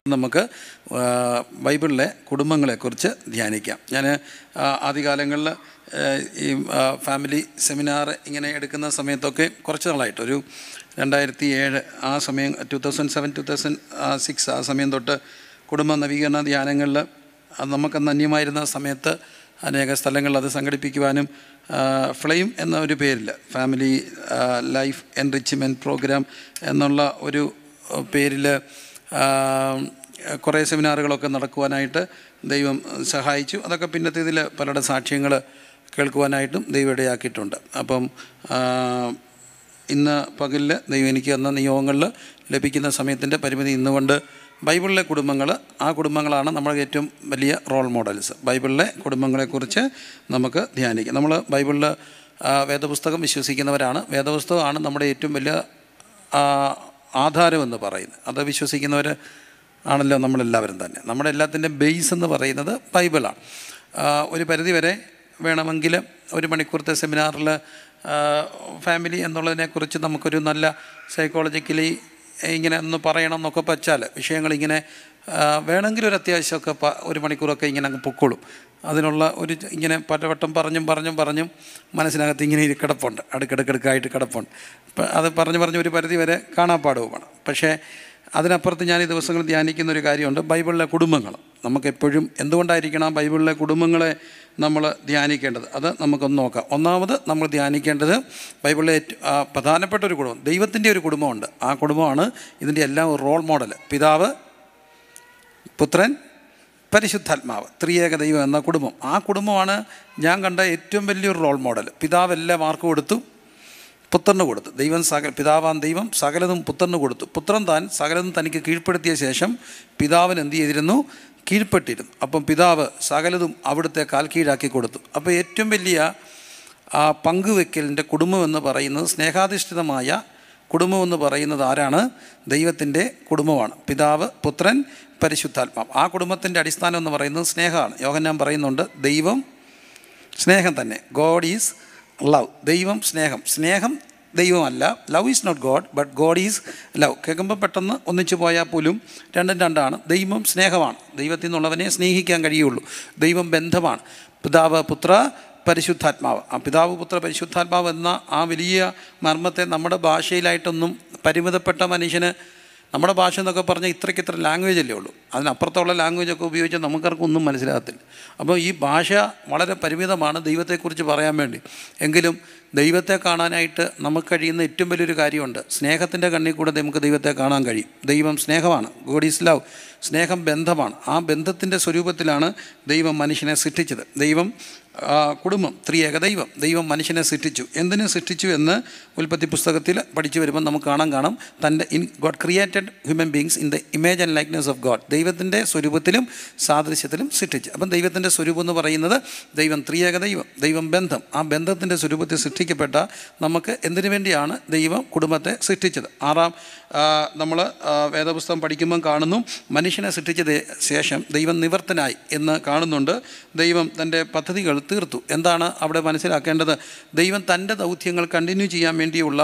നമുക്ക് ആ, ബൈബിളിലെ കുടുംബങ്ങളെക്കുറിച്ച് ധ്യാനിക്കാം ഞാൻ ആദ്യകാലങ്ങളിൽ ഈ ആ, ഫാമിലി സെമിനാർ ഇങ്ങനെ എടുക്കുന്ന സമയത്തൊക്കെ കുറച്ച് നാളായിട്ട് ഒരു രണ്ടായിരത്തി ഏഴ് ആ സമയം two thousand seven two thousand six ആ സമയം തൊട്ട് കുടുംബ നവീകരണ ധ്യാനങ്ങളിൽ അത് നമുക്കന്ന് അന്യമായിരുന്ന സമയത്ത് അനേക സ്ഥലങ്ങളിൽ അത് സംഘടിപ്പിക്കുവാനും ആ, ഫ്ലെയിം എന്ന ഒരു പേരിൽ ഫാമിലി ആ, ലൈഫ് എൻറിച്ച്മെൻറ്റ് പ്രോഗ്രാം എന്നുള്ള ഒരു പേരിൽ കുറേ സെമിനാറുകളൊക്കെ നടക്കുവാനായിട്ട് ദൈവം സഹായിച്ചു അതൊക്കെ പിന്നത്തെ ഇതിൽ പലരുടെ സാക്ഷ്യങ്ങൾ കേൾക്കുവാനായിട്ടും ദൈവം ഇടയാക്കിയിട്ടുണ്ട് അപ്പം ആ, ഇന്ന് പകലിൽ ദൈവം എനിക്ക് തന്ന നിയോഗങ്ങളിൽ ലഭിക്കുന്ന സമയത്തിൻ്റെ പരിമിതി ഇന്നുകൊണ്ട് ബൈബിളിലെ കുടുംബങ്ങൾ ആ കുടുംബങ്ങളാണ് നമ്മുടെ ഏറ്റവും വലിയ റോൾ മോഡൽസ് ബൈബിളിലെ കുടുംബങ്ങളെക്കുറിച്ച് നമുക്ക് ധ്യാനിക്കാം നമ്മൾ ബൈബിളിൽ ആ, വേദപുസ്തകം വിശ്വസിക്കുന്നവരാണ് വേദപുസ്തകമാണ് നമ്മുടെ ഏറ്റവും വലിയ ആ, ആധാരമെന്ന് പറയുന്നത് അത് വിശ്വസിക്കുന്നവർ ആണല്ലോ നമ്മളെല്ലാവരും തന്നെ നമ്മുടെ എല്ലാത്തിൻ്റെ ബേസ് എന്ന് പറയുന്നത് ബൈബിളാണ് ആ, ഒരു പരിധിവരെ വേണമെങ്കിൽ ഒരു മണിക്കൂറത്തെ സെമിനാറിൽ ഫാമിലി എന്നുള്ളതിനെക്കുറിച്ച് നമുക്കൊരു നല്ല സൈക്കോളജിക്കലി ഇങ്ങനെ ഒന്ന് പറയണം എന്നൊക്കെ വെച്ചാൽ വിഷയങ്ങളിങ്ങനെ ആ, വേണമെങ്കിൽ ഒരു അത്യാവശ്യമൊക്കെ പ ഒരു മണിക്കൂറൊക്കെ ഇങ്ങനെ അങ്ങ് പൊക്കോളും അതിനുള്ള ഒരു ച- ഇങ്ങനെ പലവട്ടം പറഞ്ഞും പറഞ്ഞും പറഞ്ഞും മനസ്സിനകത്ത് ഇങ്ങനെ ഇരി കിടപ്പുണ്ട് അടുക്കിടക്കിടക്കായിട്ട് കിടപ്പുണ്ട് അപ്പം അത് പറഞ്ഞു പറഞ്ഞ് ഒരു പരിധി വരെ കാണാപ്പാടവുമാണ് പക്ഷേ അതിനപ്പുറത്ത് ഞാൻ ഈ ദിവസങ്ങൾ ധ്യാനിക്കുന്ന ഒരു കാര്യമുണ്ട് ബൈബിളിലെ കുടുംബങ്ങൾ നമുക്കെപ്പോഴും എന്തുകൊണ്ടായിരിക്കണം ബൈബിളിലെ കുടുംബങ്ങളെ നമ്മൾ ധ്യാനിക്കേണ്ടത് അത് നമുക്കൊന്ന് നോക്കാം ഒന്നാമത് നമ്മൾ ധ്യാനിക്കേണ്ടത് ബൈബിളിലെ ഏറ്റവും ആ, പ്രധാനപ്പെട്ട ഒരു കുടുംബം ദൈവത്തിൻ്റെ ഒരു കുടുംബമുണ്ട് ആ കുടുംബമാണ് ഇതിൻ്റെ എല്ലാം ഒരു റോൾ മോഡൽ പിതാവ് പുത്രൻ പരിശുദ്ധാത്മാവ് ത്രിയേക ദൈവം എന്ന കുടുംബം ആ കുടുംബമാണ് ഞാൻ കണ്ട ഏറ്റവും വലിയൊരു റോൾ മോഡൽ പിതാവ് എല്ലാം ആർക്ക് കൊടുത്തു പുത്രന് കൊടുത്തു ദൈവം സകല പിതാവാൻ ദൈവം സകലതും പുത്രന് കൊടുത്തു പുത്രൻ താൻ സകലതും തനിക്ക് കീഴ്പ്പെടുത്തിയ ശേഷം പിതാവിന് എന്ത് ചെയ്തിരുന്നു കീഴ്പ്പെട്ടിരുന്നു അപ്പം പിതാവ് സകലതും അവിടുത്തെ കാൽ കീഴാക്കി കൊടുത്തു അപ്പോൾ ഏറ്റവും വലിയ ആ പങ്കുവെക്കലിൻ്റെ കുടുംബം എന്ന് പറയുന്നത് സ്നേഹാധിഷ്ഠിതമായ കുടുംബം എന്ന് പറയുന്നത് ആരാണ് ദൈവത്തിൻ്റെ കുടുംബമാണ് പിതാവ് പുത്രൻ പരിശുദ്ധാത്മാവ് ആ കുടുംബത്തിൻ്റെ അടിസ്ഥാനം എന്ന് പറയുന്നത് സ്നേഹമാണ് യോഹന്നാൻ പറയുന്നുണ്ട് ദൈവം സ്നേഹം തന്നെ ഗോഡ് ഈസ് ലവ് ദൈവം സ്നേഹം സ്നേഹം ദൈവമല്ല love is not God but God is love കേൾക്കുമ്പോൾ പെട്ടെന്ന് ഒന്നിച്ചു പോയാൽ പോലും രണ്ടും രണ്ടാണ് ദൈവം സ്നേഹമാണ് ദൈവത്തിൽ നിന്നുള്ളവനെ സ്നേഹിക്കാൻ കഴിയുള്ളൂ ദൈവം ബന്ധമാണ് പിതാവ് പുത്ര പരിശുദ്ധാത്മാവ് ആ പിതാവ് പുത്ര പരിശുദ്ധാത്മാവ് എന്ന ആ വലിയ മർമ്മത്തെ നമ്മുടെ ഭാഷയിലായിട്ടൊന്നും പരിമിതപ്പെട്ട മനുഷ്യന് നമ്മുടെ ഭാഷ എന്നൊക്കെ പറഞ്ഞാൽ ഇത്രയ്ക്ക് ഇത്ര ലാംഗ്വേജ് അല്ലേ ഉള്ളൂ അതിനപ്പുറത്തുള്ള ലാംഗ്വേജൊക്കെ ഉപയോഗിച്ച് നമുക്കാർക്കും ഒന്നും മനസ്സിലാകത്തില്ല അപ്പോൾ ഈ ഭാഷ വളരെ പരിമിതമാണ് ദൈവത്തെക്കുറിച്ച് പറയാൻ വേണ്ടി എങ്കിലും ദൈവത്തെ കാണാനായിട്ട് നമുക്ക് കഴിയുന്ന ഏറ്റവും വലിയൊരു കാര്യമുണ്ട് സ്നേഹത്തിൻ്റെ കണ്ണിൽ കൂടെ നമുക്ക് ദൈവത്തെ കാണാൻ കഴിയും ദൈവം സ്നേഹമാണ് ഗോഡ് ഈസ് ലവ് സ്നേഹം ബന്ധമാണ് ആ ബന്ധത്തിൻ്റെ സ്വരൂപത്തിലാണ് ദൈവം മനുഷ്യനെ സൃഷ്ടിച്ചത് ദൈവം ആ, കുടുംബം ത്രിയേക ദൈവം ദൈവം മനുഷ്യനെ സൃഷ്ടിച്ചു എന്തിനു സൃഷ്ടിച്ചു എന്ന് ഉൽപ്പത്തി പുസ്തകത്തിൽ പഠിച്ചു വരുമ്പോൾ നമുക്ക് കാണാൻ കാണാം തൻ്റെ in God created human beings in the image and likeness of God ദൈവത്തിൻ്റെ സ്വരൂപത്തിലും സാദൃശ്യത്തിലും സൃഷ്ടിച്ചു അപ്പം ദൈവത്തിൻ്റെ സ്വരൂപം എന്ന് പറയുന്നത് ദൈവം ത്രിയേക ദൈവം ദൈവം ബന്ധം ആ ബന്ധത്തിൻ്റെ സ്വരൂപത്തിൽ സൃഷ്ടിക്കപ്പെട്ട നമുക്ക് എന്തിനു വേണ്ടിയാണ് ദൈവം കുടുംബത്തെ സൃഷ്ടിച്ചത് ആറാം നമ്മൾ വേദപുസ്തകം പഠിക്കുമ്പം കാണുന്നു മനുഷ്യനെ സൃഷ്ടിച്ച ദേ- ശേഷം ദൈവം നിവർത്തനായി എന്ന് കാണുന്നുണ്ട് ദൈവം തൻ്റെ പദ്ധതികൾ തീർത്തു എന്താണ് അവിടെ മനസ്സിലാക്കേണ്ടത് ദൈവം തൻ്റെ ദൗത്യങ്ങൾ കണ്ടിന്യൂ ചെയ്യാൻ വേണ്ടിയുള്ള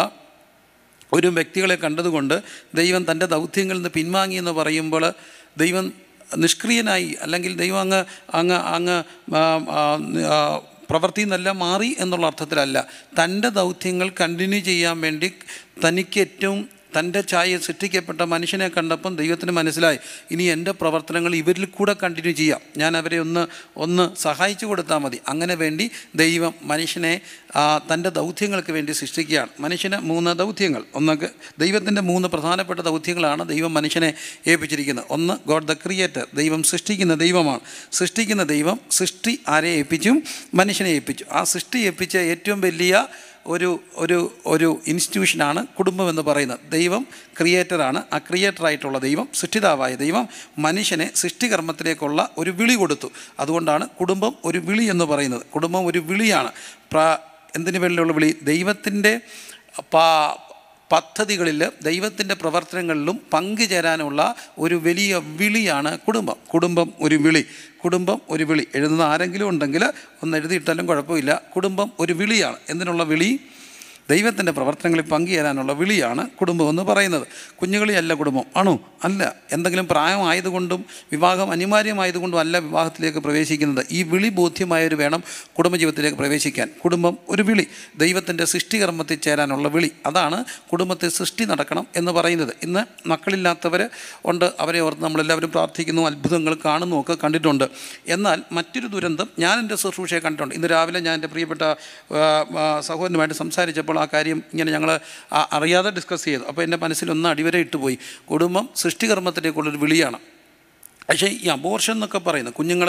ഒരു വ്യക്തികളെ കണ്ടതുകൊണ്ട് ദൈവം തൻ്റെ ദൗത്യങ്ങളിൽ നിന്ന് പിൻവാങ്ങി എന്ന് പറയുമ്പോൾ ദൈവം നിഷ്ക്രിയനായി അല്ലെങ്കിൽ ദൈവം അങ്ങ് അങ്ങ് അങ്ങ് ആ, ആ, ആ, പ്രവൃത്തിയിൽ നിന്നെല്ലാം മാറി എന്നുള്ള അർത്ഥത്തിലല്ല തൻ്റെ ദൗത്യങ്ങൾ കണ്ടിന്യൂ ചെയ്യാൻ വേണ്ടി തനിക്ക് ഏറ്റവും തൻ്റെ ഛായ സൃഷ്ടിക്കപ്പെട്ട മനുഷ്യനെ കണ്ടപ്പം ദൈവത്തിന് മനസ്സിലായി ഇനി എൻ്റെ പ്രവർത്തനങ്ങൾ ഇവരിൽ കൂടെ കണ്ടിന്യൂ ചെയ്യാം ഞാൻ അവരെ ഒന്ന് ഒന്ന് സഹായിച്ചു കൊടുത്താൽ മതി അങ്ങനെ വേണ്ടി ദൈവം മനുഷ്യനെ ആ, തൻ്റെ ദൗത്യങ്ങൾക്ക് വേണ്ടി സൃഷ്ടിക്കുകയാണ് മനുഷ്യന് മൂന്ന് ദൗത്യങ്ങൾ ഒന്നൊക്കെ ദൈവത്തിൻ്റെ മൂന്ന് പ്രധാനപ്പെട്ട ദൗത്യങ്ങളാണ് ദൈവം മനുഷ്യനെ ഏൽപ്പിച്ചിരിക്കുന്നത് ഒന്ന് ഗോഡ് ദ ക്രിയേറ്റർ ദൈവം സൃഷ്ടിക്കുന്ന ദൈവമാണ് സൃഷ്ടിക്കുന്ന ദൈവം സൃഷ്ടി ആരെ ഏൽപ്പിച്ചും മനുഷ്യനെ ഏൽപ്പിച്ചു ആ സൃഷ്ടി ഏൽപ്പിച്ച ഏറ്റവും വലിയ ഒരു ഒരു ഒരു ഇൻസ്റ്റിറ്റ്യൂഷനാണ് കുടുംബം എന്ന് പറയുന്നത് ദൈവം ക്രിയേറ്ററാണ് ആ ക്രിയേറ്ററായിട്ടുള്ള ദൈവം സൃഷ്ടിതാവായ ദൈവം മനുഷ്യനെ സൃഷ്ടികർമ്മത്തിലേക്കുള്ള ഒരു വിളി കൊടുത്തു അതുകൊണ്ടാണ് കുടുംബം ഒരു വിളി എന്ന് പറയുന്നത് കുടുംബം ഒരു വിളിയാണ് പ്ര എന്തിനു വേണ്ടിയുള്ള വിളി ദൈവത്തിൻ്റെ പാ പദ്ധതികളിൽ ദൈവത്തിൻ്റെ പ്രവർത്തനങ്ങളിലും പങ്കുചേരാനുള്ള ഒരു വലിയ വിളിയാണ് കുടുംബം കുടുംബം ഒരു വിളി കുടുംബം ഒരു വിളി എഴുതുന്ന ആരെങ്കിലും ഉണ്ടെങ്കിൽ ഒന്ന് എഴുതിയിട്ടാലും കുഴപ്പമില്ല കുടുംബം ഒരു വിളിയാണ് എന്തിനുള്ള വിളി ദൈവത്തിൻ്റെ പ്രവർത്തനങ്ങളിൽ പങ്കുചേരാനുള്ള വിളിയാണ് കുടുംബം എന്ന് പറയുന്നത് കുഞ്ഞുകളിയല്ല കുടുംബം ആണോ അല്ല എന്തെങ്കിലും പ്രായമായതുകൊണ്ടും വിവാഹം അനിവാര്യമായതുകൊണ്ടും അല്ല വിവാഹത്തിലേക്ക് പ്രവേശിക്കുന്നത് ഈ വിളി ബോധ്യമായവർ വേണം കുടുംബജീവിതത്തിലേക്ക് പ്രവേശിക്കാൻ കുടുംബം ഒരു വിളി ദൈവത്തിൻ്റെ സൃഷ്ടികർമ്മത്തിൽ ചേരാനുള്ള വിളി അതാണ് കുടുംബത്തിൽ സൃഷ്ടി നടക്കണം എന്ന് പറയുന്നത് ഇന്ന് മക്കളില്ലാത്തവർ ഉണ്ട് അവരെ ഓർത്ത് നമ്മളെല്ലാവരും പ്രാർത്ഥിക്കുന്നു അത്ഭുതങ്ങൾ കാണുന്നു ഒക്കെ കണ്ടിട്ടുണ്ട് എന്നാൽ മറ്റൊരു ദുരന്തം ഞാൻ എൻ്റെ ശുശ്രൂഷയെ കണ്ടിട്ടുണ്ട് ഇന്ന് രാവിലെ ഞാൻ എൻ്റെ പ്രിയപ്പെട്ട ആ, ആ, സഹോദരനുമായിട്ട് സംസാരിച്ചപ്പോൾ ആ കാര്യം ഇങ്ങനെ ഞങ്ങൾ അറിയാതെ ഡിസ്കസ് ചെയ്തു അപ്പോൾ എൻ്റെ മനസ്സിൽ ഒന്ന് അടിവരെ ഇട്ടുപോയി കുടുംബം സൃഷ്ടികർമ്മത്തിലേക്കുള്ളൊരു വിളിയാണ് പക്ഷേ ഈ അബോർഷൻ എന്നൊക്കെ പറയുന്നത് കുഞ്ഞുങ്ങൾ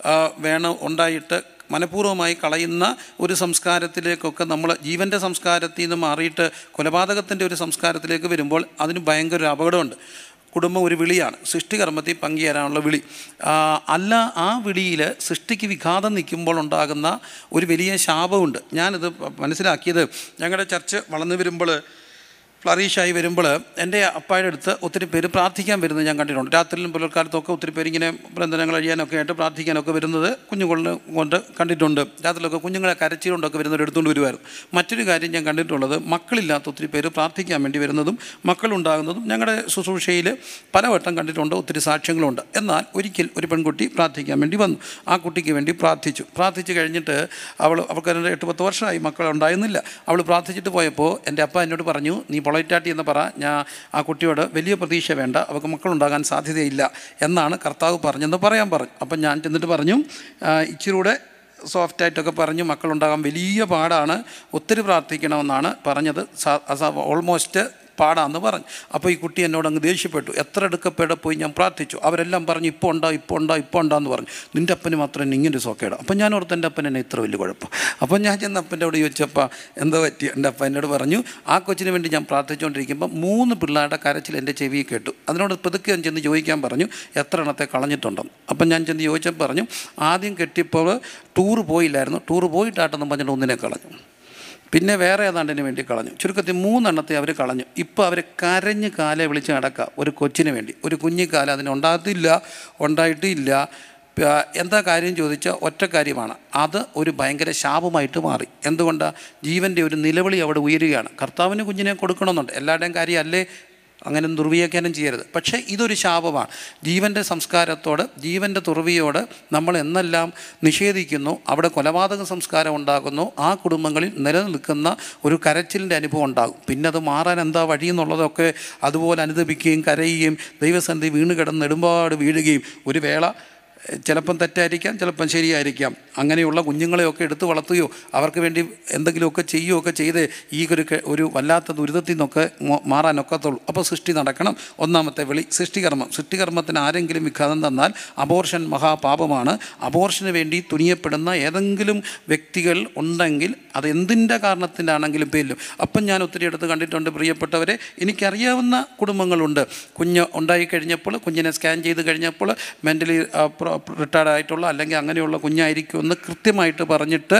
വേണം ഉണ്ടായിട്ട് മനഃപൂർവ്വമായി കളയുന്ന ഒരു സംസ്കാരത്തിലേക്കൊക്കെ നമ്മൾ ജീവൻ്റെ സംസ്കാരത്തിൽ നിന്ന് മാറിയിട്ട് കൊലപാതകത്തിൻ്റെ ഒരു സംസ്കാരത്തിലേക്ക് വരുമ്പോൾ അതിന് ഭയങ്കര ഒരു അപകടമുണ്ട് കുടുംബം ഒരു വിളിയാണ് സൃഷ്ടികർമ്മത്തിൽ പങ്കുചേരാനുള്ള വിളി ആ, അല്ല ആ വിളിയിൽ സൃഷ്ടിക്ക് വിഘാതം നിൽക്കുമ്പോൾ ഉണ്ടാകുന്ന ഒരു വലിയ ശാപമുണ്ട് ഞാനിത് മനസ്സിലാക്കിയത് ഞങ്ങളുടെ ചർച്ച് വളർന്നു വരുമ്പോൾ ഫ്ലറീഷായി വരുമ്പോൾ എൻ്റെ അപ്പായുടെ അടുത്ത് ഒത്തിരി പേര് പ്രാർത്ഥിക്കാൻ വരുന്നത് ഞാൻ കണ്ടിട്ടുണ്ട് രാത്രിയിലും പുലർക്കാലത്തൊക്കെ ഒത്തിരി പേര് ഇങ്ങനെ ബന്ധനങ്ങൾ കഴിയാനൊക്കെ ആയിട്ട് പ്രാർത്ഥിക്കാനൊക്കെ വരുന്നത് കുഞ്ഞുങ്ങളെ കൊണ്ട് കണ്ടിട്ടുണ്ട് രാത്രിയിലൊക്കെ കുഞ്ഞുങ്ങളെ കരച്ചിലുകൊണ്ടൊക്കെ വരുന്നവർ എടുത്തുകൊണ്ട് വരുമായിരുന്നു മറ്റൊരു കാര്യം ഞാൻ കണ്ടിട്ടുള്ളത് മക്കളില്ലാത്ത ഒത്തിരി പേര് പ്രാർത്ഥിക്കാൻ വേണ്ടി വരുന്നതും മക്കളുണ്ടാകുന്നതും ഞങ്ങളുടെ ശുശ്രൂഷയിൽ പലവട്ടം കണ്ടിട്ടുണ്ട് ഒത്തിരി സാക്ഷ്യങ്ങളുണ്ട് എന്നാൽ ഒരിക്കൽ ഒരു പെൺകുട്ടി പ്രാർത്ഥിക്കാൻ വേണ്ടി വന്നു ആ കുട്ടിക്ക് വേണ്ടി പ്രാർത്ഥിച്ചു പ്രാർത്ഥിച്ചു കഴിഞ്ഞിട്ട് അവൾ അവൾക്ക് അതിൻ്റെ എട്ട് പത്ത് വർഷമായി മക്കളുണ്ടായിരുന്നില്ല അവൾ പ്രാർത്ഥിച്ചിട്ട് പോയപ്പോൾ എൻ്റെ അപ്പ എന്നോട് പറഞ്ഞു നീ പൊളൈറ്റാട്ടി എന്ന് പറ ഞാൻ ആ കുട്ടിയോട് വലിയ പ്രതീക്ഷ വേണ്ട അവൾക്ക് മക്കളുണ്ടാകാൻ സാധ്യതയില്ല എന്നാണ് കർത്താവ് പറഞ്ഞെന്ന് പറയാൻ പറഞ്ഞു അപ്പം ഞാൻ ചെന്നിട്ട് പറഞ്ഞു "ആ, ഇച്ചിരി കൂടെ സോഫ്റ്റായിട്ടൊക്കെ പറഞ്ഞു മക്കളുണ്ടാകാൻ വലിയ പാടാണ് ഒത്തിരി പ്രാർത്ഥിക്കണമെന്നാണ് പറഞ്ഞത് ഓൾമോസ്റ്റ് പാടാന്ന് പറഞ്ഞു അപ്പോൾ ഈ കുട്ടി എന്നോട് അങ്ങ് ദേഷ്യപ്പെട്ടു എത്ര എടുക്കപ്പെടെ പോയി ഞാൻ പ്രാർത്ഥിച്ചു അവരെല്ലാം പറഞ്ഞു ഇപ്പോൾ ഉണ്ടോ ഇപ്പോൾ ഉണ്ടോ ഇപ്പോൾ ഉണ്ടാന്ന് പറഞ്ഞു നിൻ്റെ അപ്പന് മാത്രം എന്നെ ഇങ്ങനെ സോക്കേടാ അപ്പം ഞാൻ ഓർത്ത് എൻ്റെ അപ്പൻ എന്നെ ഇത്ര വലിയ കുഴപ്പം അപ്പം ഞാൻ ചെന്ന് അപ്പൻ്റെ അവിടെ ചോദിച്ചപ്പോൾ എന്താ പറ്റി എൻ്റെ അപ്പ എന്നോട് പറഞ്ഞു ആ കൊച്ചിന് വേണ്ടി ഞാൻ പ്രാർത്ഥിച്ചുകൊണ്ടിരിക്കുമ്പോൾ മൂന്ന് പിള്ളേരുടെ കരച്ചിൽ എൻ്റെ ചെവി കേട്ടു അതിനോട് പതുക്കെ ഞാൻ ചെന്ന് ചോദിക്കാൻ പറഞ്ഞു എത്ര എണ്ണത്തെ കളഞ്ഞിട്ടുണ്ടെന്ന് അപ്പം ഞാൻ ചെന്ന് ചോദിച്ചപ്പോൾ പറഞ്ഞു ആദ്യം കെട്ടിയപ്പോൾ ടൂറ് പോയില്ലായിരുന്നു ടൂറ് പോയിട്ടാട്ടെന്ന് പറഞ്ഞിട്ട് ഒന്നിനെ കളഞ്ഞു പിന്നെ വേറെ ഏതാണ്ടിന് വേണ്ടി കളഞ്ഞു ചുരുക്കത്തിൽ മൂന്നെണ്ണത്തെ അവർ കളഞ്ഞു ഇപ്പോൾ അവർ കരഞ്ഞ് കാലെ വിളിച്ച് നടക്കുക ഒരു കൊച്ചിന് വേണ്ടി ഒരു കുഞ്ഞിക്കാല അതിന് ഉണ്ടാകത്തില്ല ഉണ്ടായിട്ടില്ല പ- എന്താ കാര്യം ചോദിച്ചാൽ ഒറ്റ കാര്യമാണ് അത് ഒരു ഭയങ്കര ശാപമായിട്ട് മാറി എന്തുകൊണ്ടാണ് ജീവൻ്റെ ഒരു നിലവിളി അവിടെ ഉയരുകയാണ് കർത്താവിന് കുഞ്ഞിനെ കൊടുക്കണമെന്നുണ്ട് എല്ലാവരുടെയും കാര്യമല്ലേ അങ്ങനെ ദുർവ്യാഖ്യാനം ചെയ്യരുത് പക്ഷേ ഇതൊരു ശാപമാണ് ജീവൻ്റെ സംസ്കാരത്തോട് ജീവൻ്റെ തുറവിയോട് നമ്മൾ എന്നെല്ലാം നിഷേധിക്കുന്നു അവിടെ കൊലപാതക സംസ്കാരം ഉണ്ടാകുന്നു ആ കുടുംബങ്ങളിൽ നിലനിൽക്കുന്ന ഒരു കരച്ചിലിൻ്റെ അനുഭവം ഉണ്ടാകും പിന്നെ അത് മാറാൻ എന്താ വഴി എന്നുള്ളതൊക്കെ അതുപോലെ അനുദപിക്കുകയും കരയുകയും ദൈവസന്ധി വീണ് കിടന്ന് നെടുമ്പാട് വീഴുകയും ഒരു വേള ചിലപ്പം തെറ്റായിരിക്കാം ചിലപ്പം ശരിയായിരിക്കാം അങ്ങനെയുള്ള കുഞ്ഞുങ്ങളെയൊക്കെ എടുത്ത് വളർത്തുകയോ അവർക്ക് വേണ്ടി എന്തെങ്കിലുമൊക്കെ ചെയ്യുകയൊക്കെ ചെയ്ത് ഈ ഒരു ക- ഒരു വല്ലാത്ത ദുരിതത്തിൽ നിന്നൊക്കെ മോ- മാറാനൊക്കത്തുള്ളൂ അപ്പോൾ സൃഷ്ടി നടക്കണം ഒന്നാമത്തെ വിളി സൃഷ്ടികർമ്മം സൃഷ്ടികർമ്മത്തിന് ആരെങ്കിലും വിഘാതം തന്നാൽ അബോർഷൻ മഹാപാപമാണ് അബോർഷന് വേണ്ടി തുനിയപ്പെടുന്ന ഏതെങ്കിലും വ്യക്തികൾ ഉണ്ടെങ്കിൽ അത് എന്തിൻ്റെ കാരണത്തിൻ്റെ ആണെങ്കിലും പേരിലും അപ്പം ഞാൻ ഒത്തിരി അടുത്ത് കണ്ടിട്ടുണ്ട് പ്രിയപ്പെട്ടവരെ എനിക്കറിയാവുന്ന കുടുംബങ്ങളുണ്ട് കുഞ്ഞ് ഉണ്ടായി കഴിഞ്ഞപ്പോൾ കുഞ്ഞിനെ സ്കാൻ ചെയ്ത് കഴിഞ്ഞപ്പോൾ മെൻ്റലി റിട്ടയർഡ് ആയിട്ടുള്ള അല്ലെങ്കിൽ അങ്ങനെയുള്ള കുഞ്ഞായിരിക്കുമെന്ന് കൃത്യമായിട്ട് പറഞ്ഞിട്ട്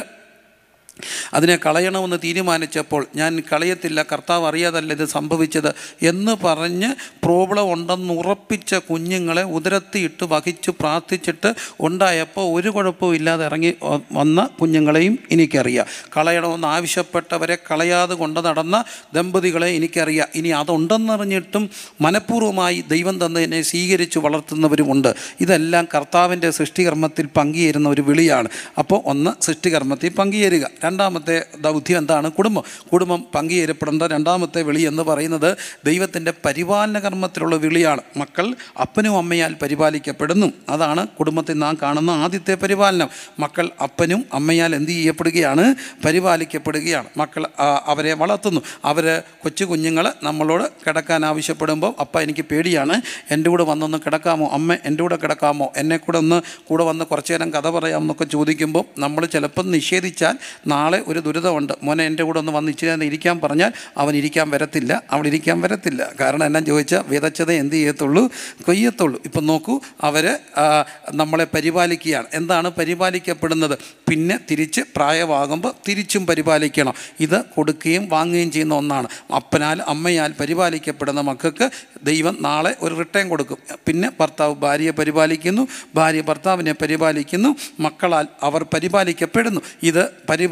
അതിനെ കളയണമെന്ന് തീരുമാനിച്ചപ്പോൾ ഞാൻ കളയത്തില്ല കർത്താവ് അറിയാതല്ല ഇത് സംഭവിച്ചത് എന്ന് പറഞ്ഞ് പ്രോബ്ലം ഉണ്ടെന്ന് ഉറപ്പിച്ച കുഞ്ഞുങ്ങളെ ഉദരത്തിയിട്ട് വഹിച്ച് പ്രാർത്ഥിച്ചിട്ട് ഉണ്ടായപ്പോൾ ഒരു കുഴപ്പവും ഇല്ലാതെ ഇറങ്ങി വ- വന്ന കുഞ്ഞുങ്ങളെയും എനിക്കറിയാം കളയണമെന്ന് ആവശ്യപ്പെട്ടവരെ കളയാതെ കൊണ്ട് നടന്ന ദമ്പതികളെ എനിക്കറിയാം ഇനി അതുണ്ടെന്നറിഞ്ഞിട്ടും മനഃപൂർവ്വമായി ദൈവം തന്നതിനെ സ്വീകരിച്ച് വളർത്തുന്നവരുമുണ്ട് ഇതെല്ലാം കർത്താവിൻ്റെ സൃഷ്ടികർമ്മത്തിൽ പങ്കുചേരുന്ന ഒരു വിളിയാണ് അപ്പോൾ ഒന്ന് സൃഷ്ടികർമ്മത്തിൽ പങ്കുചേരുക രണ്ടാമത്തെ ദൗത്യം എന്താണ് കുടുംബം കുടുംബം പങ്കുചേരപ്പെടേണ്ട രണ്ടാമത്തെ വിളി എന്ന് പറയുന്നത് ദൈവത്തിൻ്റെ പരിപാലന കർമ്മത്തിലുള്ള വിളിയാണ് മക്കൾ അപ്പനും അമ്മയാൽ പരിപാലിക്കപ്പെടുന്നു അതാണ് കുടുംബത്തിൽ നാം കാണുന്ന ആദ്യത്തെ പരിപാലനം മക്കൾ അപ്പനും അമ്മയാൽ എന്ത് ചെയ്യപ്പെടുകയാണ് പരിപാലിക്കപ്പെടുകയാണ് മക്കൾ ആ, അവരെ വളർത്തുന്നു അവർ കൊച്ചു കുഞ്ഞുങ്ങൾ നമ്മളോട് കിടക്കാൻ ആവശ്യപ്പെടുമ്പോൾ അപ്പ എനിക്ക് പേടിയാണ് എൻ്റെ കൂടെ വന്നൊന്ന് കിടക്കാമോ അമ്മ എൻ്റെ കൂടെ കിടക്കാമോ എന്നെ കൂടെ ഒന്ന് കൂടെ വന്ന് കുറച്ച് നേരം കഥ പറയാമെന്നൊക്കെ ചോദിക്കുമ്പോൾ നമ്മൾ ചിലപ്പം നിഷേധിച്ചാൽ നാളെ ഒരു ദുരിതമുണ്ട് മോനെ എൻ്റെ കൂടെ ഒന്ന് വന്ന് ഇച്ചിരി നേരം ഇരിക്കാൻ പറഞ്ഞാൽ അവൻ ഇരിക്കാൻ വരത്തില്ല അവൾ ഇരിക്കാൻ വരത്തില്ല കാരണം എന്നാ ചോദിച്ചാൽ വിതച്ചതേ എന്ത് ചെയ്യത്തുള്ളൂ കൊയ്യത്തുള്ളൂ ഇപ്പം നോക്കൂ അവർ നമ്മളെ പരിപാലിക്കുകയാണ് എന്താണ് പരിപാലിക്കപ്പെടുന്നത് പിന്നെ തിരിച്ച് പ്രായമാകുമ്പോൾ തിരിച്ചും പരിപാലിക്കണം ഇത് കൊടുക്കുകയും വാങ്ങുകയും ചെയ്യുന്ന ഒന്നാണ് അപ്പനാൽ അമ്മയാൽ പരിപാലിക്കപ്പെടുന്ന മക്കൾക്ക് ദൈവം നാളെ ഒരു റിട്ടേൺ കൊടുക്കും പിന്നെ ഭർത്താവ് ഭാര്യയെ പരിപാലിക്കുന്നു ഭാര്യ ഭർത്താവിനെ പരിപാലിക്കുന്നു മക്കളാൽ അവർ പരിപാലിക്കപ്പെടുന്നു ഇത് പരിപാലന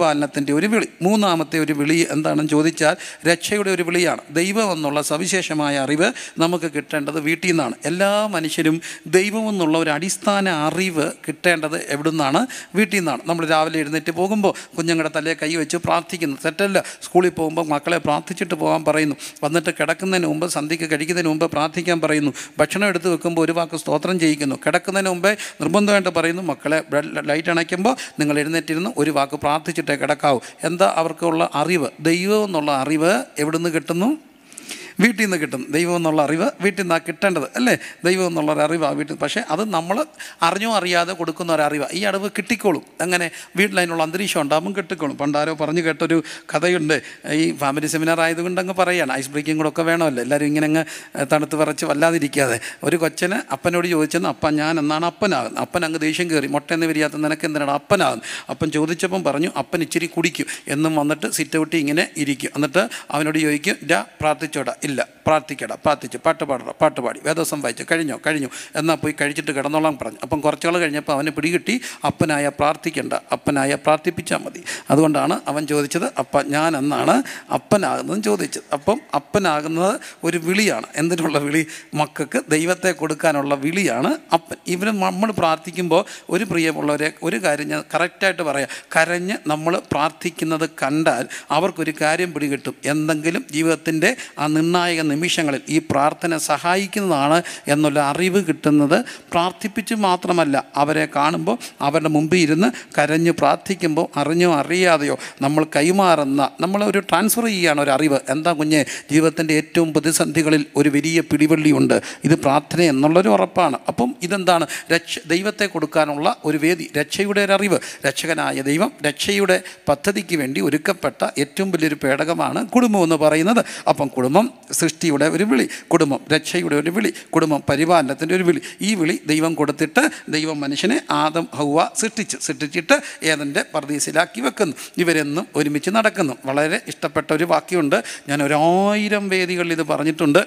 പരിപാലനത്തിൻ്റെ ഒരു വിളി മൂന്നാമത്തെ ഒരു വിളി എന്താണെന്ന് ചോദിച്ചാൽ രക്ഷയുടെ ഒരു വിളിയാണ് ദൈവം എന്നുള്ള സവിശേഷമായ അറിവ് നമുക്ക് കിട്ടേണ്ടത് വീട്ടിൽ നിന്നാണ് എല്ലാ മനുഷ്യരും ദൈവം എന്നുള്ള ഒരു അടിസ്ഥാന അറിവ് കിട്ടേണ്ടത് എവിടെ നിന്നാണ് വീട്ടിൽ നിന്നാണ് നമ്മൾ രാവിലെ എഴുന്നേറ്റ് പോകുമ്പോൾ കുഞ്ഞുങ്ങളുടെ തലയെ കൈ വെച്ച് പ്രാർത്ഥിക്കുന്നു തെറ്റല്ല സ്കൂളിൽ പോകുമ്പോൾ മക്കളെ പ്രാർത്ഥിച്ചിട്ട് പോകാൻ പറയുന്നു വന്നിട്ട് കിടക്കുന്നതിന് മുമ്പ് സന്ധ്യയ്ക്ക് കഴിക്കുന്നതിന് മുമ്പ് പ്രാർത്ഥിക്കാൻ പറയുന്നു ഭക്ഷണം എടുത്ത് വെക്കുമ്പോൾ ഒരു വാക്ക് സ്തോത്രം ചെയ്യിക്കുന്നു കിടക്കുന്നതിന് മുമ്പേ നിർബന്ധമായിട്ട് പറയുന്നു മക്കളെ ബ്ലഡ് ലൈറ്റ് അണയ്ക്കുമ്പോൾ നിങ്ങൾ എഴുന്നേറ്റിരുന്ന് ഒരു വാക്ക് പ്രാർത്ഥിച്ചിട്ടേ കിടക്കാവൂ എന്താ അവർക്കുള്ള അറിവ് ദൈവം എന്നുള്ള അറിവ് എവിടുന്ന് കിട്ടുന്നു വീട്ടിൽ നിന്ന് കിട്ടും ദൈവം എന്നുള്ള അറിവ് വീട്ടിൽ നിന്നാണ് കിട്ടേണ്ടത് അല്ലേ ദൈവം എന്നുള്ള ഒരു അറിവാണ് വീട്ടിൽ പക്ഷേ അത് നമ്മൾ അറിഞ്ഞോ അറിയാതെ കൊടുക്കുന്ന ഒരു അറിവാണ് ഈ അറിവ് കിട്ടിക്കോളും അങ്ങനെ വീട്ടിൽ അതിനുള്ള അന്തരീക്ഷം ഉണ്ടാകുമ്പോൾ കിട്ടിക്കോളും പണ്ടാരോ പറഞ്ഞു കേട്ടൊരു കഥയുണ്ട് ഈ ഫാമിലി സെമിനാർ ആയതുകൊണ്ട് അങ്ങ് പറയുകയാണ് ഐസ് ബ്രേക്കിംഗ് കൂടെ ഒക്കെ വേണമല്ലോ എല്ലാവരും ഇങ്ങനെ അങ്ങ് തണുത്ത് വിറച്ച് വല്ലാതിരിക്കാതെ ഒരു കൊച്ചന് അപ്പനോട് ചോദിച്ചെന്ന് അപ്പൻ ഞാൻ എന്നാണ് അപ്പനാകുന്നത് അപ്പൻ അങ്ങ് ദേഷ്യം കയറി മുട്ടയെന്ന് വിരിയാത്ത നിനക്ക് എന്തിനാണ് അപ്പനാകുന്നത് അപ്പൻ ചോദിച്ചപ്പം പറഞ്ഞു അപ്പൻ ഇച്ചിരി കുടിക്കും എന്നും വന്നിട്ട് സിറ്റ് ഔട്ട് ഇങ്ങനെ ഇരിക്കും എന്നിട്ട് അവനോട് ചോദിക്കും ഡാ പ്രാർത്ഥിച്ചോടാ ഇല്ല പ്രാർത്ഥിക്കട പ്രാർത്ഥിച്ചു പാട്ട് പാടണം പാട്ട് പാടി വേദോസം വായിച്ചു കഴിഞ്ഞോ കഴിഞ്ഞു എന്നാൽ പോയി കഴിച്ചിട്ട് കിടന്നോളാം പറഞ്ഞു അപ്പം കുറച്ചുകൾ കഴിഞ്ഞപ്പോൾ അവന് പിടികിട്ടി അപ്പനായ പ്രാർത്ഥിക്കണ്ട അപ്പനായ പ്രാർത്ഥിപ്പിച്ചാൽ മതി അതുകൊണ്ടാണ് അവൻ ചോദിച്ചത് അപ്പ ഞാൻ എന്നാണ് അപ്പനാകുന്നതും ചോദിച്ചത് അപ്പം അപ്പനാകുന്നത് ഒരു വിളിയാണ് എന്തിനുള്ള വിളി മക്കൾക്ക് ദൈവത്തെ കൊടുക്കാനുള്ള വിളിയാണ് അപ്പൻ ഇവർ നമ്മൾ പ്രാർത്ഥിക്കുമ്പോൾ ഒരു പ്രിയമുള്ളവരെ ഒരു കാര്യം ഞാൻ കറക്റ്റായിട്ട് പറയാം കരഞ്ഞ് നമ്മൾ പ്രാർത്ഥിക്കുന്നത് കണ്ടാൽ അവർക്കൊരു കാര്യം പിടികിട്ടും എന്തെങ്കിലും ജീവിതത്തിൻ്റെ ആ നിർണായക നിമിഷങ്ങളിൽ ഈ പ്രാർത്ഥന സഹായിക്കുന്നതാണ് എന്നുള്ള അറിവ് കിട്ടുന്നത് പ്രാർത്ഥിപ്പിച്ച് മാത്രമല്ല അവരെ കാണുമ്പോൾ അവരുടെ മുമ്പിൽ ഇരുന്ന് കരഞ്ഞ് പ്രാർത്ഥിക്കുമ്പോൾ അറിഞ്ഞോ അറിയാതെയോ നമ്മൾ കൈമാറുന്ന നമ്മൾ ഒരു ട്രാൻസ്ഫർ ചെയ്യുകയാണ് ഒരു അറിവ് എന്താ കുഞ്ഞെ ജീവിതത്തിൻ്റെ ഏറ്റവും പ്രതിസന്ധികളിൽ ഒരു വലിയ പിടിവള്ളിയുണ്ട് ഇത് പ്രാർത്ഥന എന്നുള്ളൊരു ഉറപ്പാണ് അപ്പം ഇതെന്താണ് രക്ഷ ദൈവത്തെ കൊടുക്കാനുള്ള ഒരു വേദി രക്ഷയുടെ ഒരു അറിവ് രക്ഷകനായ ദൈവം രക്ഷയുടെ പദ്ധതിക്ക് വേണ്ടി ഒരുക്കപ്പെട്ട ഏറ്റവും വലിയൊരു പേടകമാണ് കുടുംബം എന്ന് പറയുന്നത് അപ്പം കുടുംബം സൃഷ്ടിയുടെ ഒരു വിളി കുടുംബം രക്ഷയുടെ ഒരു വിളി കുടുംബം പരിപാലനത്തിൻ്റെ ഒരു വിളി ഈ വിളി ദൈവം കൊടുത്തിട്ട് ദൈവം മനുഷ്യനെ ആദം ഹൗവ സൃഷ്ടിച്ച് സൃഷ്ടിച്ചിട്ട് ഏതെൻ്റെ പർദീസിലാക്കി വെക്കുന്നു ഇവരെന്നും ഒരുമിച്ച് നടക്കുന്നു വളരെ ഇഷ്ടപ്പെട്ട ഒരു വാക്യമുണ്ട് ഞാൻ ഒരായിരം വേദികളിൽ ഇത് പറഞ്ഞിട്ടുണ്ട്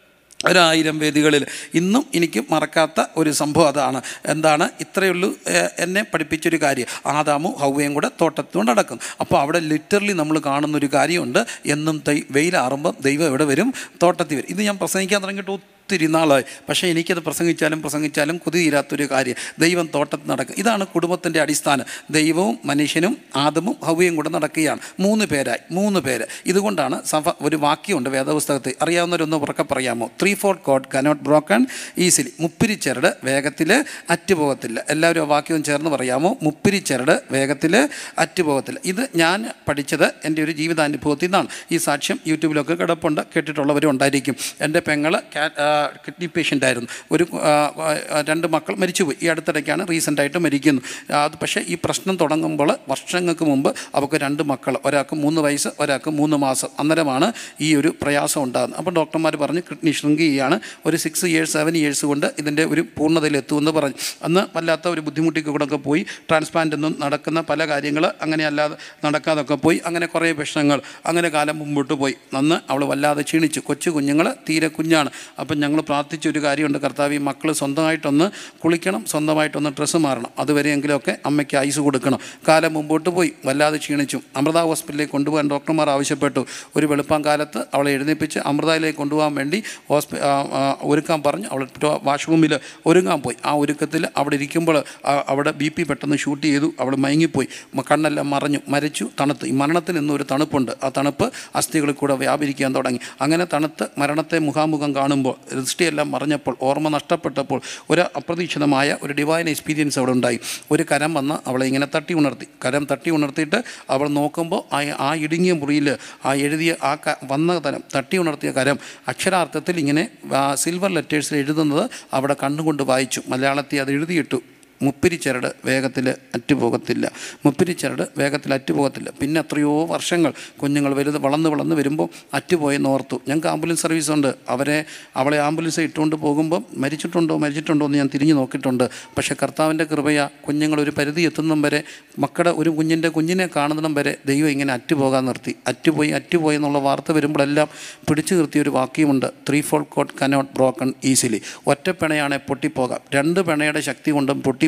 ഒരായിരം വേദികളിൽ ഇന്നും എനിക്ക് മറക്കാത്ത ഒരു സംഭവം അതാണ് എന്താണ് ഇത്രയുള്ളൂ ഏഹ്, എന്നെ പഠിപ്പിച്ചൊരു കാര്യം ആദാമും ഹൗവയും കൂടെ തോട്ടത്തുകൊണ്ട് നടക്കും അപ്പോൾ അവിടെ ലിറ്ററലി നമ്മൾ കാണുന്ന ഒരു കാര്യമുണ്ട് എന്നും തൈ വെയിലാറുമ്പം ദൈവം എവിടെ വരും തോട്ടത്തിൽ വരും ഇത് ഞാൻ പ്രസംഗിക്കാൻ തുടങ്ങിയിട്ട് ഒത്തിരി നാളായി പക്ഷേ എനിക്കത് പ്രസംഗിച്ചാലും പ്രസംഗിച്ചാലും കൊതി തീരാത്തൊരു കാര്യം ദൈവം തോട്ടത്തിൽ നടക്കും ഇതാണ് കുടുംബത്തിൻ്റെ അടിസ്ഥാനം ദൈവവും മനുഷ്യനും ആദമും ഹൗവയും കൂടെ നടക്കുകയാണ് മൂന്ന് പേരായി മൂന്ന് പേര് ഇതുകൊണ്ടാണ് സഭ ഒരു വാക്യമുണ്ട് വേദപുസ്തകത്തിൽ അറിയാവുന്നവരൊന്ന് ഉറക്കെ പറയാമോ threefold cord cannot broken easily മുപ്പിരിച്ചരട് വേഗത്തിൽ അറ്റുപോകത്തില്ല എല്ലാവരും ആ വാക്യവും ചേർന്ന് പറയാമോ മുപ്പിരിച്ചരട് വേഗത്തിൽ അറ്റുപോകത്തില്ല ഇത് ഞാൻ പഠിച്ചത് എൻ്റെ ഒരു ജീവിതാനുഭവത്തിൽ നിന്നാണ് ഈ സാക്ഷ്യം യൂട്യൂബിലൊക്കെ കിടപ്പുണ്ട് കേട്ടിട്ടുള്ളവരും ഉണ്ടായിരിക്കും എൻ്റെ പെങ്ങൾ കിഡ്നി പേഷ്യൻ്റ് ആയിരുന്നു ഒരു ആ, ആ, രണ്ട് മക്കൾ മരിച്ചുപോയി ഈ അടുത്തിടയ്ക്കാണ് റീസെൻ്റായിട്ട് മരിക്കുന്നു ആ, അത് പക്ഷേ ഈ പ്രശ്നം തുടങ്ങുമ്പോൾ വർഷങ്ങൾക്ക് മുമ്പ് അവർക്ക് രണ്ട് മക്കൾ ഒരാൾക്ക് മൂന്ന് വയസ്സ് ഒരാൾക്ക് മൂന്ന് മാസം അന്നേരമാണ് ഈ ഒരു പ്രയാസം ഉണ്ടാകുന്നത് അപ്പോൾ ഡോക്ടർമാർ പറഞ്ഞു കിഡ്നി ഷ്രിങ്ക് ചെയ്യുകയാണ് ഒരു സിക്സ് ഇയേഴ്സ് സെവൻ ഇയേഴ്സ് കൊണ്ട് ഇതിൻ്റെ ഒരു പൂർണ്ണതയിലെത്തുമെന്ന് പറഞ്ഞു അന്ന് വല്ലാത്ത ഒരു ബുദ്ധിമുട്ടിക്ക് കൂടെ ഒക്കെ പോയി ട്രാൻസ്പ്ലാന്റ് ഒന്നും നടക്കുന്ന പല കാര്യങ്ങൾ അങ്ങനെ അല്ലാതെ നടക്കാതൊക്കെ പോയി അങ്ങനെ കുറേ പ്രശ്നങ്ങൾ അങ്ങനെ കാലം മുമ്പോട്ട് പോയി അന്ന് അവൾ വല്ലാതെ ക്ഷീണിച്ചു കൊച്ചു കുഞ്ഞുങ്ങൾ തീരെ കുഞ്ഞാണ് അപ്പം ഞങ്ങൾ പ്രാർത്ഥിച്ച ഒരു കാര്യമുണ്ട് കർത്താവ് ഈ മക്കൾ സ്വന്തമായിട്ടൊന്ന് കുളിക്കണം സ്വന്തമായിട്ടൊന്ന് ഡ്രസ്സ് മാറണം അതുവരെയെങ്കിലുമൊക്കെ അമ്മയ്ക്ക് ഐസ് കൊടുക്കണം കാലം മുമ്പോട്ട് പോയി വല്ലാതെ ക്ഷീണിച്ചു അമൃത ഹോസ്പിറ്റലിലേക്ക് കൊണ്ടുപോകാൻ ഡോക്ടർമാർ ആവശ്യപ്പെട്ടു ഒരു വെളുപ്പം കാലത്ത് അവളെ എഴുന്നേൽപ്പിച്ച് അമൃതയിലേക്ക് കൊണ്ടുപോകാൻ വേണ്ടി ഹോസ്പി ആ, ആ, ഒരുക്കാൻ പറഞ്ഞു അവൾ വാഷ്റൂമിൽ ഒരുങ്ങാൻ പോയി ആ ഒരുക്കത്തിൽ അവിടെ ഇരിക്കുമ്പോൾ ആ, അവിടെ ബി പി പെട്ടെന്ന് ഷൂട്ട് ചെയ്തു അവൾ മയങ്ങിപ്പോയി മ- കണ്ണെല്ലാം മറഞ്ഞു മരിച്ചു തണുത്ത് ഈ മരണത്തിന് ഇന്നും ഒരു തണുപ്പുണ്ട് ആ തണുപ്പ് അസ്ഥികളിൽ കൂടെ വ്യാപരിക്കാൻ തുടങ്ങി അങ്ങനെ തണുത്ത് മരണത്തെ മുഖാമുഖം കാണുമ്പോൾ ദൃഷ്ടിയെല്ലാം മറഞ്ഞപ്പോൾ ഓർമ്മ നഷ്ടപ്പെട്ടപ്പോൾ ഒരു അപ്രതീക്ഷിതമായ ഒരു ഡിവൈൻ എക്സ്പീരിയൻസ് അവിടെ ഉണ്ടായി ഒരു കരം വന്ന് അവളെ ഇങ്ങനെ തട്ടി ഉണർത്തി കരം തട്ടി ഉണർത്തിയിട്ട് അവൾ നോക്കുമ്പോൾ ആ ആ ഇടുങ്ങിയ മുറിയിൽ ആ എഴുതിയ ആ ക വന്ന തരം തട്ടി ഉണർത്തിയ കരം അക്ഷരാർത്ഥത്തിൽ ഇങ്ങനെ സിൽവർ ലെറ്റേഴ്സിൽ എഴുതുന്നത് അവിടെ കണ്ണുകൊണ്ട് വായിച്ചു മലയാളത്തിൽ അത് എഴുതിയിട്ടു മുപ്പിരിച്ചരട് വേഗത്തിൽ അറ്റുപോകത്തില്ല മുപ്പിരിച്ചരട് വേഗത്തിൽ അറ്റുപോകത്തില്ല പിന്നെ എത്രയോ വർഷങ്ങൾ കുഞ്ഞുങ്ങൾ വലുത് വളർന്ന് വളർന്ന് വരുമ്പോൾ അറ്റുപോയെന്ന് ഓർത്തു ഞങ്ങൾക്ക് ആംബുലൻസ് സർവീസ് ഉണ്ട് അവരെ അവളെ ആംബുലൻസ് ഇട്ടുകൊണ്ട് പോകുമ്പോൾ മരിച്ചിട്ടുണ്ടോ മരിച്ചിട്ടുണ്ടോ എന്ന് ഞാൻ തിരിഞ്ഞു നോക്കിയിട്ടുണ്ട് പക്ഷേ കർത്താവിൻ്റെ കൃപയ കുഞ്ഞുങ്ങൾ ഒരു പരിധി എത്തുന്നിടം വരെ മക്കളുടെ ഒരു കുഞ്ഞിൻ്റെ കുഞ്ഞിനെ കാണുന്നിടം വരെ ദൈവം ഇങ്ങനെ അറ്റുപോകാൻ നിർത്തി അറ്റുപോയി അറ്റുപോയി എന്നുള്ള വാർത്ത വരുമ്പോഴെല്ലാം പിടിച്ചു നിർത്തിയ ഒരു വാക്യമുണ്ട് threefold cord cannot broken easily ഒറ്റ പിണയാണെ പൊട്ടിപ്പോകാം രണ്ട് പിണയുടെ ശക്തി കൊണ്ടും പൊട്ടിപ്പോകാം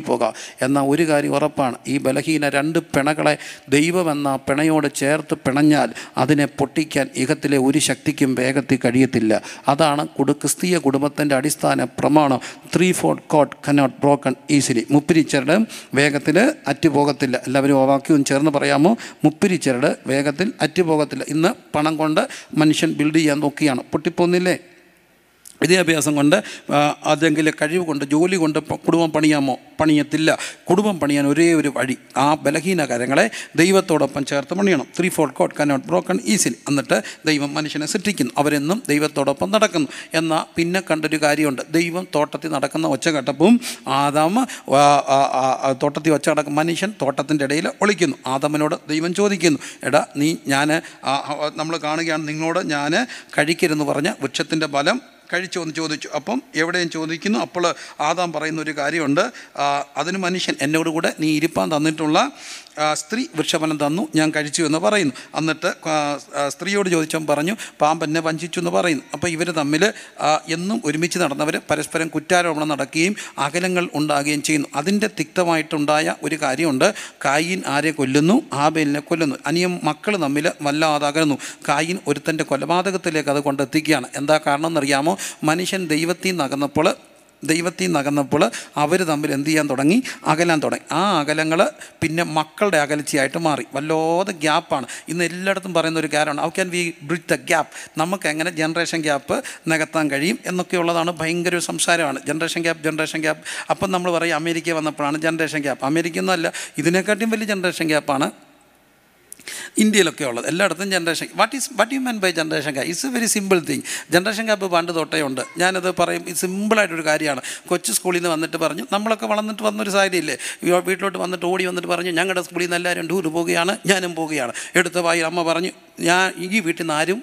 പോകാം എന്നാൽ ഒരു കാര്യം ഉറപ്പാണ് ഈ ബലഹീന രണ്ട് പിണകളെ ദൈവമെന്ന പിണയോട് ചേർത്ത് പിണഞ്ഞാൽ അതിനെ പൊട്ടിക്കാൻ ഇഹത്തിലെ ഒരു ശക്തിക്കും വേഗത്തിൽ കഴിയത്തില്ല അതാണ് കുടു ക്രിസ്തീയ കുടുംബത്തിൻ്റെ അടിസ്ഥാന പ്രമാണം threefold cord cannot broken easily മുപ്പിരിച്ചരട് വേഗത്തിൽ അറ്റുപോകത്തില്ല എല്ലാവരും ആ വാക്യവും ചേർന്ന് പറയാമോ മുപ്പിരിച്ചരട് വേഗത്തിൽ അറ്റുപോകത്തില്ല ഇന്ന് പണം കൊണ്ട് മനുഷ്യൻ ബിൽഡ് ചെയ്യാൻ നോക്കിയാണ് പൊട്ടിപ്പോന്നില്ലേ വിദ്യാഭ്യാസം കൊണ്ട് ആ, അതെങ്കിൽ കഴിവ് കൊണ്ട് ജോലി കൊണ്ട് പ- കുടുംബം പണിയാമോ പണിയത്തില്ല കുടുംബം പണിയാൻ ഒരേ ഒരു വഴി ആ ബലഹീന കാര്യങ്ങളെ ദൈവത്തോടൊപ്പം ചേർത്ത് പണിയണം threefold cord cannot broken easily എന്നിട്ട് ദൈവം മനുഷ്യനെ സൃഷ്ടിക്കുന്നു അവരെന്നും ദൈവത്തോടൊപ്പം നടക്കുന്നു എന്നാൽ പിന്നെ കണ്ടൊരു കാര്യമുണ്ട് ദൈവം തോട്ടത്തിൽ നടക്കുന്ന ഒച്ചകട്ടപ്പും ആദാം ആ, ആ, ആ, ആ, തോട്ടത്തിൽ ഒച്ച കിടക്കും മനുഷ്യൻ തോട്ടത്തിൻ്റെ ഇടയിൽ ഒളിക്കുന്നു ആദാമിനോട് ദൈവം ചോദിക്കുന്നു എടാ നീ ഞാൻ നമ്മൾ കാണുകയാണ് നിങ്ങളോട് ഞാൻ കഴിക്കരുതെന്ന് പറഞ്ഞ വൃക്ഷത്തിൻ്റെ ഫലം കഴിച്ചോ എന്ന് ചോദിച്ചു അപ്പം എവിടെയും ചോദിക്കുന്നു അപ്പോൾ ആദാം പറയുന്ന ഒരു കാര്യമുണ്ട് ആ, അതിന് മനുഷ്യൻ എന്നോട് കൂടെ നീ ഇരിപ്പാൻ തന്നിട്ടുള്ള ആ, സ്ത്രീ വൃക്ഷഫലം തന്നു ഞാൻ കഴിച്ചു എന്ന് പറയുന്നു എന്നിട്ട് ആ, ആ, സ്ത്രീയോട് ചോദിച്ചവൻ പറഞ്ഞു പാമ്പ് എന്നെ വഞ്ചിച്ചു എന്ന് പറയുന്നു അപ്പോൾ ഇവർ തമ്മിൽ ആ, എന്നും ഒരുമിച്ച് നടന്നവർ പരസ്പരം കുറ്റാരോപണം നടക്കുകയും അകലങ്ങൾ ഉണ്ടാകുകയും ചെയ്യുന്നു അതിൻ്റെ തിക്തമായിട്ടുണ്ടായ ഒരു കാര്യമുണ്ട് കായിൻ ആരെ കൊല്ലുന്നു ആബേലിനെ കൊല്ലുന്നു അനിയം മക്കൾ തമ്മിൽ വല്ലാതെ അകലുന്നു കായിൻ ഒരുത്തൻ്റെ കൊലപാതകത്തിലേക്ക് അത് കൊണ്ടെത്തിക്കുകയാണ് എന്താ കാരണം എന്നറിയാമോ മനുഷ്യൻ ദൈവത്തിൽ നിന്ന് അകന്നപ്പോൾ ദൈവത്തിൽ നിന്ന് അകന്നപ്പോൾ അവർ തമ്മിൽ എന്ത് ചെയ്യാൻ തുടങ്ങി അകലാൻ തുടങ്ങി ആ അകലങ്ങൾ പിന്നെ മക്കളുടെ അകൽച്ചയായിട്ട് മാറി വല്ലാതെ ഗ്യാപ്പാണ് ഇന്ന് എല്ലായിടത്തും പറയുന്ന ഒരു കാര്യമാണ് how can we bridge the gap നമുക്ക് എങ്ങനെ ജനറേഷൻ ഗ്യാപ്പ് നികത്താൻ കഴിയും എന്നൊക്കെയുള്ളതാണ് ഭയങ്കര ഒരു സംസാരമാണ് ജനറേഷൻ ഗ്യാപ്പ് ജനറേഷൻ ഗ്യാപ്പ് അപ്പം നമ്മൾ പറയും അമേരിക്ക വന്നപ്പോഴാണ് ജനറേഷൻ ഗ്യാപ്പ് അമേരിക്ക ഒന്നുമല്ല ഇതിനെക്കാട്ടിയും വലിയ ജനറേഷൻ ഗ്യാപ്പാണ് ഇന്ത്യയിലൊക്കെ ഉള്ളത് എല്ലായിടത്തും generation what is what you mean by generation gap it's a very simple thing generation gap പണ്ട് തൊട്ടേ ഉണ്ട് ഞാനത് പറയും ഇത് സിമ്പിളായിട്ടൊരു കാര്യമാണ് കൊച്ചു സ്കൂളിൽ നിന്ന് വന്നിട്ട് പറഞ്ഞു നമ്മളൊക്കെ വളർന്നിട്ട് വന്നൊരു സാഹചര്യമില്ലേ ഈ വീട്ടിലോട്ട് വന്നിട്ട് ഓടി വന്നിട്ട് പറഞ്ഞു ഞങ്ങളുടെ സ്കൂളിൽ നിന്ന് എല്ലാവരും ടൂർ പോവുകയാണ് ഞാനും പോവുകയാണ് എടുത്ത വായി അമ്മ പറഞ്ഞു ഞാൻ ഈ വീട്ടിൽ നിന്ന് ആരും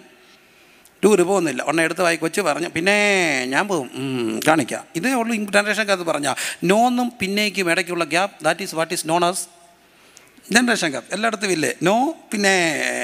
ടൂറ് പോകുന്നില്ല ഒന്നെ എടുത്ത് വായി കൊച്ചു പറഞ്ഞു പിന്നെ ഞാൻ പോകും ഉം, കാണിക്കാം ഇതേ ഉള്ളൂ ജനറേഷൻക്കകത്ത് പറഞ്ഞാൽ നോന്നും പിന്നേക്കും ഇടയ്ക്കുള്ള gap that is what is known as generation gap എല്ലായിടത്തും ഇല്ലേ നോ പിന്നെ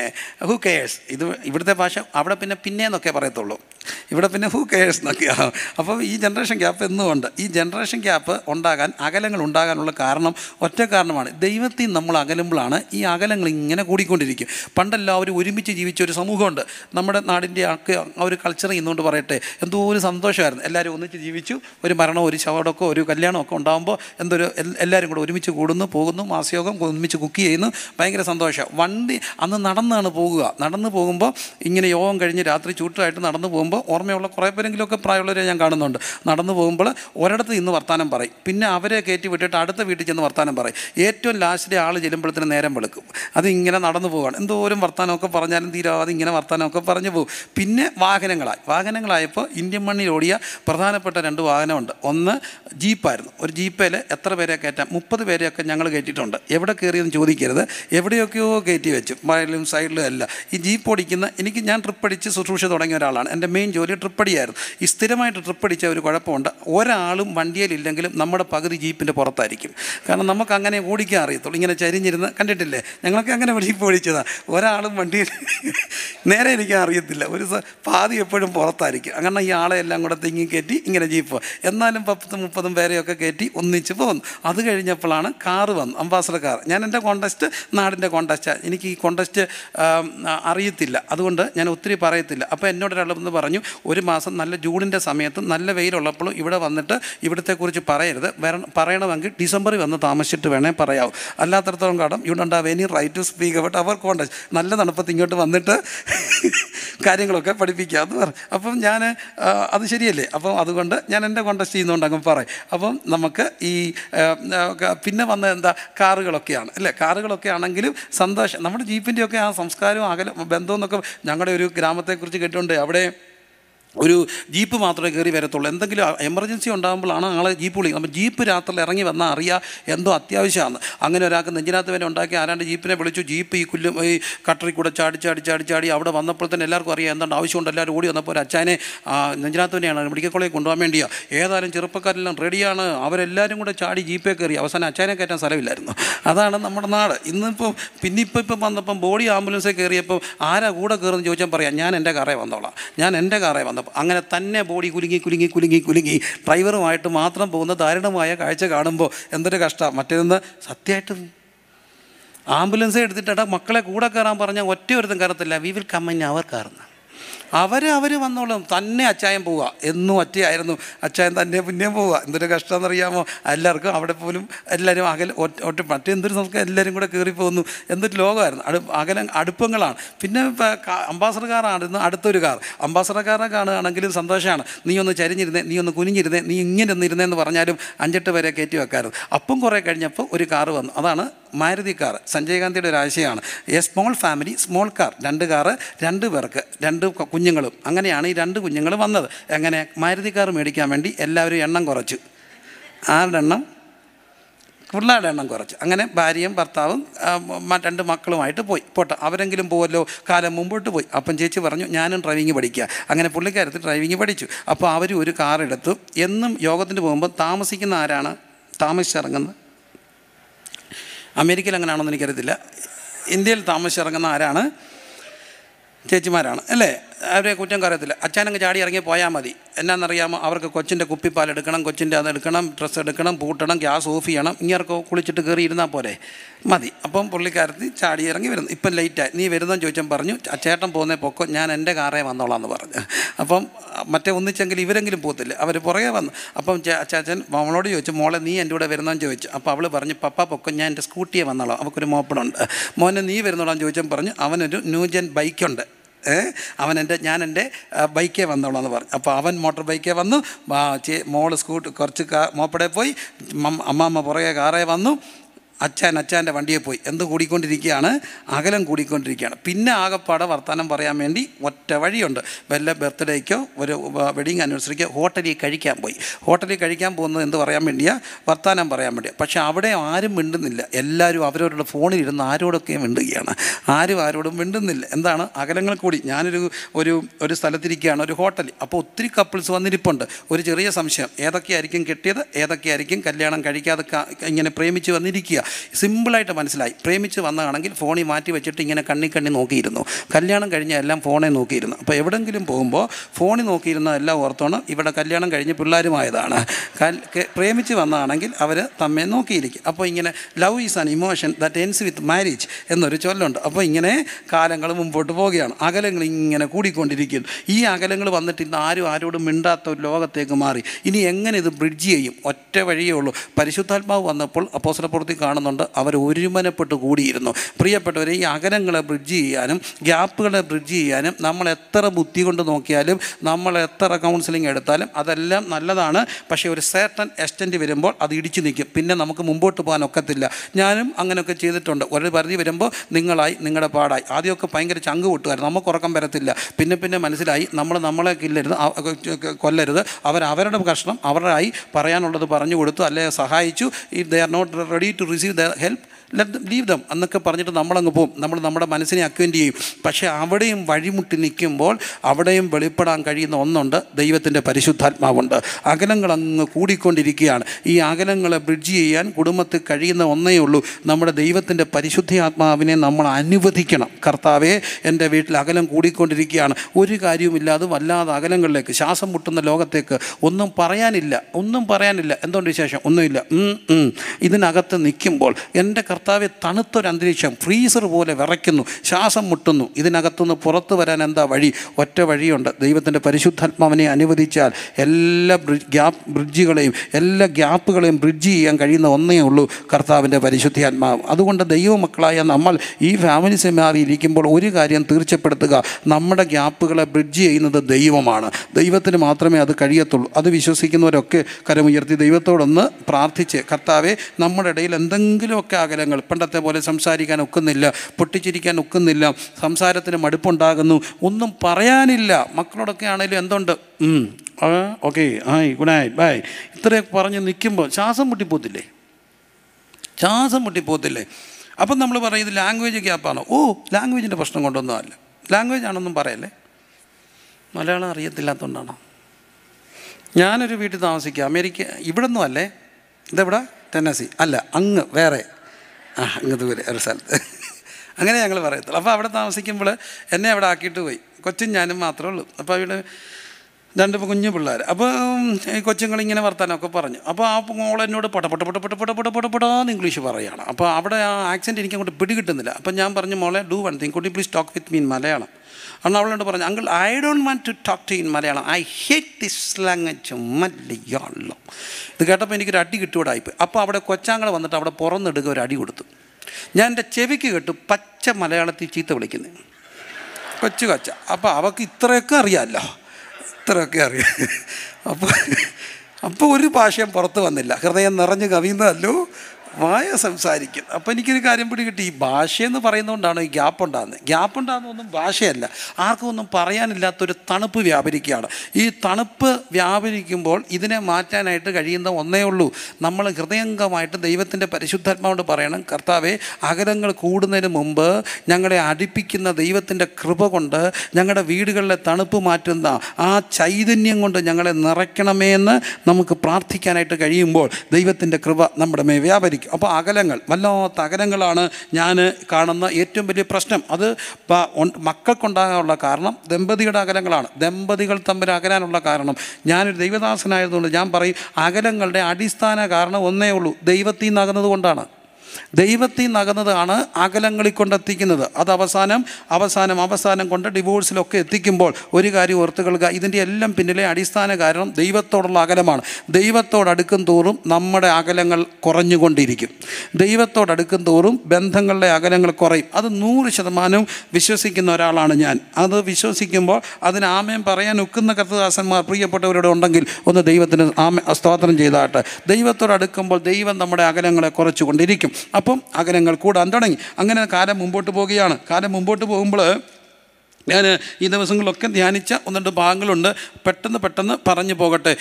ഹൂ കെയേഴ്സ് ഇത് ഇവിടുത്തെ ഭാഷ അവിടെ പിന്നെ പിന്നെ എന്നൊക്കെ പറയത്തുള്ളൂ ഇവിടെ പിന്നെ ഹൂ കെയേഴ്സ് എന്നൊക്കെയാണ് അപ്പോൾ ഈ ജനറേഷൻ ഗ്യാപ്പ് എന്നുമുണ്ട് ഈ ജനറേഷൻ ഗ്യാപ്പ് ഉണ്ടാകാൻ അകലങ്ങൾ ഉണ്ടാകാനുള്ള കാരണം ഒറ്റ കാരണമാണ് ദൈവത്തിൽ നിന്ന് നമ്മൾ അകലുമ്പോഴാണ് ഈ അകലങ്ങൾ ഇങ്ങനെ കൂടിക്കൊണ്ടിരിക്കും പണ്ടെല്ലാവരും ഒരുമിച്ച് ജീവിച്ച ഒരു സമൂഹമുണ്ട് നമ്മുടെ നാടിൻ്റെ ഒക്കെ ആ ഒരു കൾച്ചർ ഇന്നുകൊണ്ട് പറയട്ടെ എന്തോ ഒരു സന്തോഷമായിരുന്നു എല്ലാവരും ഒന്നിച്ച് ജീവിച്ചു ഒരു മരണമോ ഒരു ശവടക്കോ ഒരു കല്യാണമൊക്കെ ഉണ്ടാകുമ്പോൾ എന്തൊരു എൽ- എല്ലാവരും കൂടെ ഒരുമിച്ച് കൂടുന്നു പോകുന്നു മാസയോഗം ഒരുമിച്ച് കുക്ക് ചെയ്യുന്നു ഭയങ്കര സന്തോഷം വണ്ടി അന്ന് നടന്നാണ് പോകുക നടന്നു പോകുമ്പോൾ ഇങ്ങനെ യോഗം കഴിഞ്ഞ് രാത്രി ചൂട്ടായിട്ട് നടന്നു പോകുമ്പോൾ ഓർമ്മയുള്ള കുറേ പേരെങ്കിലുമൊക്കെ പ്രായമുള്ളവരെ ഞാൻ കാണുന്നുണ്ട് നടന്നു പോകുമ്പോൾ ഒരിടത്ത് ഇന്ന് വർത്തമാനം പറയും പിന്നെ അവരെ കയറ്റി വിട്ടിട്ട് അടുത്ത വീട്ടിൽ ചെന്ന് വർത്തമാനം പറയും ഏറ്റവും ലാസ്റ്റിലെ ആൾ ചെല്ലുമ്പോഴത്തേന് നേരം വെളുക്കും അത് ഇങ്ങനെ നടന്നു പോവുകയാണ് എന്തോരം വർത്തമാനമൊക്കെ പറഞ്ഞാലും തീരാതെ ഇങ്ങനെ വർത്തമാനമൊക്കെ പറഞ്ഞു പോകും പിന്നെ വാഹനങ്ങളായി വാഹനങ്ങളായപ്പോൾ ഇന്ത്യൻ മണ്ണിൽ ഓടിയ പ്രധാനപ്പെട്ട രണ്ട് വാഹനമുണ്ട് ഒന്ന് ജീപ്പായിരുന്നു ഒരു ജീപ്പയിൽ എത്ര പേരെ കയറ്റാം മുപ്പത് പേരെയൊക്കെ ഞങ്ങൾ കയറ്റിയിട്ടുണ്ട് എവിടെ കയറിയെന്ന് ചോദിക്കരുത് എവിടെയൊക്കെയോ കയറ്റി വെച്ചു മഴയിലും സൈഡിലും അല്ല ഈ ജീപ്പ് ഓടിക്കുന്ന എനിക്ക് ഞാൻ ട്രിപ്പ് അടിച്ച് ശുശ്രൂഷ തുടങ്ങിയ ഒരാളാണ് എൻ്റെ മെയിൻ ജോലി ട്രിപ്പ് അടിയായിരുന്നു ഈ സ്ഥിരമായിട്ട് ട്രിപ്പ് അടിച്ച ഒരു കുഴപ്പമുണ്ട് ഒരാളും വണ്ടിയിലില്ലെങ്കിലും നമ്മുടെ പകുതി ജീപ്പിൻ്റെ പുറത്തായിരിക്കും കാരണം നമുക്ക് അങ്ങനെ ഓടിക്കാൻ അറിയത്തുള്ളൂ ഇങ്ങനെ ചരിഞ്ഞിരുന്ന് കണ്ടിട്ടില്ലേ ഞങ്ങളൊക്കെ അങ്ങനെ ജീപ്പ് ഓടിച്ചതാണ് ഒരാളും വണ്ടിയിൽ നേരെ എനിക്ക് അറിയത്തില്ല ഒരു സ- പാതി എപ്പോഴും പുറത്തായിരിക്കും അങ്ങനെ ഈ ആളെ എല്ലാം കൂടെ തിങ്ങി കയറ്റി ഇങ്ങനെ ജീപ്പ് എന്നാലും പത്തും മുപ്പതും പേരെയൊക്കെ കയറ്റി ഒന്നിച്ച് പോകുന്നു അത് കഴിഞ്ഞപ്പോഴാണ് കാറ് വന്നു അംബാസഡർ കാർ ഞാൻ എൻ്റെ കോണ്ടസ്റ്റ് നാടിൻ്റെ കോണ്ടസ്റ്റാണ് എനിക്ക് ഈ കോണ്ടസ്റ്റ് അറിയത്തില്ല അതുകൊണ്ട് ഞാൻ ഒത്തിരി പറയത്തില്ല അപ്പോൾ എന്നോട് ഒരാൾ വന്ന് പറഞ്ഞു ഒരു മാസം നല്ല ജൂണിൻ്റെ സമയത്ത് നല്ല വെയിലുള്ളപ്പോഴും ഇവിടെ വന്നിട്ട് ഇവിടത്തെക്കുറിച്ച് പറയരുത് വരണം പറയണമെങ്കിൽ ഡിസംബറിൽ വന്ന് താമസിച്ചിട്ട് വേണേൽ പറയാവൂ അല്ലാത്തടത്തോളം കാലം you don't have any right to speak about our contest നല്ല തണുപ്പത്ത് ഇങ്ങോട്ട് വന്നിട്ട് കാര്യങ്ങളൊക്കെ പഠിപ്പിക്കാമെന്ന് പറഞ്ഞു അപ്പം ഞാൻ അത് ശരിയല്ലേ അപ്പം അതുകൊണ്ട് ഞാൻ എൻ്റെ കോണ്ടസ്റ്റ് ചെയ്യുന്നതുകൊണ്ട് അങ്ങ് പറയും അപ്പം നമുക്ക് ഈ ആ, ആ, പിന്നെ വന്ന എന്താ കാറുകളൊക്കെയാണ് അല്ലേ കാറുകളൊക്കെ ആണെങ്കിലും സന്തോഷം നമ്മുടെ ജീപ്പിൻ്റെയൊക്കെ ആ സംസ്കാരവും അകല ബന്ധവും എന്നൊക്കെ ഞങ്ങളുടെ ഒരു ഗ്രാമത്തെക്കുറിച്ച് കേട്ടിട്ടുണ്ട് അവിടെ ഒരു ജീപ്പ് മാത്രമേ കയറി വരത്തുള്ളൂ എന്തെങ്കിലും എമർജൻസി ഉണ്ടാകുമ്പോഴാണ് ആളെ ജീപ്പ് വിളിക്കുന്നത് അപ്പോൾ ജീപ്പ് രാത്രിയിൽ ഇറങ്ങി വന്നാൽ അറിയാം എന്തോ അത്യാവശ്യമാണ് അങ്ങനെ ഒരാൾക്ക് നെഞ്ചിനകത്ത് വരെ ഉണ്ടാക്കി ആരാണ്ട് ജീപ്പിനെ വിളിച്ചു ജീപ്പ് ഈ കുല്ലും ഈ കട്ടറിൽ കൂടെ ചാടി ചാടി ചാടി ചാടി അവിടെ വന്നപ്പോൾ തന്നെ എല്ലാവർക്കും അറിയാം എന്താണ് ആവശ്യമുണ്ട് എല്ലാവരും ഓടി വന്നപ്പോൾ ഒരു അച്ചാനെ ആ, നെഞ്ചിനകത്ത് തന്നെയാണ് മെഡിക്കൽ കോളേജിൽ കൊണ്ടുപോകാൻ വേണ്ടിയാണ് ഏതായാലും ചെറുപ്പക്കാരെല്ലാം റെഡിയാണ് അവരെല്ലാവരും കൂടെ ചാടി ജീപ്പേ കയറി അവസാനം അച്ചാനെ കയറ്റാൻ സ്ഥലമില്ലായിരുന്നു അതാണ് നമ്മുടെ നാട് ഇന്നിപ്പം പിന്നിപ്പം ഇപ്പം വന്നപ്പം ബോഡി ആംബുലൻസിൽ കയറിയപ്പോൾ ആരാ കൂടെ കയറുമെന്ന് ചോദിച്ചാൽ പറയാം ഞാൻ എൻ്റെ കാറേ വന്നോളാം ഞാൻ എൻ്റെ കാറേ വന്നോളാം വന്നപ്പോൾ അങ്ങനെ തന്നെ ബോഡി കുലുങ്ങി കുലുങ്ങി കുലുങ്ങി കുലുങ്ങി ഡ്രൈവറുമായിട്ട് മാത്രം പോകുന്ന ദാരുണമായ കാഴ്ച കാണുമ്പോൾ എന്തൊരു കഷ്ടമാണ് മറ്റേതെന്ന് സത്യമായിട്ടും ആംബുലൻസ് എടുത്തിട്ടാ മക്കളെ കൂടെ കയറാൻ പറഞ്ഞാൽ ഒറ്റ ഒരുത്തും കയറത്തില്ല വി വിൽ കം ഇൻ അവർ കയറുന്ന അവർ അവർ വന്നോളും തന്നെ അച്ചായം പോവുക എന്നും ഒറ്റയായിരുന്നു അച്ചായം തന്നെ പിന്നെയും പോവുക എന്തൊരു കഷ്ടമെന്നറിയാമോ എല്ലാവർക്കും അവിടെ പോലും എല്ലാവരും അകൽ ഒറ്റ ഒറ്റ മറ്റെന്തൊരു സംസ്കാരം എല്ലാവരും കൂടെ കയറി പോകുന്നു എന്തൊരു ലോകമായിരുന്നു അടു അകല അടുപ്പങ്ങളാണ് പിന്നെ ഇപ്പം കാ- അംബാസഡർ കാറായിരുന്നു അടുത്തൊരു കാർ അംബാസഡർ കാറെ കാണുകയാണെങ്കിലും സന്തോഷമാണ് നീ ഒന്ന് ചരിഞ്ഞിരുന്നേ നീ ഒന്ന് കുനിഞ്ഞിരുന്നേ നീ ഇങ്ങനെ ഒന്നിരുന്നേന്ന് പറഞ്ഞാലും അഞ്ചെട്ട് പേരെ കയറ്റി വെക്കാറുണ്ട് അപ്പം കുറേ കഴിഞ്ഞപ്പോൾ ഒരു കാറ് വന്നു അതാണ് മാരുതി കാർ സഞ്ജയ് ഗാന്ധിയുടെ ഒരു ആശയമാണ് a small family small car രണ്ട് കാറ് രണ്ട് പേർക്ക് രണ്ട് കു- കുഞ്ഞുങ്ങളും അങ്ങനെയാണ് ഈ രണ്ട് കുഞ്ഞുങ്ങൾ വന്നത് എങ്ങനെ മാരുതി കാർ മേടിക്കാൻ വേണ്ടി എല്ലാവരും എണ്ണം കുറച്ചു ആരുടെ എണ്ണം പിള്ളേരുടെ എണ്ണം കുറച്ച് അങ്ങനെ ഭാര്യയും ഭർത്താവും ആ, മ- രണ്ട് മക്കളുമായിട്ട് പോയി പോട്ടെ അവരെങ്കിലും പോവല്ലോ കാലം മുമ്പോട്ട് പോയി അപ്പം ചേച്ചി പറഞ്ഞു ഞാനും ഡ്രൈവിങ് പഠിക്കുക അങ്ങനെ പുള്ളിക്കാരത്ത് ഡ്രൈവിങ് പഠിച്ചു അപ്പോൾ അവർ ഒരു കാർ എടുത്തു എന്നും യോഗത്തിന് പോകുമ്പോൾ താമസിക്കുന്ന ആരാണ് താമസിച്ചിറങ്ങുന്നത് അമേരിക്കയിൽ അങ്ങനെയാണെന്ന് എനിക്കറിയത്തില്ല ഇന്ത്യയിൽ താമസിച്ചിറങ്ങുന്ന ആരാണ് ചേച്ചിമാരാണ് അല്ലേ അവരെ കുറ്റം കറിയത്തില്ല അച്ഛനങ്ങ് ചാടി ഇറങ്ങി പോയാൽ മതി എന്നാണെന്നറിയാമോ അവർക്ക് കൊച്ചിൻ്റെ കുപ്പിപ്പാൽ എടുക്കണം കൊച്ചിൻ്റെ അത് എടുക്കണം ഡ്രസ്സ് എടുക്കണം പൂട്ടണം ഗ്യാസ് ഓഫ് ചെയ്യണം ഇങ്ങനൊക്കെ കുളിച്ചിട്ട് കയറി ഇരുന്നാൽ പോരെ മതി അപ്പം പുള്ളിക്കാരത്തി ചാടി ഇറങ്ങി വരുന്നു ഇപ്പം ലേറ്റായി നീ വരുന്നെന്ന് ചോദിച്ചാൽ പറഞ്ഞു "ആ ചേട്ടൻ പോകുന്നേ പൊക്കോ ഞാൻ എൻ്റെ കാറേ വന്നോളാം എന്ന് പറഞ്ഞു അപ്പം മറ്റേ ഒന്നിച്ചെങ്കിൽ ഇവരെങ്കിലും പോകത്തില്ല അവർ പുറകെ വന്നു അപ്പം ചേ- അച്ചാച്ചൻ അവളോട് ചോദിച്ചു മോളെ നീ എൻ്റെ കൂടെ വരുന്നതെന്ന് ചോദിച്ചു അപ്പോൾ അവൾ പറഞ്ഞു പപ്പ പൊക്കോ ഞാൻ എൻ്റെ സ്കൂട്ടിയെ വന്നോളാം അവൾക്കൊരു മോപ്പണുണ്ട് മോനെ നീ വരുന്നോളാം ചോദിച്ചാൽ പറഞ്ഞു അവനൊരു ന്യൂജൻ ബൈക്കുണ്ട് ഏ അവൻ എൻ്റെ ഞാൻ എൻ്റെ ബൈക്കേ വന്നോളാം എന്ന് പറഞ്ഞു അപ്പോൾ അവൻ മോട്ടോർ ബൈക്കേ വന്നു ആ, ചേ- മോള് സ്കൂട്ട് കുറച്ച് കാ മോപ്പടെ പോയി മം- അമ്മാമ്മ പുറകെ കാറേ വന്നു അച്ഛൻ അച്ഛൻ്റെ വണ്ടിയെ പോയി എന്ത് കൂടിക്കൊണ്ടിരിക്കുകയാണ് അകലം കൂടിക്കൊണ്ടിരിക്കുകയാണ് പിന്നെ ആകപ്പാടെ വർത്തമാനം പറയാൻ വേണ്ടി ഒറ്റ വഴിയുണ്ട് വല്ല ബർത്ത്ഡേക്കോ ഒരു വെഡിങ് ആനിവേഴ്സറിക്കോ ഹോട്ടലിൽ കഴിക്കാൻ പോയി ഹോട്ടലിൽ കഴിക്കാൻ പോകുന്നത് എന്ത് പറയാൻ വേണ്ടിയാ വർത്തമാനം പറയാൻ വേണ്ടിയാ പക്ഷേ അവിടെ ആരും മിണ്ടുന്നില്ല എല്ലാവരും അവരവരുടെ ഫോണിൽ ഇരുന്ന് ആരോടൊക്കെ മിണ്ടുകയാണ് ആരും ആരോടും മിണ്ടുന്നില്ല എന്താണ് അകലങ്ങൾ കൂടി ഞാനൊരു ഒരു ഒരു സ്ഥലത്തിരിക്കുകയാണ് ഒരു ഹോട്ടലിൽ അപ്പോൾ ഒത്തിരി കപ്പിൾസ് വന്നിരിപ്പുണ്ട് ഒരു ചെറിയ സംശയം ഏതൊക്കെയായിരിക്കും കിട്ടിയത് ഏതൊക്കെയായിരിക്കും കല്യാണം കഴിക്കാതെ ക- ഇങ്ങനെ പ്രേമിച്ച് വന്നിരിക്കുക സിമ്പിളായിട്ട് മനസ്സിലായി പ്രേമിച്ച് വന്നതാണെങ്കിൽ ഫോണിൽ മാറ്റി വെച്ചിട്ട് ഇങ്ങനെ കണ്ണി കണ്ണി നോക്കിയിരുന്നു കല്യാണം കഴിഞ്ഞ എല്ലാം ഫോണെ നോക്കിയിരുന്നു അപ്പോൾ എവിടെങ്കിലും പോകുമ്പോൾ ഫോണിൽ നോക്കിയിരുന്ന എല്ലാം ഓർത്തോണം ഇവിടെ കല്യാണം കഴിഞ്ഞ് പിള്ളേരുമായതാണ് കൽ- കെ- പ്രേമിച്ച് വന്നതാണെങ്കിൽ അവർ തമ്മെ നോക്കിയിരിക്കും അപ്പോൾ ഇങ്ങനെ love is an emotion that ends with marriage എന്നൊരു ചൊല്ലുണ്ട് അപ്പോൾ ഇങ്ങനെ കാലങ്ങൾ മുമ്പോട്ട് പോവുകയാണ് അകലങ്ങൾ ഇങ്ങനെ കൂടിക്കൊണ്ടിരിക്കുന്നു ഈ അകലങ്ങൾ വന്നിട്ട് ഇന്ന് ആരും ആരോടും മിണ്ടാത്ത ഒരു ലോകത്തേക്ക് മാറി ഇനി എങ്ങനെ ഇത് ബ്രിഡ്ജ് ചെയ്യും ഒറ്റ വഴിയേ ഉള്ളൂ പരിശുദ്ധാത്മാവ് വന്നപ്പോൾ അപ്പോസലപ്പുറത്തിൽ കാണുന്നുണ്ട് അവർ ഒരുമനപ്പെട്ട് കൂടിയിരുന്നു പ്രിയപ്പെട്ടവരെ ഈ അകലങ്ങളെ ബ്രിഡ്ജ് ചെയ്യാനും ഗ്യാപ്പുകളെ ബ്രിഡ്ജ് ചെയ്യാനും നമ്മൾ എത്ര ബുദ്ധി കൊണ്ട് നോക്കിയാലും നമ്മൾ എത്ര കൗൺസിലിംഗ് എടുത്താലും അതെല്ലാം നല്ലതാണ് പക്ഷേ ഒരു സേട്ടൻ എക്സ്റ്റൻറ്റ് വരുമ്പോൾ അത് ഇടിച്ചു നിൽക്കും പിന്നെ നമുക്ക് മുമ്പോട്ട് പോകാൻ ഒക്കത്തില്ല ഞാനും അങ്ങനെയൊക്കെ ചെയ്തിട്ടുണ്ട് ഒരു പരിധി വരുമ്പോൾ നിങ്ങളായി നിങ്ങളുടെ പാടായി ആദ്യമൊക്കെ ഭയങ്കര ചങ്ക് പൊട്ടുമായിരുന്നു നമുക്ക് ഉറക്കം വരത്തില്ല പിന്നെ പിന്നെ മനസ്സിലായി നമ്മൾ നമ്മളെ കില്ലരുത് ആ- കൊല്ലരുത് അവർ അവരുടെ കഷ്ണം അവരുടെ ആയി പറയാനുള്ളത് പറഞ്ഞു കൊടുത്തു അല്ലെ സഹായിച്ചു if they are not ready to receive the help let leave them എന്നൊക്കെ പറഞ്ഞിട്ട് നമ്മളങ്ങ് പോകും നമ്മൾ നമ്മുടെ മനസ്സിനെ അക്വൻറ്റ് ചെയ്യും പക്ഷേ അവിടെയും വഴിമുട്ടി നിൽക്കുമ്പോൾ അവിടെയും വെളിപ്പെടാൻ കഴിയുന്ന ഒന്നുണ്ട് ദൈവത്തിൻ്റെ പരിശുദ്ധാത്മാവുണ്ട് അകലങ്ങൾ അങ്ങ് കൂടിക്കൊണ്ടിരിക്കുകയാണ് ഈ അകലങ്ങളെ ബ്രിഡ്ജ് ചെയ്യാൻ കുടുംബത്തിൽ കഴിയുന്ന ഒന്നേ ഉള്ളൂ നമ്മുടെ ദൈവത്തിൻ്റെ പരിശുദ്ധാത്മാവിനെ നമ്മൾ അനുവദിക്കണം കർത്താവെ എൻ്റെ വീട്ടിൽ അകലം കൂടിക്കൊണ്ടിരിക്കുകയാണ് ഒരു കാര്യവുമില്ലാതെ വല്ലാതെ അകലങ്ങളിലേക്ക് ശ്വാസം മുട്ടുന്ന ലോകത്തേക്ക് ഒന്നും പറയാനില്ല ഒന്നും പറയാനില്ല എന്തുകൊണ്ട് വിശേഷം ഒന്നുമില്ല ഉം, ഉം. ഇതിനകത്ത് നിൽക്കുമ്പോൾ എൻ്റെ കർത്താവെ തണുത്തൊരു അന്തരീക്ഷം ഫ്രീസർ പോലെ വിറയ്ക്കുന്നു ശ്വാസം മുട്ടുന്നു ഇതിനകത്തുനിന്ന് പുറത്തു വരാൻ എന്താ വഴി ഒറ്റ വഴിയുണ്ട് ദൈവത്തിൻ്റെ പരിശുദ്ധാത്മാവിനെ അനുവദിച്ചാൽ എല്ലാ ബ്രിഡ്ജ് ഗ്യാപ്പ് ബ്രിഡ്ജുകളെയും എല്ലാ ഗ്യാപ്പുകളെയും ബ്രിഡ്ജ് ചെയ്യാൻ കഴിയുന്ന ഒന്നേ ഉള്ളൂ കർത്താവിൻ്റെ പരിശുദ്ധാത്മാവ് അതുകൊണ്ട് ദൈവമക്കളായ നമ്മൾ ഈ ഫാമിലി സെമിനാറിൽ ഇരിക്കുമ്പോൾ ഒരു കാര്യം തീർച്ചപ്പെടുത്തുക നമ്മുടെ ഗ്യാപ്പുകളെ ബ്രിഡ്ജ് ചെയ്യുന്നത് ദൈവമാണ് ദൈവത്തിന് മാത്രമേ അത് കഴിയത്തുള്ളൂ അത് വിശ്വസിക്കുന്നവരൊക്കെ കരമുയർത്തി ദൈവത്തോടൊന്ന് പ്രാർത്ഥിച്ച് കർത്താവെ നമ്മുടെ ഇടയിൽ എന്തെങ്കിലുമൊക്കെ അകലങ്ങൾ പണ്ടത്തെ പോലെ സംസാരിക്കാൻ ഒക്കുന്നില്ല പൊട്ടിച്ചിരിക്കാൻ ഒക്കുന്നില്ല സംസാരത്തിന് മടുപ്പുണ്ടാകുന്നു ഒന്നും പറയാനില്ല മക്കളോടൊക്കെ ആണെങ്കിലും എന്തുണ്ട് ഓക്കെ ആയി ഗുഡ് നൈറ്റ് ബൈ ഇത്രയൊക്കെ പറഞ്ഞ് നിൽക്കുമ്പോൾ ശ്വാസം മുട്ടിപ്പോത്തില്ലേ ശ്വാസം മുട്ടിപ്പോത്തില്ലേ അപ്പം നമ്മൾ പറയും ഇത് ലാംഗ്വേജ് ഗ്യാപ്പാണോ ഓ ലാംഗ്വേജിൻ്റെ പ്രശ്നം കൊണ്ടൊന്നും അല്ല ലാംഗ്വേജ് ആണെന്നും പറയല്ലേ മലയാളം അറിയത്തില്ലാത്തതുകൊണ്ടാണോ ഞാനൊരു വീട്ടിൽ താമസിക്കുക അമേരിക്ക ഇവിടെ ഒന്നും അല്ലേ ഇതെവിടെ ടെന്നസി അല്ല അങ്ങ് വേറെ ആ അങ്ങ് ദൂരെ ഒരു സ്ഥലത്ത് അങ്ങനെ ഞങ്ങൾ പറയത്തുള്ളൂ അപ്പോൾ അവിടെ താമസിക്കുമ്പോൾ എന്നെ അവിടെ ആക്കിയിട്ട് പോയി കൊച്ചും ഞാനും മാത്രമേ ഉള്ളൂ അപ്പോൾ അവിടെ രണ്ട് കുഞ്ഞു പിള്ളേർ അപ്പോൾ ഈ കൊച്ചുങ്ങളിങ്ങനെ വർത്താനമൊക്കെ പറഞ്ഞു അപ്പോൾ ആ മോൾ എന്നോട് പട പട പട പട പട പട പട പടാന്ന് ഇംഗ്ലീഷ് പറയുകയാണ് അപ്പോൾ അവിടെ ആ ആക്സെൻറ്റ് എനിക്ക് അങ്ങോട്ട് പിടികിട്ടുന്നില്ല അപ്പോൾ ഞാൻ പറഞ്ഞു മോളെ ഡു വൺ തിങ് കുട്ടി please talk with me in Malayalam അന്ന് അവളോട് പറഞ്ഞു uncle I don't want to talk to in Malayalam I hate this language Malayalam ഇത് കേട്ടപ്പോൾ എനിക്കൊരു അടി കിട്ടുകൂടായിപ്പോയി അപ്പോൾ അവിടെ കൊച്ചാങ്ങൾ വന്നിട്ട് അവിടെ പുറന്നിടുക ഒരു അടി കൊടുത്തു ഞാൻ എൻ്റെ ചെവിക്ക് കേട്ടു പച്ച മലയാളത്തിൽ ചീത്ത വിളിക്കുന്നത് കൊച്ചു കൊച്ച അപ്പോൾ അവൾക്ക് ഇത്രയൊക്കെ അറിയാമല്ലോ ഇത്രയൊക്കെ അറിയാം അപ്പോൾ അപ്പോൾ ഒരു ഭാഷയും പുറത്ത് വന്നില്ല ഹൃദയം നിറഞ്ഞ് കവിയുന്നതല്ലോ വായ സംസാരിക്കും അപ്പോൾ എനിക്കൊരു കാര്യം പിടി കിട്ടി ഈ ഭാഷയെന്ന് പറയുന്നതുകൊണ്ടാണ് ഈ ഗ്യാപ്പ് ഉണ്ടാകുന്നത് ഗ്യാപ്പ് ഉണ്ടാകുന്നതൊന്നും ഭാഷയല്ല ആർക്കും ഒന്നും പറയാനില്ലാത്തൊരു തണുപ്പ് വ്യാപരിക്കുകയാണ് ഈ തണുപ്പ് വ്യാപരിക്കുമ്പോൾ ഇതിനെ മാറ്റാനായിട്ട് കഴിയുന്ന ഒന്നേ ഉള്ളൂ നമ്മൾ ഹൃദയംഗമായിട്ട് ദൈവത്തിൻ്റെ പരിശുദ്ധാത്മാവോട് പറയണം കർത്താവെ അകലങ്ങൾ കൂടുന്നതിന് മുമ്പ് ഞങ്ങളെ അടുപ്പിക്കുന്ന ദൈവത്തിൻ്റെ കൃപ കൊണ്ട് ഞങ്ങളുടെ വീടുകളിലെ തണുപ്പ് മാറ്റുന്ന ആ ചൈതന്യം കൊണ്ട് ഞങ്ങളെ നിറയ്ക്കണമേ എന്ന് നമുക്ക് പ്രാർത്ഥിക്കാനായിട്ട് കഴിയുമ്പോൾ ദൈവത്തിൻ്റെ കൃപ നമ്മുടെ മേ വ്യാപരിക്കും അപ്പോൾ അകലങ്ങൾ വല്ലാത്ത അകലങ്ങളാണ് ഞാൻ കാണുന്ന ഏറ്റവും വലിയ പ്രശ്നം അത് പ- ഉൺ- മക്കൾക്കുണ്ടാകാനുള്ള കാരണം ദമ്പതിയുടെ അകലങ്ങളാണ് ദമ്പതികൾ തമ്മിൽ അകലാനുള്ള കാരണം ഞാനൊരു ദൈവദാസനായതുകൊണ്ട് ഞാൻ പറയും അകലങ്ങളുടെ അടിസ്ഥാന കാരണം ഒന്നേ ഉള്ളൂ ദൈവത്തിൽ നിന്ന് അകന്നത് കൊണ്ടാണ് ദൈവത്തിൽ നിന്ന് അകന്നതാണ് അകലങ്ങളിൽ കൊണ്ടെത്തിക്കുന്നത് അത് അവസാനം അവസാനം അവസാനം കൊണ്ട് ഡിവോഴ്സിലൊക്കെ എത്തിക്കുമ്പോൾ ഒരു കാര്യം ഓർത്ത് കൊള്ളുക ഇതിൻ്റെ എല്ലാം പിന്നിലെ അടിസ്ഥാന കാരണം ദൈവത്തോടുള്ള അകലമാണ് ദൈവത്തോടടുക്കും തോറും നമ്മുടെ അകലങ്ങൾ കുറഞ്ഞുകൊണ്ടിരിക്കും ദൈവത്തോടടുക്കും തോറും ബന്ധങ്ങളുടെ അകലങ്ങൾ കുറയും അത് നൂറ് ശതമാനവും വിശ്വസിക്കുന്ന ഒരാളാണ് ഞാൻ അത് വിശ്വസിക്കുമ്പോൾ അതിന് ആമയം പറയാൻ ഒക്കുന്ന കർത്തദാസന്മാർ പ്രിയപ്പെട്ടവരോട് ഉണ്ടെങ്കിൽ ഒന്ന് ദൈവത്തിന് ആമ സ്തോത്രം ചെയ്താട്ടെ ദൈവത്തോട് അടുക്കുമ്പോൾ ദൈവം നമ്മുടെ അകലങ്ങളെ കുറച്ചുകൊണ്ടിരിക്കും അപ്പം അകലങ്ങൾ കൂടാൻ തുടങ്ങി അങ്ങനെ കാലം മുമ്പോട്ട് പോവുകയാണ് കാലം മുമ്പോട്ട് പോകുമ്പോൾ ഞാൻ ഈ ദിവസങ്ങളിലൊക്കെ ധ്യാനിച്ച ഒന്ന് രണ്ട് ഭാഗങ്ങളുണ്ട് പെട്ടെന്ന് പെട്ടെന്ന് പറഞ്ഞു പോകട്ടെ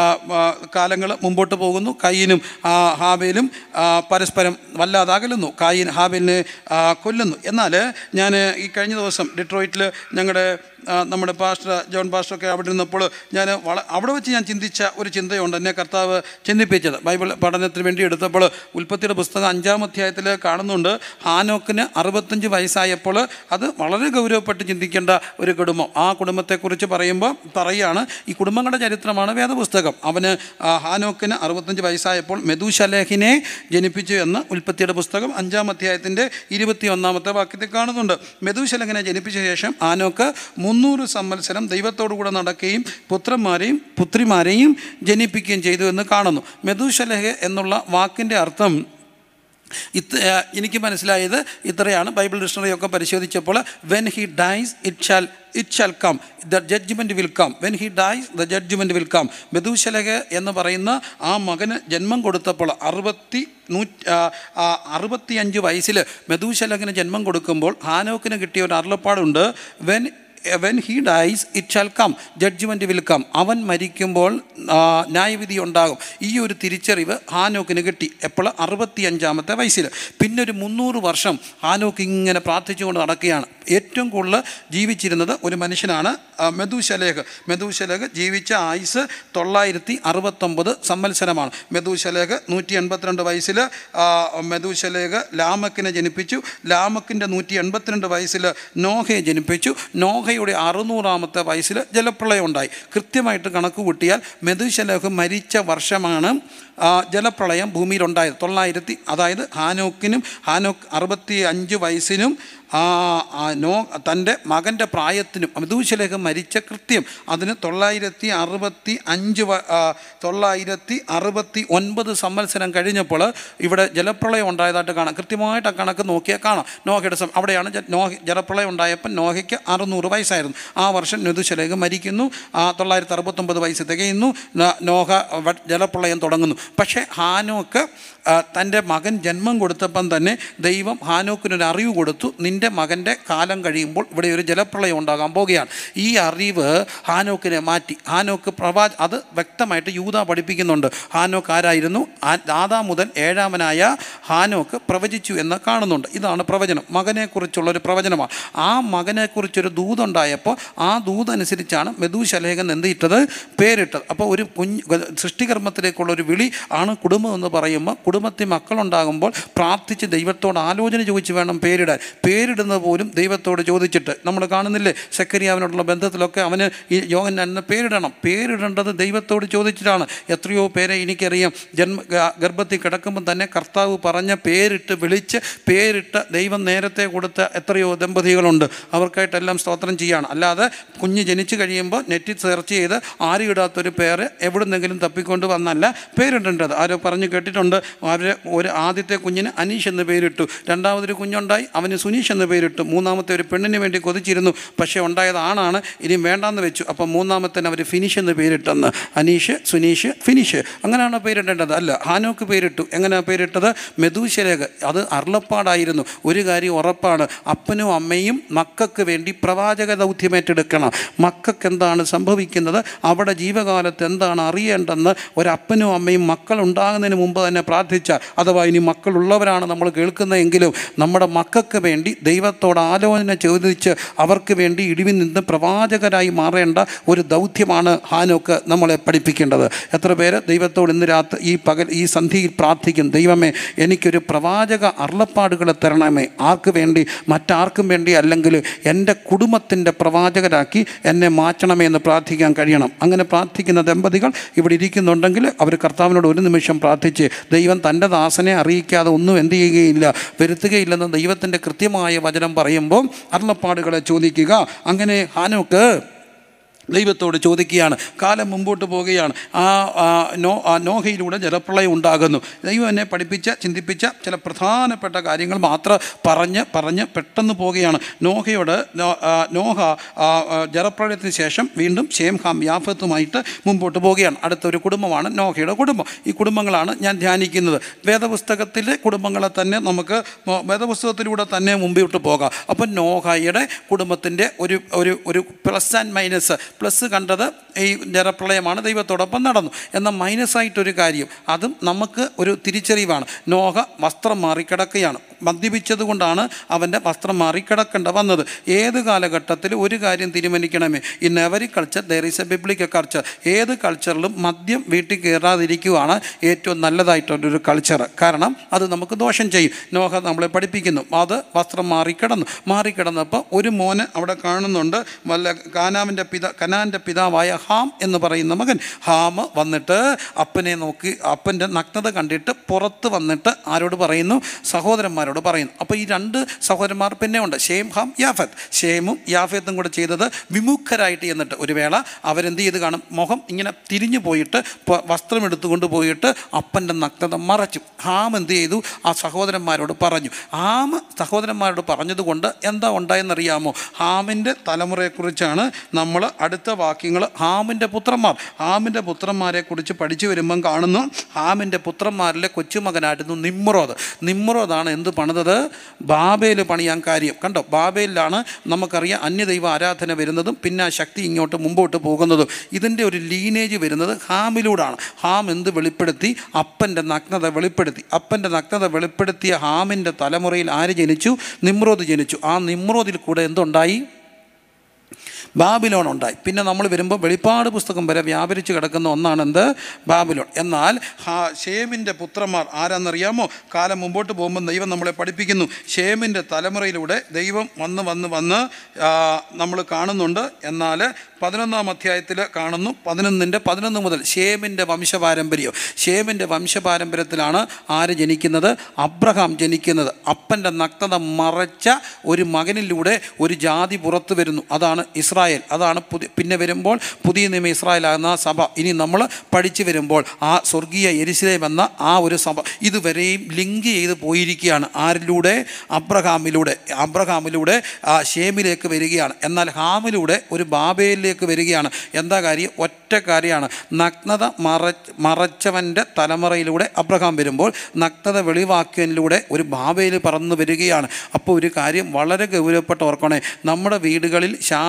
കാലങ്ങൾ മുമ്പോട്ട് പോകുന്നു കയ്യനും ഹാബേലും ആ, പരസ്പരം വല്ലാതെ അകലുന്നു കായിൻ ഹാബേലിനെ ആ, കൊല്ലുന്നു എന്നാൽ ഞാൻ ഈ കഴിഞ്ഞ ദിവസം ഡിട്രോയിറ്റിൽ ഞങ്ങളുടെ ആ, നമ്മുടെ പാസ്റ്റർ ജോൺ പാസ്റ്ററൊക്കെ അവിടെ ഇരുന്നപ്പോൾ ഞാൻ വള അവിടെ വെച്ച് ഞാൻ ചിന്തിച്ച ഒരു ചിന്തയുണ്ട് എന്നെ കർത്താവ് ചിന്തിപ്പിച്ചത് ബൈബിൾ പഠനത്തിന് വേണ്ടി എടുത്തപ്പോൾ ഉൽപ്പത്തിയുടെ പുസ്തകം അഞ്ചാം അധ്യായത്തിൽ കാണുന്നുണ്ട് ഹാനോക്കിന് അറുപത്തഞ്ച് വയസ്സായപ്പോൾ അത് വളരെ ഗൗരവപ്പെട്ട് ചിന്തിക്കേണ്ട ഒരു കുടുംബം ആ കുടുംബത്തെക്കുറിച്ച് പറയുമ്പോൾ പറയുകയാണ് ഈ കുടുംബങ്ങളുടെ ചരിത്രമാണ് വേദപുസ്തകം അവന് ആ, ഹാനോക്കിന് അറുപത്തഞ്ച് വയസ്സായപ്പോൾ മെതുശലേഹിനെ ജനിപ്പിച്ചു എന്ന് ഉൽപ്പത്തിയുടെ പുസ്തകം അഞ്ചാം അധ്യായത്തിൻ്റെ ഇരുപത്തി ഒന്നാമത്തെ വാക്യത്തിൽ കാണുന്നുണ്ട് മെതുശലഹിനെ ജനിപ്പിച്ച ശേഷം ആനോക്ക് മുന്നൂറ് സംവത്സരം ദൈവത്തോടു കൂടെ നടക്കുകയും പുത്രന്മാരെയും പുത്രിമാരെയും ജനിപ്പിക്കുകയും ചെയ്തു എന്ന് കാണുന്നു മെതുശലഹ് എന്നുള്ള വാക്കിൻ്റെ അർത്ഥം ഇത് ആ, എനിക്ക് മനസ്സിലായത് ഇത്രയാണ് ബൈബിൾ ഡിക്ഷണറിയൊക്കെ പരിശോധിച്ചപ്പോൾ when he dies it shall it shall come the judgement will come when he dies the judgement will come Methuselah എന്ന് പറയുന്ന ആ മകന് ജന്മം കൊടുത്തപ്പോൾ അറുപത്തി നൂറ്റി അറുപത്തിയഞ്ച് വയസ്സിൽ മെതുശലഹിന് ജന്മം കൊടുക്കുമ്പോൾ ഹാനോക്കിന് കിട്ടിയ ഒരു അരുളപ്പാടുണ്ട് when when he dies it shall come judgement will come അവൻ മരിക്കുമ്പോൾ ആ, ന്യായവിധി ഉണ്ടാകും ഈ ഒരു തിരിച്ചറിവ് ഹാനോക്കിന് കിട്ടി എപ്പോൾ അറുപത്തിയഞ്ചാമത്തെ വയസ്സിൽ പിന്നെ ഒരു മുന്നൂറ് വർഷം ഹാനോക്ക് ഇങ്ങനെ പ്രാർത്ഥിച്ചുകൊണ്ട് നടക്കുകയാണ് ഏറ്റവും കൂടുതൽ ജീവിച്ചിരുന്നത് ഒരു മനുഷ്യനാണ് ആ, മെതുശലേഖ് മെതുശലേഖ് ജീവിച്ച ആയുസ് തൊള്ളായിരത്തി അറുപത്തൊമ്പത് സംവത്സരമാണ് മെതുശലേഖ് നൂറ്റി എൺപത്തിരണ്ട് വയസ്സിൽ മെതുശലേഖ് ലാമക്കിനെ ജനിപ്പിച്ചു ലാമക്കിൻ്റെ നൂറ്റി എൺപത്തിരണ്ട് വയസ്സിൽ നോഹയെ ജനിപ്പിച്ചു നോഹയുടെ അറുന്നൂറാമത്തെ വയസ്സിൽ ജലപ്രളയം ഉണ്ടായി കൃത്യമായിട്ട് കണക്ക് കൂട്ടിയാൽ മെതുശലേഖ് മരിച്ച വർഷമാണ് ആ, ജലപ്രളയം ഭൂമിയിലുണ്ടായത് തൊള്ളായിരത്തി അതായത് ഹാനോക്കിനും ഹാനോക്ക് അറുപത്തി അഞ്ച് വയസ്സിനും ആ ആ നോ തൻ്റെ മകൻ്റെ പ്രായത്തിനും മെതുശലേഖ് മരിച്ച കൃത്യം അതിന് തൊള്ളായിരത്തി അറുപത്തി അഞ്ച് വ- ആ, തൊള്ളായിരത്തി അറുപത്തി ഒൻപത് സംവത്സരം കഴിഞ്ഞപ്പോൾ ഇവിടെ ജലപ്രളയം ഉണ്ടായതായിട്ട് കാണാം കൃത്യമായിട്ട് ആ കണക്ക് നോക്കിയാൽ കാണാം നോഹയുടെ സം അവിടെയാണ് ജ- നോഹ ജലപ്രളയം ഉണ്ടായപ്പോൾ നോഹയ്ക്ക് അറുന്നൂറ് വയസ്സായിരുന്നു ആ വർഷം മെതുശലേഖ് മരിക്കുന്നു ആ തൊള്ളായിരത്തി അറുപത്തൊമ്പത് വയസ്സ് തികയുന്നു ന- നോഹ വ- ജലപ്രളയം തുടങ്ങുന്നു പക്ഷേ ഹാനോക്ക് ആ, തൻ്റെ മകൻ ജന്മം കൊടുത്തപ്പം തന്നെ ദൈവം ഹാനോക്കിനൊരു അറിവ് കൊടുത്തു നിൻ്റെ മകൻ്റെ കാലം കഴിയുമ്പോൾ ഇവിടെ ഒരു ജലപ്രളയം ഉണ്ടാകാൻ പോകുകയാണ് ഈ അറിവ് ഹാനോക്കിനെ മാറ്റി ഹാനോക്ക് പ്രവാ അത് വ്യക്തമായിട്ട് യൂത പഠിപ്പിക്കുന്നുണ്ട് ഹാനോക്ക് ആരായിരുന്നു ആ- ആദാം മുതൽ ഏഴാമനായ ഹാനോക്ക് പ്രവചിച്ചു എന്ന് കാണുന്നുണ്ട് ഇതാണ് പ്രവചനം മകനെക്കുറിച്ചുള്ള ഒരു പ്രവചനമാണ് ആ മകനെക്കുറിച്ചൊരു ദൂതുണ്ടായപ്പോൾ ആ ദൂതനുസരിച്ചാണ് മെതുശലേഖൻ എന്തിട്ടത് പേരിട്ടത് അപ്പോൾ ഒരു കുഞ്ഞ് സൃഷ്ടികർമ്മത്തിലേക്കുള്ള ഒരു വിളി ആണ് കുടുംബം എന്ന് പറയുമ്പോൾ കുടുംബത്തിൽ മക്കളുണ്ടാകുമ്പോൾ പ്രാർത്ഥിച്ച് ദൈവത്തോട് ആലോചന ചോദിച്ച് വേണം പേരിടാൻ പേര് പേരിടുന്നത് പോലും ദൈവത്തോട് ചോദിച്ചിട്ട് നമ്മൾ കാണുന്നില്ലേ സെക്കരിയാവിനോടുള്ള ബന്ധത്തിലൊക്കെ അവന് ഈ യോഗൻ എന്ന പേരിടണം പേരിടേണ്ടത് ദൈവത്തോട് ചോദിച്ചിട്ടാണ് എത്രയോ പേരെ എനിക്കറിയാം ജന്മ ഗ- ഗർഭത്തിൽ കിടക്കുമ്പോൾ തന്നെ കർത്താവ് പറഞ്ഞ പേരിട്ട് വിളിച്ച് പേരിട്ട് ദൈവം നേരത്തെ കൊടുത്ത എത്രയോ ദമ്പതികളുണ്ട് അവർക്കായിട്ടെല്ലാം സ്തോത്രം ചെയ്യാണ് അല്ലാതെ കുഞ്ഞ് ജനിച്ചു കഴിയുമ്പോൾ നെറ്റിൽ സെർച്ച് ചെയ്ത് ആരും ഇടാത്തൊരു പേര് എവിടുന്നെങ്കിലും തപ്പിക്കൊണ്ട് വന്നല്ല പേരിടേണ്ടത് ആരോ പറഞ്ഞു കേട്ടിട്ടുണ്ട് അവർ ഒരു ആദ്യത്തെ കുഞ്ഞിന് അനീഷ് എന്ന് പേരിട്ടു രണ്ടാമതൊരു കുഞ്ഞുണ്ടായി അവന് സുനീഷ് എന്ന് പേരിട്ടു മൂന്നാമത്തെ ഒരു പെണ്ണിന് വേണ്ടി കൊതിച്ചിരുന്നു പക്ഷേ ഉണ്ടായത് ആണാണ് ഇനി വേണ്ടാന്ന് വെച്ചു അപ്പം മൂന്നാമത്തെ അവർ ഫിനിഷ് എന്ന് പേരിട്ടെന്ന് അനീഷ് സുനീഷ് ഫിനിഷ് അങ്ങനെയാണ് പേരിടേണ്ടത് അല്ല ഹാനോക്ക് പേരിട്ടു എങ്ങനെയാണ് പേരിട്ടത് മെതൂശരേഖ അത് അരുളപ്പാടായിരുന്നു ഒരു കാര്യം ഉറപ്പാണ് അപ്പനും അമ്മയും മക്കൾക്ക് വേണ്ടി പ്രവാചക ദൗത്യം ഏറ്റെടുക്കണം മക്കൾക്ക് എന്താണ് സംഭവിക്കുന്നത് അവിടെ ജീവകാലത്ത് എന്താണ് അറിയേണ്ടെന്ന് ഒരപ്പനും അമ്മയും മക്കൾ ഉണ്ടാകുന്നതിന് മുമ്പ് തന്നെ പ്രാർത്ഥിച്ചാൽ അഥവാ ഇനി മക്കളുള്ളവരാണ് നമ്മൾ കേൾക്കുന്നതെങ്കിലും നമ്മുടെ മക്കൾക്ക് വേണ്ടി ദൈവത്തോട് ആലോചന ചോദിച്ച് അവർക്ക് വേണ്ടി ഇടിവിൽ നിന്ന് പ്രവാചകരായി മാറേണ്ട ഒരു ദൗത്യമാണ് ഹാനോക്ക് നമ്മളെ പഠിപ്പിക്കേണ്ടത് എത്ര പേര് ദൈവത്തോട് ഇന്ന് രാത്രി ഈ പകൽ ഈ സന്ധിയിൽ പ്രാർത്ഥിക്കും ദൈവമേ എനിക്കൊരു പ്രവാചക അരുളപ്പാടുകളെ തരണമേ ആർക്ക് വേണ്ടി മറ്റാർക്കും വേണ്ടി അല്ലെങ്കിൽ എൻ്റെ കുടുംബത്തിൻ്റെ പ്രവാചകരാക്കി എന്നെ മാറ്റണമേ എന്ന് പ്രാർത്ഥിക്കാൻ കഴിയണം അങ്ങനെ പ്രാർത്ഥിക്കുന്ന ദമ്പതികൾ ഇവിടെ ഇരിക്കുന്നുണ്ടെങ്കിൽ അവർ കർത്താവിനോട് ഒരു നിമിഷം പ്രാർത്ഥിച്ച് ദൈവം തൻ്റെ ദാസനെ അറിയിക്കാതെ ഒന്നും എന്ത് ചെയ്യുകയില്ല വരുത്തുകയില്ലെന്ന് ദൈവത്തിൻ്റെ കൃത്യമായ വചനം പറയുമ്പോൾ അരുളപ്പാടുകളെ ചോദിക്കുക അങ്ങനെ ഹാനോക്ക് ദൈവത്തോട് ചോദിക്കുകയാണ് കാലം മുമ്പോട്ട് പോവുകയാണ് ആ ആ, നോ ആ നോഹയിലൂടെ ജലപ്രളയം ഉണ്ടാകുന്നു ദൈവം എന്നെ പഠിപ്പിച്ച ചിന്തിപ്പിച്ച ചില പ്രധാനപ്പെട്ട കാര്യങ്ങൾ മാത്രം പറഞ്ഞ് പറഞ്ഞ് പെട്ടെന്ന് പോവുകയാണ് നോഹയോട് നോ- ആ, നോഹ ആ, ആ, ജലപ്രളയത്തിന് ശേഷം വീണ്ടും ഷേം ഹാം യാഫത്തുമായിട്ട് മുമ്പോട്ട് പോവുകയാണ് അടുത്തൊരു കുടുംബമാണ് നോഹയുടെ കുടുംബം ഈ കുടുംബങ്ങളാണ് ഞാൻ ധ്യാനിക്കുന്നത് വേദപുസ്തകത്തിലെ കുടുംബങ്ങളെ തന്നെ നമുക്ക് മോ- വേദപുസ്തകത്തിലൂടെ തന്നെ മുമ്പോട്ട് പോകാം അപ്പം നോഹയുടെ കുടുംബത്തിൻ്റെ ഒരു ഒരു ഒരു പ്ലസ് ആൻഡ് മൈനസ് പ്ലസ് കണ്ടത് ഈ ജലപ്രളയമാണ് ദൈവത്തോടൊപ്പം നടന്നു എന്നാൽ മൈനസായിട്ടൊരു കാര്യം അതും നമുക്ക് ഒരു തിരിച്ചറിവാണ് നോഹ വസ്ത്രം മാറിക്കിടക്കുകയാണ് മദ്യപിച്ചത് കൊണ്ടാണ് അവൻ്റെ വസ്ത്രം മാറിക്കിടക്കേണ്ട വന്നത് ഏത് കാലഘട്ടത്തിൽ ഒരു കാര്യം തീരുമാനിക്കണമേ in every culture there is a biblical culture ഏത് കൾച്ചറിലും മദ്യം വീട്ടിൽ കയറാതിരിക്കുവാണ് ഏറ്റവും നല്ലതായിട്ടുള്ളൊരു കൾച്ചർ കാരണം അത് നമുക്ക് ദോഷം ചെയ്യും നോഹ നമ്മളെ പഠിപ്പിക്കുന്നു അത് വസ്ത്രം മാറിക്കിടന്നു മാറിക്കിടന്നപ്പോൾ ഒരു മോന് അവിടെ കാണുന്നുണ്ട് വല്ല കാനാവിൻ്റെ പിത കനാൻ്റെ പിതാവായ ഹാം എന്ന് പറയുന്ന മകൻ ഹാം വന്നിട്ട് അപ്പനെ നോക്കി അപ്പൻ്റെ നഗ്നത കണ്ടിട്ട് പുറത്ത് വന്നിട്ട് ആരോട് പറയുന്നു സഹോദരന്മാരോട് പറയുന്നു അപ്പോൾ ഈ രണ്ട് സഹോദരന്മാർ പിന്നെ ഉണ്ട് ഷേം ഹാം യാഫത്ത് ഷേമും യാഫത്തും കൂടെ ചെയ്തത് വിമുഖരായിട്ട് എന്നിട്ട് ഒരു വേള അവരെന്ത് ചെയ്ത് കാണും മുഖം ഇങ്ങനെ തിരിഞ്ഞു പോയിട്ട് പ- വസ്ത്രം എടുത്തുകൊണ്ട് പോയിട്ട് അപ്പൻ്റെ നഗ്നത മറച്ചു ഹാം എന്ത് ചെയ്തു ആ സഹോദരന്മാരോട് പറഞ്ഞു ഹാം സഹോദരന്മാരോട് പറഞ്ഞതുകൊണ്ട് എന്താ ഉണ്ടായെന്നറിയാമോ ഹാമിൻ്റെ തലമുറയെക്കുറിച്ചാണ് നമ്മൾ അടുത്ത വാക്യങ്ങൾ ഹാമിൻ്റെ പുത്രന്മാർ ഹാമിൻ്റെ പുത്രന്മാരെ കുറിച്ച് പഠിച്ചു വരുമ്പം കാണുന്നു ഹാമിൻ്റെ പുത്രന്മാരിലെ കൊച്ചുമകനായിരുന്നു നിമ്രോദ് നിമ്രോദാണ് എന്ത് പണിതത് ബാബേൽ പണിയാൻ കാര്യം കണ്ടോ ബാബേലിലാണ് നമുക്കറിയാം അന്യദൈവ ആരാധന വരുന്നതും പിന്നെ ആ ശക്തി ഇങ്ങോട്ട് മുമ്പോട്ട് പോകുന്നതും ഇതിൻ്റെ ഒരു ലീനേജ് വരുന്നത് ഹാമിലൂടാണ് ഹാം എന്ത് വെളിപ്പെടുത്തി അപ്പൻ്റെ നഗ്നത വെളിപ്പെടുത്തി അപ്പൻ്റെ നഗ്നത വെളിപ്പെടുത്തിയ ഹാമിൻ്റെ തലമുറയിൽ ആര് ജനിച്ചു നിമ്രോദ് ജനിച്ചു ആ നിമ്രോദിൽ കൂടെ എന്തുണ്ടായി ബാബിലോൺ ഉണ്ടായി പിന്നെ നമ്മൾ വരുമ്പോൾ വെളിപ്പാട് പുസ്തകം വരെ വ്യാപരിച്ച് കിടക്കുന്ന ഒന്നാണ് എന്ത് ബാബിലോൺ എന്നാൽ ഹാ ഷേമിൻ്റെ പുത്രന്മാർ ആരാന്നറിയാമോ കാലം മുമ്പോട്ട് പോകുമ്പോൾ ദൈവം നമ്മളെ പഠിപ്പിക്കുന്നു ഷേമിൻ്റെ തലമുറയിലൂടെ ദൈവം വന്ന് വന്ന് വന്ന് നമ്മൾ കാണുന്നുണ്ട് എന്നാൽ പതിനൊന്നാം അധ്യായത്തിൽ കാണുന്നു പതിനൊന്നിൻ്റെ പതിനൊന്ന് മുതൽ ഷേമിൻ്റെ വംശപാരമ്പര്യം ഷേമിൻ്റെ വംശപാരമ്പര്യത്തിലാണ് ആര് ജനിക്കുന്നത് അബ്രഹാം ജനിക്കുന്നത് അപ്പൻ്റെ നഗ്നത മറച്ച ഒരു മകനിലൂടെ ഒരു ജാതി പുറത്തു വരുന്നു അതാണ് ഇസ്രായേൽ അതാണ് പുതിയ പിന്നെ വരുമ്പോൾ പുതിയ നിയമ ഇസ്രായേലാകുന്ന ആ സഭ ഇനി നമ്മൾ പഠിച്ചു വരുമ്പോൾ ആ സ്വർഗീയ എരിശിലേം എന്ന ആ ഒരു സഭ ഇതുവരെയും ലിങ്ക് ചെയ്ത് പോയിരിക്കുകയാണ് ആരിലൂടെ അബ്രഹാമിലൂടെ അബ്രഹാമിലൂടെ ആ ഷേമിലേക്ക് വരികയാണ് എന്നാൽ ഹാമിലൂടെ ഒരു ബാബേലിലേക്ക് വരികയാണ് എന്താ കാര്യം ഒറ്റ കാര്യമാണ് നഗ്നത മറ മറച്ചവൻ്റെ തലമുറയിലൂടെ അബ്രഹാം വരുമ്പോൾ നഗ്നത വെളിവാക്കിയതിലൂടെ ഒരു ബാബയിൽ പറന്നു വരികയാണ് അപ്പോൾ ഒരു കാര്യം വളരെ ഗൗരവപ്പെട്ട് ഓർക്കണേ നമ്മുടെ വീടുകളിൽ ശാപം വരാൻ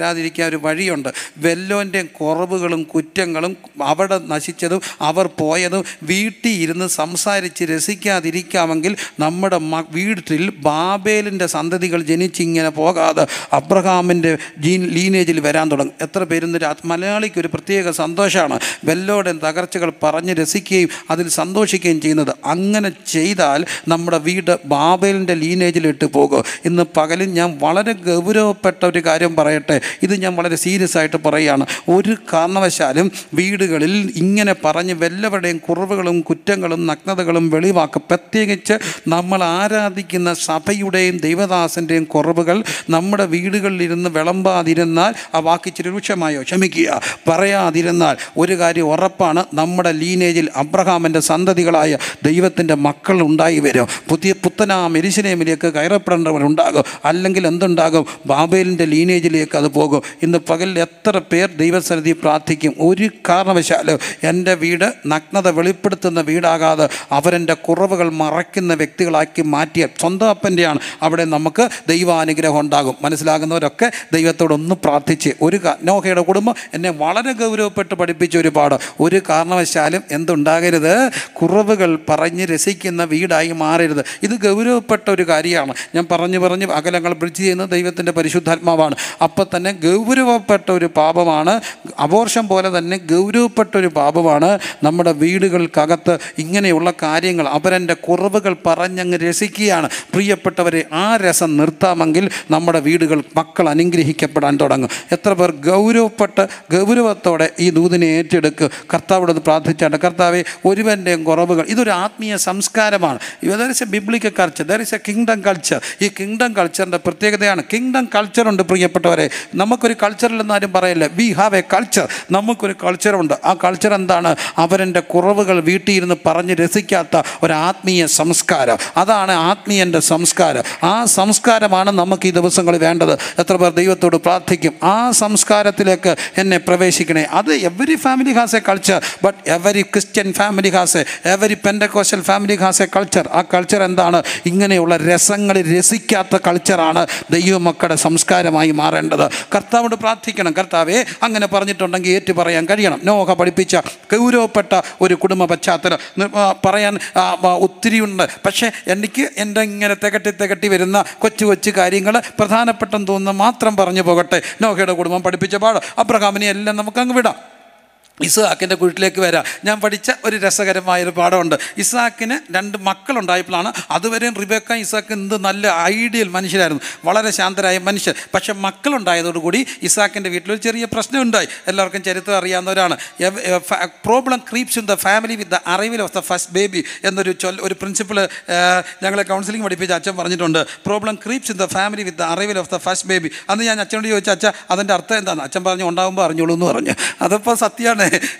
വരാതിരിക്കാൻ ഒരു വഴിയുണ്ട് വെല്ലോൻ്റെയും കുറവുകളും കുറ്റങ്ങളും അവിടെ നശിച്ചതും അവർ പോയതും വീട്ടിൽ ഇരുന്ന് സംസാരിച്ച് രസിക്കാതിരിക്കാമെങ്കിൽ നമ്മുടെ മ വീട്ടിൽ ബാബേലിൻ്റെ സന്തതികൾ ജനിച്ചിങ്ങനെ പോകാതെ അബ്രഹാമിൻ്റെ ജീൻ ലീനേജിൽ വരാൻ തുടങ്ങും എത്ര പേരുന്ന് രാ- മലയാളിക്ക് ഒരു പ്രത്യേക സന്തോഷമാണ് വെല്ലോടെ തകർച്ചകൾ പറഞ്ഞ് രസിക്കുകയും അതിൽ സന്തോഷിക്കുകയും ചെയ്യുന്നത് അങ്ങനെ ചെയ്താൽ നമ്മുടെ വീട് ബാബേലിൻ്റെ ലീനേജിലിട്ട് പോകും ഇന്ന് പകലും ഞാൻ വളരെ ഗൗരവപ്പെട്ട ഒരു കാര്യം പറയട്ടെ ഇത് ഞാൻ വളരെ സീരിയസ് ആയിട്ട് പറയുകയാണ് ഒരു കാരണവശാലും വീടുകളിൽ ഇങ്ങനെ പറഞ്ഞ് വല്ലവരുടെയും കുറവുകളും കുറ്റങ്ങളും നഗ്നതകളും വെളിവാക്കും പ്രത്യേകിച്ച് നമ്മൾ ആരാധിക്കുന്ന സഭയുടെയും ദൈവദാസൻ്റെയും കുറവുകൾ നമ്മുടെ വീടുകളിലിരുന്ന് വിളമ്പാതിരുന്നാൽ ആ വാക്കിച്ചിരി രൂക്ഷമായോ ക്ഷമിക്കുക പറയാതിരുന്നാൽ ഒരു കാര്യം ഉറപ്പാണ് നമ്മുടെ ലീനേജിൽ അബ്രഹാമിൻ്റെ സന്തതികളായ ദൈവത്തിൻ്റെ മക്കൾ ഉണ്ടായി വരും പുതിയ പുത്തനാം എരിശിലേമിലേക്ക് കയറപ്പെടേണ്ടവരുണ്ടാകും അല്ലെങ്കിൽ എന്തുണ്ടാകും ബാബേലിൻ്റെ ലീനേജിലേക്ക് അത് പോകും ഇന്ന് പകലിൽ എത്ര പേർ ദൈവസന്നിധി പ്രാർത്ഥിക്കും ഒരു കാരണവശാലും എൻ്റെ വീട് നഗ്നത വെളിപ്പെടുത്തുന്ന വീടാകാതെ അവരെൻ്റെ കുറവുകൾ മറയ്ക്കുന്ന വ്യക്തികളാക്കി മാറ്റിയ സ്വന്തം അപ്പൻ്റെയാണ് അവിടെ നമുക്ക് ദൈവാനുഗ്രഹം ഉണ്ടാകും മനസ്സിലാകുന്നവരൊക്കെ ദൈവത്തോടൊന്ന് പ്രാർത്ഥിച്ച് ഒരു കാ- നോഹയുടെ കുടുംബം എന്നെ വളരെ ഗൗരവപ്പെട്ട് പഠിപ്പിച്ച ഒരു പാഠം ഒരു കാരണവശാലും എന്തുണ്ടാകരുത് കുറവുകൾ പറഞ്ഞ് രസിക്കുന്ന വീടായി മാറരുത് ഇത് ഗൗരവപ്പെട്ട ഒരു കാര്യമാണ് ഞാൻ പറഞ്ഞു പറഞ്ഞ് അകലങ്ങൾ ബ്രിഡ്ജ് ചെയ്യുന്നത് ദൈവത്തിൻ്റെ പരിശുദ്ധാത്മാവാണ് അപ്പം തന്നെ ഗൗരവപ്പെട്ട ഒരു പാപമാണ് അബോർഷം പോലെ തന്നെ ഗൗരവപ്പെട്ട ഒരു പാപമാണ് നമ്മുടെ വീടുകൾക്കകത്ത് ഇങ്ങനെയുള്ള കാര്യങ്ങൾ അവരെൻ്റെ കുറവുകൾ പറഞ്ഞങ്ങ് രസിക്കുകയാണ് പ്രിയപ്പെട്ടവരെ ആ രസം നിർത്താമെങ്കിൽ നമ്മുടെ വീടുകൾ മക്കൾ അനുഗ്രഹിക്കപ്പെടാൻ തുടങ്ങും എത്ര പേർ ഗൗരവപ്പെട്ട് ഗൗരവത്തോടെ ഈ ദൂതിനെ ഏറ്റെടുക്കുക കർത്താവോട് പ്രാർത്ഥിച്ചാണ് കർത്താവെ ഒരുവൻ്റെയും കുറവുകൾ ഇതൊരു ആത്മീയ സംസ്കാരമാണ് there is a biblical culture there is a kingdom culture ഈ കിങ്ഡം കൾച്ചറിൻ്റെ പ്രത്യേകതയാണ് കിങ്ഡം കൾച്ചർ ഉണ്ട് പ്രിയപ്പെട്ടവരെ നമുക്കൊരു കൾച്ചറില്ലെന്ന് ആരും പറയില്ല വി ഹാവ് എ കൾച്ചർ നമുക്കൊരു കൾച്ചറുണ്ട് ആ കൾച്ചർ എന്താണ് അവരെൻ്റെ കുറവുകൾ വീട്ടിൽ ഇരുന്ന് പറഞ്ഞ് രസിക്കാത്ത ഒരു ആത്മീയ സംസ്കാരം അതാണ് ആത്മീയൻ്റെ സംസ്കാരം ആ സംസ്കാരമാണ് നമുക്ക് ഈ ദിവസങ്ങളിൽ വേണ്ടത് എത്ര പേർ ദൈവത്തോട് പ്രാർത്ഥിക്കും ആ സംസ്കാരത്തിലേക്ക് എന്നെ പ്രവേശിക്കണേ അത് every family has a culture but every Christian family has a every Pentecostal family has a culture ആ കൾച്ചർ എന്താണ് ഇങ്ങനെയുള്ള രസങ്ങളിൽ രസിക്കാത്ത കൾച്ചറാണ് ദൈവമക്കളുടെ സംസ്കാരമായി മാറേണ്ടത് കർത്താവോട് പ്രാർത്ഥിക്കണം കർത്താവെ അങ്ങനെ പറഞ്ഞിട്ടുണ്ടെങ്കിൽ ഏറ്റു പറയാൻ കഴിയണം നോഹ പഠിപ്പിച്ച ഗൗരവപ്പെട്ട ഒരു കുടുംബ പശ്ചാത്തലം നി- ആ, പറയാൻ ആ, ആ, ഒത്തിരിയുണ്ട് പക്ഷേ എനിക്ക് എൻ്റെ ഇങ്ങനെ തികട്ടി തികട്ടി വരുന്ന കൊച്ചു കൊച്ചു കാര്യങ്ങൾ പ്രധാനപ്പെട്ടെന്ന് തോന്നുന്ന മാത്രം പറഞ്ഞു പോകട്ടെ നോഹയുടെ കുടുംബം പഠിപ്പിച്ച പാഠം അബ്രഹാമിനെ എല്ലാം നമുക്കങ്ങ് വിടാം ഇസ്ഹാക്കിൻ്റെ വീട്ടിലേക്ക് വരാം ഞാൻ പഠിച്ച ഒരു രസകരമായൊരു പാഠമുണ്ട് ഇസ്ഹാക്കിന് രണ്ട് മക്കളുണ്ടായപ്പോഴാണ് അതുവരെയും റിബേക്ക ഇസാക്ക് എന്ത് നല്ല ഐഡിയൽ മനുഷ്യരായിരുന്നു വളരെ ശാന്തരായ മനുഷ്യർ പക്ഷേ മക്കളുണ്ടായതോടുകൂടി ഇസാക്കിൻ്റെ വീട്ടിലൊരു ചെറിയ പ്രശ്നമുണ്ടായി എല്ലാവർക്കും ചരിത്രം അറിയാവുന്നവരാണ് problem creeps in the family with the arrival of the first baby എന്നൊരു ചൊൽ ഒരു പ്രിൻസിപ്പിൾ ഞങ്ങളെ കൗൺസിലിംഗ് പഠിപ്പിച്ച അച്ഛൻ പറഞ്ഞിട്ടുണ്ട് problem creeps in the family with the arrival of the first baby അന്ന് ഞാൻ അച്ഛനോട് ചോദിച്ച അച്ഛ അതിൻ്റെ അർത്ഥം എന്താണ് അച്ഛൻ പറഞ്ഞു ഉണ്ടാകുമ്പോൾ അറിഞ്ഞോളൂ എന്ന് പറഞ്ഞു അതപ്പോൾ സത്യമാണ്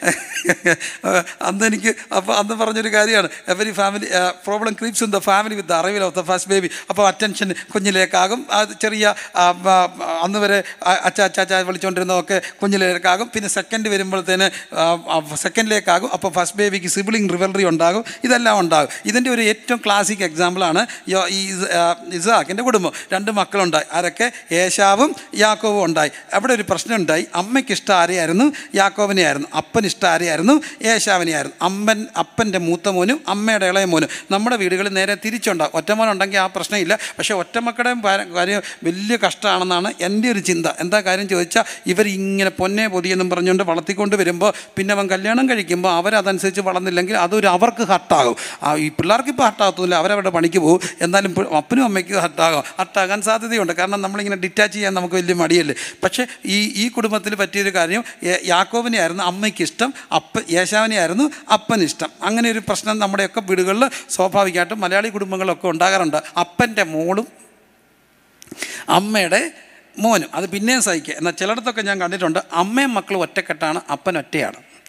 അന്ന് എനിക്ക് അപ്പോൾ അന്ന് പറഞ്ഞൊരു കാര്യമാണ് every family problem creeps in the family with the arrival of the first baby അപ്പോൾ അറ്റൻഷൻ കുഞ്ഞിലേക്കാകും അത് ചെറിയ ആ, ആ, അന്ന് വരെ ആ, അച്ഛ അച്ഛ അച്ഛ വിളിച്ചുകൊണ്ടിരുന്നതൊക്കെ കുഞ്ഞിലേക്കാകും പിന്നെ സെക്കൻഡ് വരുമ്പോഴത്തേന് സെക്കൻഡിലേക്കാകും അപ്പോൾ ഫസ്റ്റ് ബേബിക്ക് സിബിളിംഗ് റിവൽറി ഉണ്ടാകും ഇതെല്ലാം ഉണ്ടാകും ഇതിൻ്റെ ഒരു ഏറ്റവും ക്ലാസിക് എക്സാമ്പിളാണ് യോ- ഈ ഇസ്- ആ, ഇസാക്കിൻ്റെ കുടുംബം രണ്ട് മക്കളുണ്ടായി ആരൊക്കെ ഏശാവും യാക്കോവും ഉണ്ടായി അവിടെ ഒരു പ്രശ്നം ഉണ്ടായി അമ്മയ്ക്ക് ഇഷ്ടം ആരെയായിരുന്നു യാക്കോവിനെയായിരുന്നു അപ്പന് ഇഷ്ടം ആരെയായിരുന്നു ഏശാവിനെയായിരുന്നു അമ്മൻ അപ്പൻ്റെ മൂത്ത മോനും അമ്മയുടെ ഇളയ മോനും നമ്മുടെ വീടുകളിൽ നേരെ തിരിച്ചുണ്ടാകും ഒറ്റമോനുണ്ടെങ്കിൽ ആ പ്രശ്നമില്ല പക്ഷേ ഒറ്റമക്കളുടെ ഭാര- കാര്യം വലിയ കഷ്ടമാണെന്നാണ് എൻ്റെ ഒരു ചിന്ത എന്താ കാര്യം ചോദിച്ചാൽ ഇവർ ഇങ്ങനെ പൊന്നെ പൊതിയെന്നും പറഞ്ഞുകൊണ്ട് വളർത്തിക്കൊണ്ട് വരുമ്പോൾ പിന്നെ അവൻ കല്യാണം കഴിക്കുമ്പോൾ അവരതനുസരിച്ച് വളർന്നില്ലെങ്കിൽ അതൊരു അവർക്ക് ഹട്ടാകും ആ ഈ പിള്ളേർക്ക് ഇപ്പോൾ ഹട്ടാകത്തില്ല അവരവരുടെ പണിക്ക് പോകും എന്നാലും പി- അപ്പനും അമ്മയ്ക്കും ഹട്ടാകും ഹട്ടാകാൻ സാധ്യതയുണ്ട് കാരണം നമ്മളിങ്ങനെ ഡിറ്റാച്ച് ചെയ്യാൻ നമുക്ക് വലിയ മടിയല്ലേ പക്ഷേ ഈ ഈ കുടുംബത്തിൽ പറ്റിയൊരു കാര്യം യ- യാക്കോബിനെ ആയിരുന്നു അമ്മയ്ക്ക് ഇഷ്ടം അപ്പ യേശാവിനെ ആയിരുന്നു അപ്പന് ഇഷ്ടം അങ്ങനെ ഒരു പ്രശ്നം നമ്മുടെയൊക്കെ വീടുകളിൽ സ്വാഭാവികമായിട്ടും മലയാളി കുടുംബങ്ങളിലൊക്കെ ഉണ്ടാകാറുണ്ട് അപ്പൻ്റെ മോളും അമ്മയുടെ മോനും അത് പിന്നെയും സഹിക്കുക എന്നാൽ ചിലയിടത്തൊക്കെ ഞാൻ കണ്ടിട്ടുണ്ട് അമ്മയും മക്കളും ഒറ്റക്കെട്ടാണ് അപ്പൻ ഒറ്റയാണ്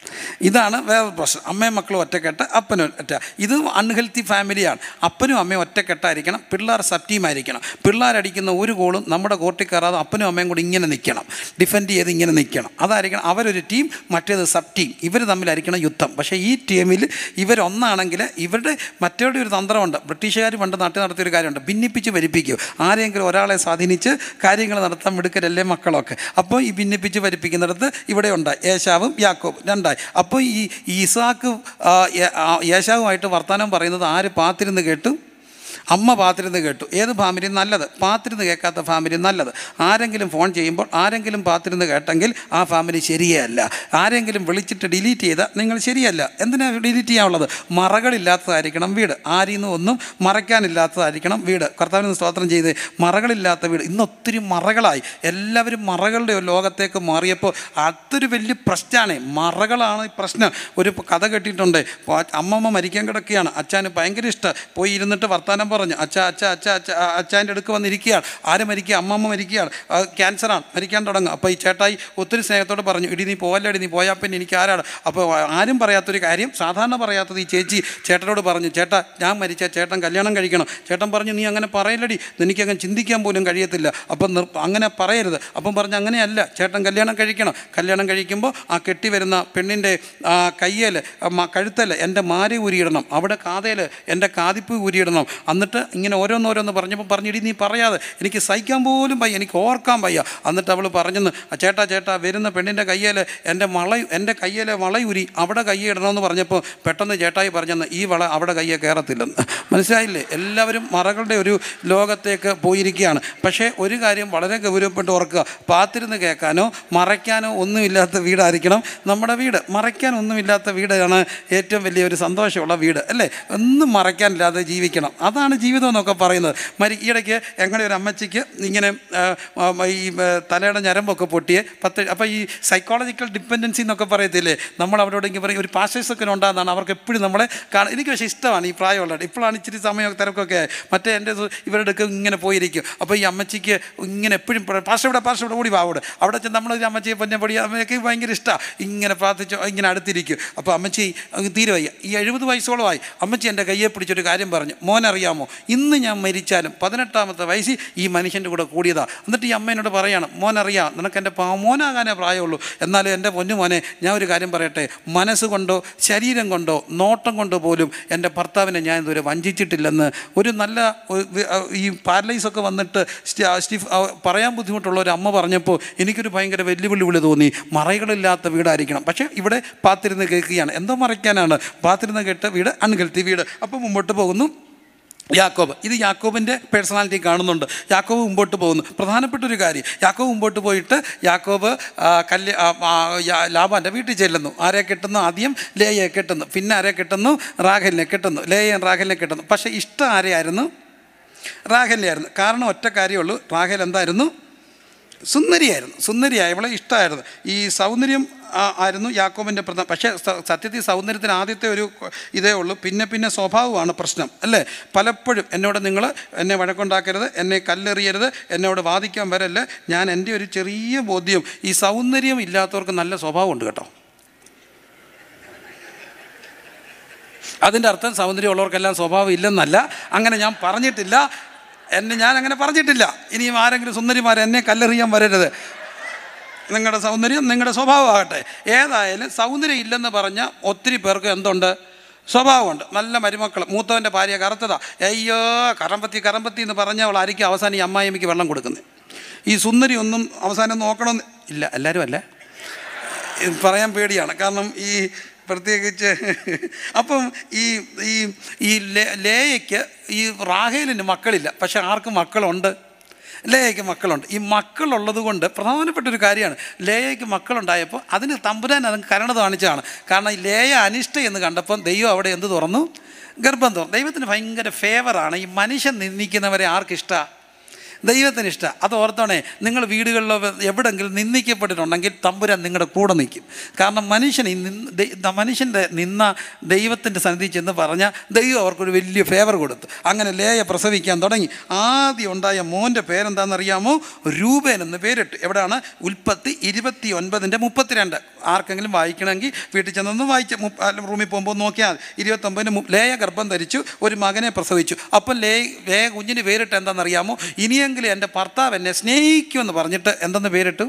ഇതാണ് വേറെ പ്രശ്നം അമ്മയും മക്കളും ഒറ്റക്കെട്ട് അപ്പനും ഒറ്റ ഇത് അൺഹെൽത്തി ഫാമിലിയാണ് അപ്പനും അമ്മയും ഒറ്റക്കെട്ടായിരിക്കണം പിള്ളേർ സബ് ടീമായിരിക്കണം പിള്ളേരടിക്കുന്ന ഒരു ഗോളും നമ്മുടെ കോർട്ടിൽ കയറാതെ അപ്പനും അമ്മയും കൂടി ഇങ്ങനെ നിൽക്കണം ഡിഫെൻഡ് ചെയ്ത് ഇങ്ങനെ നിൽക്കണം അതായിരിക്കണം അവരൊരു ടീം മറ്റേത് സബ് ടീം ഇവർ തമ്മിലായിരിക്കണം യുദ്ധം പക്ഷേ ഈ ടീമിൽ ഇവരൊന്നാണെങ്കിൽ ഇവരുടെ മറ്റവരുടെ ഒരു തന്ത്രമുണ്ട് ബ്രിട്ടീഷുകാർ പണ്ട് നാട്ടിൽ നടത്തിയൊരു കാര്യമുണ്ട് ഭിന്നിപ്പിച്ച് ഭരിപ്പിക്കും ആരെങ്കിലും ഒരാളെ സ്വാധീനിച്ച് കാര്യങ്ങൾ നടത്താൻ മിടുക്കരല്ലേ മക്കളൊക്കെ അപ്പോൾ ഈ ഭിന്നിപ്പിച്ച് ഭരിപ്പിക്കുന്നിടത്ത് ഇവിടെ ഉണ്ടായി ഏശാവും യാക്കോബും രണ്ടായി അപ്പോൾ ഈ ഈസാക്ക് ആ, ഏ- ആ, യേശാവുമായിട്ട് വർത്തമാനം പറയുന്നത് ആര് പാത്തിരുന്ന് കേട്ടു അമ്മ പാത്തിരുന്ന് കേട്ടു ഏത് ഫാമിലി നല്ലത് പാത്തിരുന്ന് കേൾക്കാത്ത ഫാമിലി നല്ലത് ആരെങ്കിലും ഫോൺ ചെയ്യുമ്പോൾ ആരെങ്കിലും പാത്തിരുന്ന് കേട്ടെങ്കിൽ ആ ഫാമിലി ശരിയല്ല ആരെങ്കിലും വിളിച്ചിട്ട് ഡിലീറ്റ് ചെയ്താൽ നിങ്ങൾ ശരിയല്ല എന്തിനാ ഡിലീറ്റ് ചെയ്യാനുള്ളത് മറകളില്ലാത്തതായിരിക്കണം വീട് ആരിന്ന് ഒന്നും മറയ്ക്കാനില്ലാത്തതായിരിക്കണം വീട് കർത്താവിന് സ്തോത്രം ചെയ്ത് മറകളില്ലാത്ത വീട് ഇന്ന് ഒത്തിരി മറകളായി എല്ലാവരും മറകളുടെ ഒരു ലോകത്തേക്ക് മാറിയപ്പോൾ അതൊരു വലിയ പ്രശ്നമാണ് മറകളാണ് ഈ പ്രശ്നം ഒരു കഥ കേട്ടിട്ടുണ്ട് പ- അമ്മമ്മ മരിക്കാൻ കിടക്കുകയാണ് അച്ഛന് ഭയങ്കര ഇഷ്ടം പോയി ഇരുന്നിട്ട് വർത്താനം പറഞ്ഞു അച്ഛ അച്ഛ അച്ഛ അച്ഛ അച്ഛൻ്റെ അടുക്ക് വന്നിരിക്കുകയാണ് ആര് മരിക്കുക അമ്മമ്മ മരിക്കുകയാണ് അത് ക്യാൻസറാണ് മരിക്കാൻ തുടങ്ങും അപ്പോൾ ഈ ചേട്ടായി ഒത്തിരി സ്നേഹത്തോട് പറഞ്ഞു ഇടി നീ പോവല്ലടി നീ പോയാൽ പിന്നെ എനിക്ക് ആരാണ് അപ്പോൾ ആരും പറയാത്തൊരു കാര്യം സാധാരണ പറയാത്തത് ഈ ചേച്ചി ചേട്ടനോട് പറഞ്ഞു ചേട്ടാ ഞാൻ മരിച്ച ചേട്ടൻ കല്യാണം കഴിക്കണം ചേട്ടൻ പറഞ്ഞു നീ അങ്ങനെ പറയല്ലടി എനിക്കങ്ങനെ ചിന്തിക്കാൻ പോലും കഴിയത്തില്ല അപ്പം നിർ അങ്ങനെ പറയരുത് അപ്പം പറഞ്ഞു അങ്ങനെയല്ല ചേട്ടൻ കല്യാണം കഴിക്കണം കല്യാണം കഴിക്കുമ്പോൾ ആ കെട്ടി വരുന്ന പെണ്ണിൻ്റെ കയ്യേൽ കഴുത്തൽ എൻ്റെ മാരി ഊരിയിടണം അവിടെ കാതയിൽ എൻ്റെ കാതിപ്പ് ഊരിയിടണം എന്നിട്ട് ഇങ്ങനെ ഓരോന്നോരോന്ന് പറഞ്ഞപ്പോൾ പറഞ്ഞിടി നീ പറയാതെ എനിക്ക് സഹിക്കാൻ പോലും വയ്യ എനിക്ക് ഓർക്കാൻ വയ്യ എന്നിട്ട് അവൾ പറഞ്ഞെന്ന് "ആ ചേട്ടാ ചേട്ടാ വരുന്ന പെണ്ണിൻ്റെ കയ്യേൽ എൻ്റെ വള എൻ്റെ കയ്യിലെ വളയൂരി അവിടെ കയ്യിടണമെന്ന് പറഞ്ഞപ്പോൾ പെട്ടെന്ന് ചേട്ടായി പറഞ്ഞെന്ന് ഈ വള അവിടെ കയ്യെ കയറത്തില്ലെന്ന് മനസ്സിലായില്ലേ എല്ലാവരും മറകളുടെ ഒരു ലോകത്തേക്ക് പോയിരിക്കുകയാണ് പക്ഷേ ഒരു കാര്യം വളരെ ഗൗരവപ്പെട്ട് ഓർക്കുക പാത്തിരുന്ന് കേൾക്കാനോ മറയ്ക്കാനോ ഒന്നുമില്ലാത്ത വീടായിരിക്കണം നമ്മുടെ വീട് മറയ്ക്കാൻ ഒന്നുമില്ലാത്ത വീടാണ് ഏറ്റവും വലിയൊരു സന്തോഷമുള്ള വീട് അല്ലേ ഒന്നും മറയ്ക്കാനില്ലാതെ ജീവിക്കണം അതാണ് ജീവിതം എന്നൊക്കെ പറയുന്നത് മരി ഈയിടയ്ക്ക് ഞങ്ങളുടെ ഒരു അമ്മച്ചിക്ക് ഇങ്ങനെ ആ, ആ, ഈ ആ, തലയുടെ ഞരമ്പൊക്കെ പൊട്ടിയെ പത്ത് അപ്പോൾ ഈ സൈക്കോളജിക്കൽ ഡിപ്പെൻഡൻസി എന്നൊക്കെ പറയത്തില്ലേ നമ്മൾ അവരോട് ഇങ്ങനെ പറയും ഒരു പാഷേഴ്സൊക്കെ ഉണ്ടാകുന്നതാണ് അവർക്ക് എപ്പോഴും നമ്മളെ കാണാൻ എനിക്ക് പക്ഷേ ഇഷ്ടമാണ് ഈ പ്രായമുള്ളത് ഇപ്പോഴാണ് ഇച്ചിരി സമയം തിരക്കൊക്കെ ആയി. മറ്റേ എൻ്റെ സു- ഇവരുടെ ഒക്കെ ഇങ്ങനെ പോയിരിക്കും അപ്പോൾ ഈ അമ്മച്ചിക്ക് ഇങ്ങനെ എപ്പോഴും പാഷ ഇവിടെ പാഷ ഇവിടെ ഓടി വാവിടെ അവിടെ ചെന്ന് നമ്മളൊരു അമ്മച്ചിയെ പൊന്നെ പൊടി അമ്മയൊക്കെ ഭയങ്കര ഇഷ്ടമാണ് ഇങ്ങനെ പ്രാർത്ഥിച്ച് ഇങ്ങനെ അടുത്തിരിക്കും അപ്പോൾ അമ്മച്ചി അങ്ങ് തീരെ വയ്യ ഈ എഴുപത് വയസ്സോളമായി അമ്മച്ചി എൻ്റെ കയ്യെ പിടിച്ചൊരു കാര്യം പറഞ്ഞു മോനറിയാമോ ഇന്ന് ഞാൻ മരിച്ചാലും പതിനെട്ടാമത്തെ വയസ്സിൽ ഈ മനുഷ്യൻ്റെ കൂടെ കൂടിയതാ എന്നിട്ട് ഈ അമ്മേനോട് പറയാണ് മോനറിയാം നിനക്ക് എൻ്റെ പാ മോനാകാനേ പ്രായമുള്ളൂ എന്നാലും എൻ്റെ പൊന്നു മോനെ ഞാൻ ഒരു കാര്യം പറയട്ടെ മനസ്സുകൊണ്ടോ ശരീരം കൊണ്ടോ നോട്ടം കൊണ്ടോ പോലും എൻ്റെ ഭർത്താവിനെ ഞാൻ ഇതുവരെ വഞ്ചിച്ചിട്ടില്ലെന്ന് ഒരു നല്ല ഒരു വി- ആ, ഈ പാരലൈസൊക്കെ വന്നിട്ട് സ്റ്റ- സ്റ്റിഫ് ആ, പറയാൻ ബുദ്ധിമുട്ടുള്ള ഒരു അമ്മ പറഞ്ഞപ്പോൾ എനിക്കൊരു ഭയങ്കര വെല്ലുവിളി വിളി തോന്നി മറകളില്ലാത്ത വീടായിരിക്കണം പക്ഷേ ഇവിടെ പാത്തിരുന്ന് കേൾക്കുകയാണ് എന്തോ മറയ്ക്കാനാണ് പാത്തിരുന്ന് കേട്ട വീട് അൺഹെൽത്തി വീട് അപ്പോൾ മുമ്പോട്ട് പോകുന്നു യാക്കോബ് ഇത് യാക്കോബിൻ്റെ പേഴ്സണാലിറ്റി കാണുന്നുണ്ട് യാക്കോബ് മുമ്പോട്ട് പോകുന്നു പ്രധാനപ്പെട്ട ഒരു കാര്യം യാക്കോബ് മുമ്പോട്ട് പോയിട്ട് യാക്കോബ് ആ, കല്യ ആ, ആ, യാ- ലാബാൻ്റെ വീട്ടിൽ ചെല്ലുന്നു ആരെ കിട്ടുന്നു ആദ്യം ലേയെ കിട്ടുന്നു പിന്നെ ആരെ കിട്ടുന്നു റാഖലിനെ കിട്ടുന്നു ലേയൻ റാഖലിനെ കിട്ടുന്നു പക്ഷേ ഇഷ്ടം ആരെയായിരുന്നു റാഖലിനെ ആയിരുന്നു കാരണം ഒറ്റ കാര്യമുള്ളൂ റാഖൽ എന്തായിരുന്നു സുന്ദരിയായിരുന്നു സുന്ദരിയായവളെ ഇഷ്ടമായിരുന്നു ഈ സൗന്ദര്യം ആ, ആയിരുന്നു യാക്കോബിൻ്റെ പ്രധാന പക്ഷേ സ- സത്യത്തിൽ സൗന്ദര്യത്തിന് ആദ്യത്തെ ഒരു ഇതേ ഉള്ളൂ പിന്നെ പിന്നെ സ്വഭാവമാണ് പ്രശ്നം അല്ലേ പലപ്പോഴും എന്നോട് നിങ്ങൾ എന്നെ വഴക്കുണ്ടാക്കരുത് എന്നെ കല്ലെറിയരുത് എന്നോട് വാദിക്കാൻ വരല്ല ഞാൻ എൻ്റെ ഒരു ചെറിയ ബോധ്യം ഈ സൗന്ദര്യം ഇല്ലാത്തവർക്ക് നല്ല സ്വഭാവമുണ്ട് കേട്ടോ അതിൻ്റെ അർത്ഥം സൗന്ദര്യമുള്ളവർക്കെല്ലാം സ്വഭാവം ഇല്ലെന്നല്ല അങ്ങനെ ഞാൻ പറഞ്ഞിട്ടില്ല എന്നെ ഞാൻ അങ്ങനെ പറഞ്ഞിട്ടില്ല ഇനിയും ആരെങ്കിലും സുന്ദരിമാർ എന്നെ കല്ലെറിയാൻ വരരുത് നിങ്ങളുടെ സൗന്ദര്യം നിങ്ങളുടെ സ്വഭാവമാകട്ടെ ഏതായാലും സൗന്ദര്യം ഇല്ലെന്ന് പറഞ്ഞ ഒത്തിരി പേർക്ക് എന്തുണ്ട് സ്വഭാവമുണ്ട് നല്ല മരുമക്കൾ മൂത്തവൻ്റെ ഭാര്യ കറുത്തതാ അയ്യോ കറമ്പത്തി കറമ്പത്തി എന്ന് പറഞ്ഞവൾ ആയിരിക്കും അവസാനം ഈ അമ്മായിമ്മയ്ക്ക് വെള്ളം കൊടുക്കുന്നത് ഈ സുന്ദരി ഒന്നും അവസാനം നോക്കണമെന്ന് ഇല്ല എല്ലാവരും അല്ല ഇത് പറയാൻ പേടിയാണ് കാരണം ഈ പ്രത്യേകിച്ച് അപ്പം ഈ ഈ ഈ ലേ- ലേയയ്ക്ക് ഈ റാഹേലിന് മക്കളില്ല പക്ഷെ ആർക്ക് മക്കളുണ്ട് ലേയയ്ക്ക് മക്കളുണ്ട് ഈ മക്കളുള്ളത് കൊണ്ട് പ്രധാനപ്പെട്ട ഒരു കാര്യമാണ് ലേയയ്ക്ക് മക്കളുണ്ടായപ്പോൾ അതിന് തമ്പുരാൻ അത് കരുണ കാണിച്ചതാണ് കാരണം ഈ ലേയ അനിഷ്ട എന്ന് കണ്ടപ്പം ദൈവം അവിടെ എന്ത് തുറന്നു ഗർഭം തുറന്നു ദൈവത്തിന് ഭയങ്കര ഫേവറാണ് ഈ മനുഷ്യൻ നിന്ദിക്കുന്നവരെ ആർക്കിഷ്ടമാണ് ദൈവത്തിന് ഇഷ്ടം അത് ഓർത്തോണേ നിങ്ങൾ വീടുകളിലോ എവിടെങ്കിലും നിന്ദിക്കപ്പെട്ടിട്ടുണ്ടെങ്കിൽ തമ്പുരാൻ നിങ്ങളുടെ കൂടെ നിൽക്കും കാരണം മനുഷ്യൻ ഈ നിന്ന- ദൈ- മനുഷ്യൻ്റെ നിന്ന ദൈവത്തിൻ്റെ സന്നിധി ചെന്ന് പറഞ്ഞാൽ ദൈവം അവർക്കൊരു വലിയ ഫേവർ കൊടുത്തു അങ്ങനെ ലേയ പ്രസവിക്കാൻ തുടങ്ങി ആദ്യം ഉണ്ടായ മോൻ്റെ പേരെന്താണെന്നറിയാമോ രൂപേൻ എന്ന് പേരിട്ട് എവിടെയാണ് ഉൽപ്പത്തി ഇരുപത്തി ഒൻപതിൻ്റെ മുപ്പത്തിരണ്ട് ആർക്കെങ്കിലും വായിക്കണമെങ്കിൽ വീട്ടിൽ ചെന്നൊന്ന് വായിച്ച് മുപ്പ- അല്ല, റൂമിൽ പോകുമ്പോൾ നോക്കിയാൽ മതി ഇരുപത്തൊമ്പതിന് മു- ലേയ ഗർഭം ധരിച്ചു ഒരു മകനെ പ്രസവിച്ചു അപ്പം ലേ ലേ കുഞ്ഞിന് പേരിട്ട് എന്താണെന്നറിയാമോ ഇനിയെങ്കിലും എൻ്റെ ഭർത്താവ് എന്നെ സ്നേഹിക്കുമെന്ന് പറഞ്ഞിട്ട് എന്തെന്ന് പേരിട്ടു